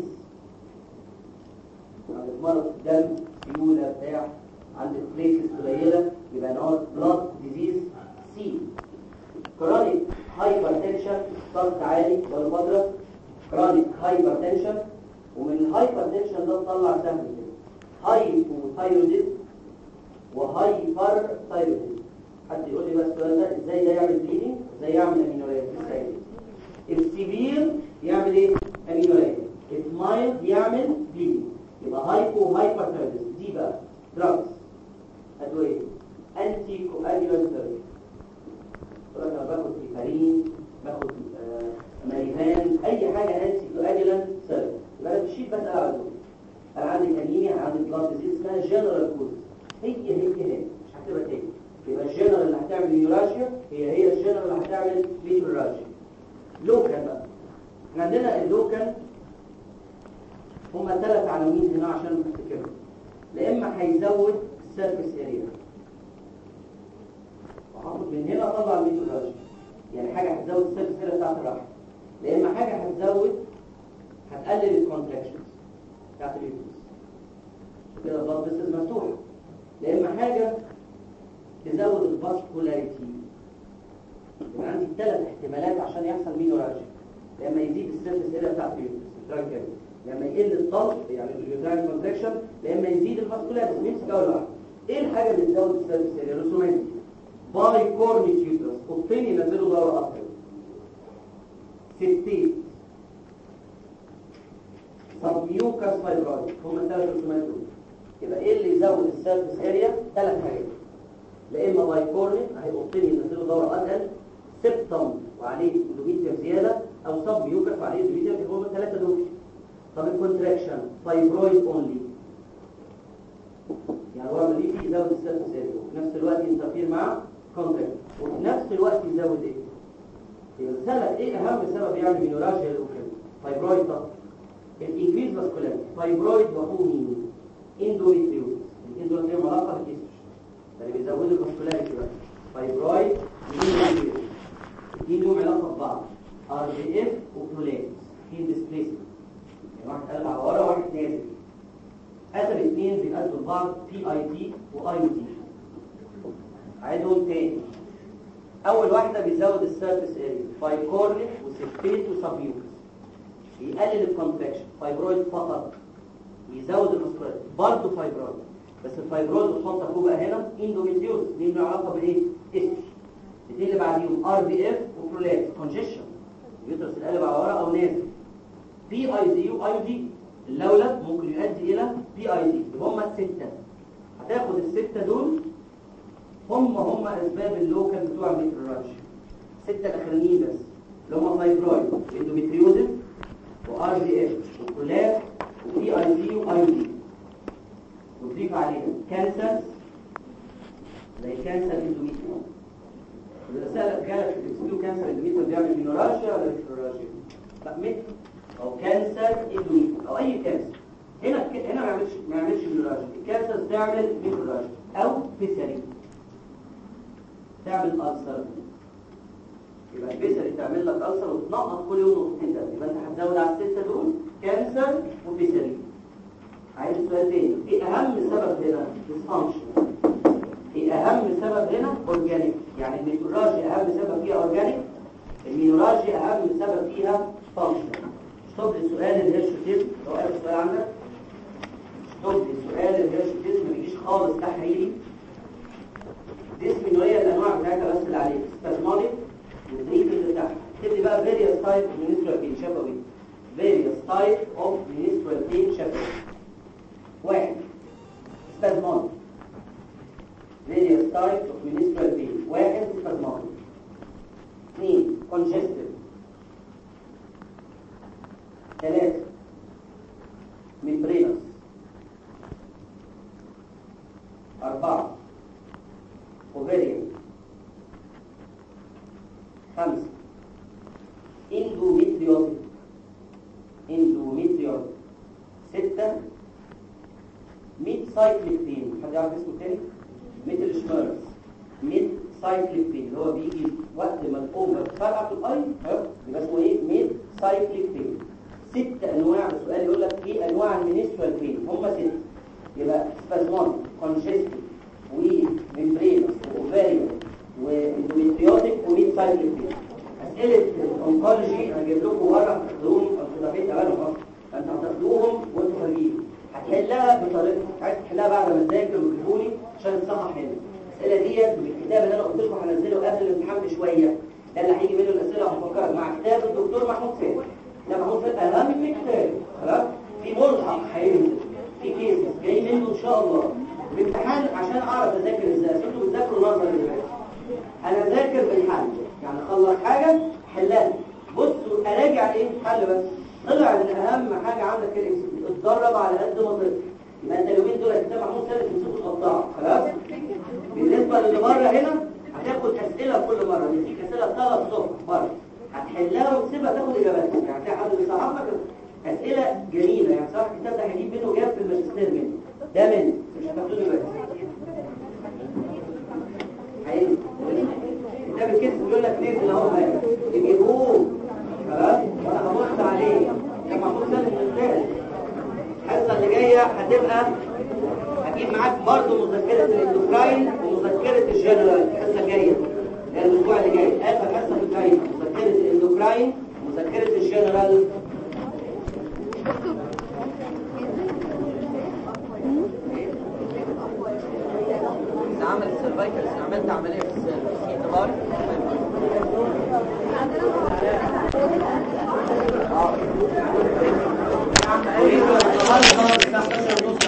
عندك مرض دم سيوله بتاع عندك بليتس قليله يبقى نقول بلاد ديزيز سي كرونيك هايبرتنشن ضغط عالي والمضرب كرونيك هايبرتنشن ومن الهايبرتنشن ده تطلع سهم كده هايبوثايرويدزم وهايبر ثايرويدزم حد يقول لي بس السؤال ده ازاي ده يعمل بليدنج ازاي يعمل امينوريا ازاي السيفير يعمل ايه امينوريا المايلد يعمل بليدنج يبقى هايبو هايبر ثايرويدزم دي بقى دراجز ادويه انتي كواجولانت ثيرابي انا باخد هيبارين باخد آه، ماريفان اي حاجه انتي كواجولانت ثيرابي يبقى انا بشيل بس على دول انا عندي انيميا عندي بلاد ديزيز اسمها جنرال كوز هي هي هي مش هكتبها تاني يبقى الجنرال اللي هتعمل نيوراشيا هي هي الجنرال اللي هتعمل ميتوراشيا لوكال بقى احنا عندنا اللوكال هما ثلاث عناوين هنا عشان نفتكرهم لا اما هيزود السيرفيس اريا وهاخد من هنا اطلع الميتوراشيا يعني حاجه هتزود السيرفيس اريا بتاعت الرحم لا اما حاجه هتزود هتقلل الكونتراكشنز بتاعت اليوتيوبس كده البلد بس مفتوحه لا اما حاجه تزود الفاسكولاريتي يبقى عندي ثلاث احتمالات عشان يحصل مينوراجيا يا اما يزيد السيرفيس اريا بتاعت اليوتيوبس كده يا اما يقل الضغط يعني اليوتراين كونتراكشن يا اما يزيد الفاسكولاريتي نمسك اول واحده ايه الحاجه اللي تزود السيرفيس اريا الرسومات دي باي كورنيك يوترس خطين ينزلوا دوره اكتر ستين سبميوكاس فايبرويد هم الثلاث رسومات دول يبقى ايه اللي يزود السيرفيس اريا ثلاث حاجات لا اما بايكورنيك هيقطني ينزلوا دوره اتقل سبتم وعليه اندوميتريوم زياده او سب ميوكس وعليه اندوميتريوم هم الثلاثه دول طب الكونتراكشن فايبرويد اونلي يعني هو ليه فيه يزود السيرفيس اريا وفي نفس الوقت ينتفير مع كونتراكشن وفي نفس الوقت يزود ايه يبقى السبب ايه اهم سبب يعمل مينوراجيا للاوكل فايبرويد طبعا الانكريز فاسكولاريتي فايبرويد وهو مين اندوميتريوز الاندوميتريوم علاقه بالجسم اللي بيزودوا الفاسكولاريتي بقى فايبرويد واندوميتريوز الاثنين لهم علاقه ببعض ار بي اف وبرولاكس في ديسبليسمنت يعني واحد قلب على ورا وواحد نازل اخر اثنين بيأدوا لبعض بي اي تي واي تي عيدهم تاني اول واحده بيزود السيرفيس اريا فايكورنيك وسيبتيت وسابيوكس يقلل الكونتراكشن فايبرويد فقط يزود الفاسكولاريتي برضه فايبرويد بس الفايبرويد بتحط اخوه بقى هنا اندوميتريوز دي له علاقه بالايه استش الاثنين اللي بعديهم ار بي اف وبرولاكس كونجيشن يدرس القلب على ورا او نازل بي اي دي واي دي اللولب ممكن يؤدي الى بي اي دي يبقى هم السته هتاخد السته دول هم هم اسباب اللوكال بتوع الميكروراج سته الاخرانيين بس اللي هم فايبرويد اندوميتريوزس وار بي اف وكولاك وبي اي دي واي دي وتضيف عليهم كانسر زي كانسر اندوميتريوم إذا سألك جالك في الاكسبيو كانسر اندوميتريوم بيعمل مينوراجيا ولا ميكروراجيا؟ لا ميكرو او كانسر اندوميتريوم او اي كانسر هنا هنا ما يعملش ما يعملش مينوراجيا الكانسر تعمل ميكروراجيا او بيسري تعمل ألسر يبقى البيسري تعمل لك ألسر وتنقط كل يوم نقطتين دم يبقى انت هتزود على الستة دول كانسر وبيسري عايز سؤال تاني ايه اهم سبب هنا dysfunction ايه اهم سبب هنا اورجانيك يعني الميكروراجي اهم سبب فيها اورجانيك المينوراجي اهم سبب فيها فانكشن ستوب للسؤال الهيرشوتيزم لو قال السؤال عندك ستوب للسؤال الهيرشوتيزم ما بيجيش خالص تحريري دي اسم هي الانواع بتاعتها بس اللي عليك سبازماتيك والتريتمنت بتاعها تبدي بقى various type of menstrual pain شفوي various type of menstrual pain شفوي واحد سبازماتيك various types of menstrual pain واحد spasmodic اثنين congestive ثلاثة membranous أربعة ovarian خمسة endometriotic endometriotic ستة ميد سايكليك بين حد يعرف اسمه تاني؟ مثل شمارس ميد سايكليك بين اللي هو بيجي وقت ما الاوفر فرقع في الاي ها يبقى اسمه ايه ميد سايكليك بين ست انواع السؤال يقول لك ايه انواع المينسترال بين هم ست يبقى سبازمون كونجستيف وممبرينس وفاريوس واندوميتريوتيك وميد سايكل بين اسئله الاونكولوجي هجيب لكم ورق تاخدوهم او تدفعين تمام انتوا هتاخدوهم وانتوا خارجين هتحلها بطريقه عايز تحلها بعد ما تذاكر وتجيبوني عشان تصحح هنا الاسئله ديت بالكتاب اللي انا قلت لكم هنزله قبل الامتحان بشويه ده اللي هيجي منه الاسئله وهفكرك مع كتاب الدكتور محمود فاتح ده محمود فاتح اهم من كتاب خلاص في ملحق هينزل في كيس جاي منه ان شاء الله الامتحان عشان اعرف اذاكر ازاي انتوا بتذاكروا نظري دلوقتي انا ذاكر بالحل يعني اخلص حاجه حلها بصوا اراجع ايه حل بس طلع ان اهم حاجه عندك الاكس اتدرب على قد ما تقدر يبقى انت اليومين دول كتاب محمود ثالث تمسكوا تقطعوا خلاص بالنسبه للي بره هنا هتاخد اسئله كل مره بيديك اسئله ثلاث صفح بره هتحلها وتسيبها تاخد اجابات يعني تلاقي حد بيصحح لك اسئله جميله يعني صراحه الكتاب ده هيجيب منه جاب في الماجستير منه ده منه مش هتاخدوه دلوقتي حقيقي كتاب الكتب بيقول لك نزل اهو بقى يجيبوه خلاص وانا هبص عليه كما محمود سالم ممتاز الحصه اللي جايه هتبقى هجيب معاك برضه مذكره الاندوكراين ومذكره الجنرال الحصه الجايه الاسبوع اللي جاي اخر حصه في الجايه مذكره الاندوكراين ومذكره الجنرال عمل السيرفايكال عملت عمليه في السي تبار اه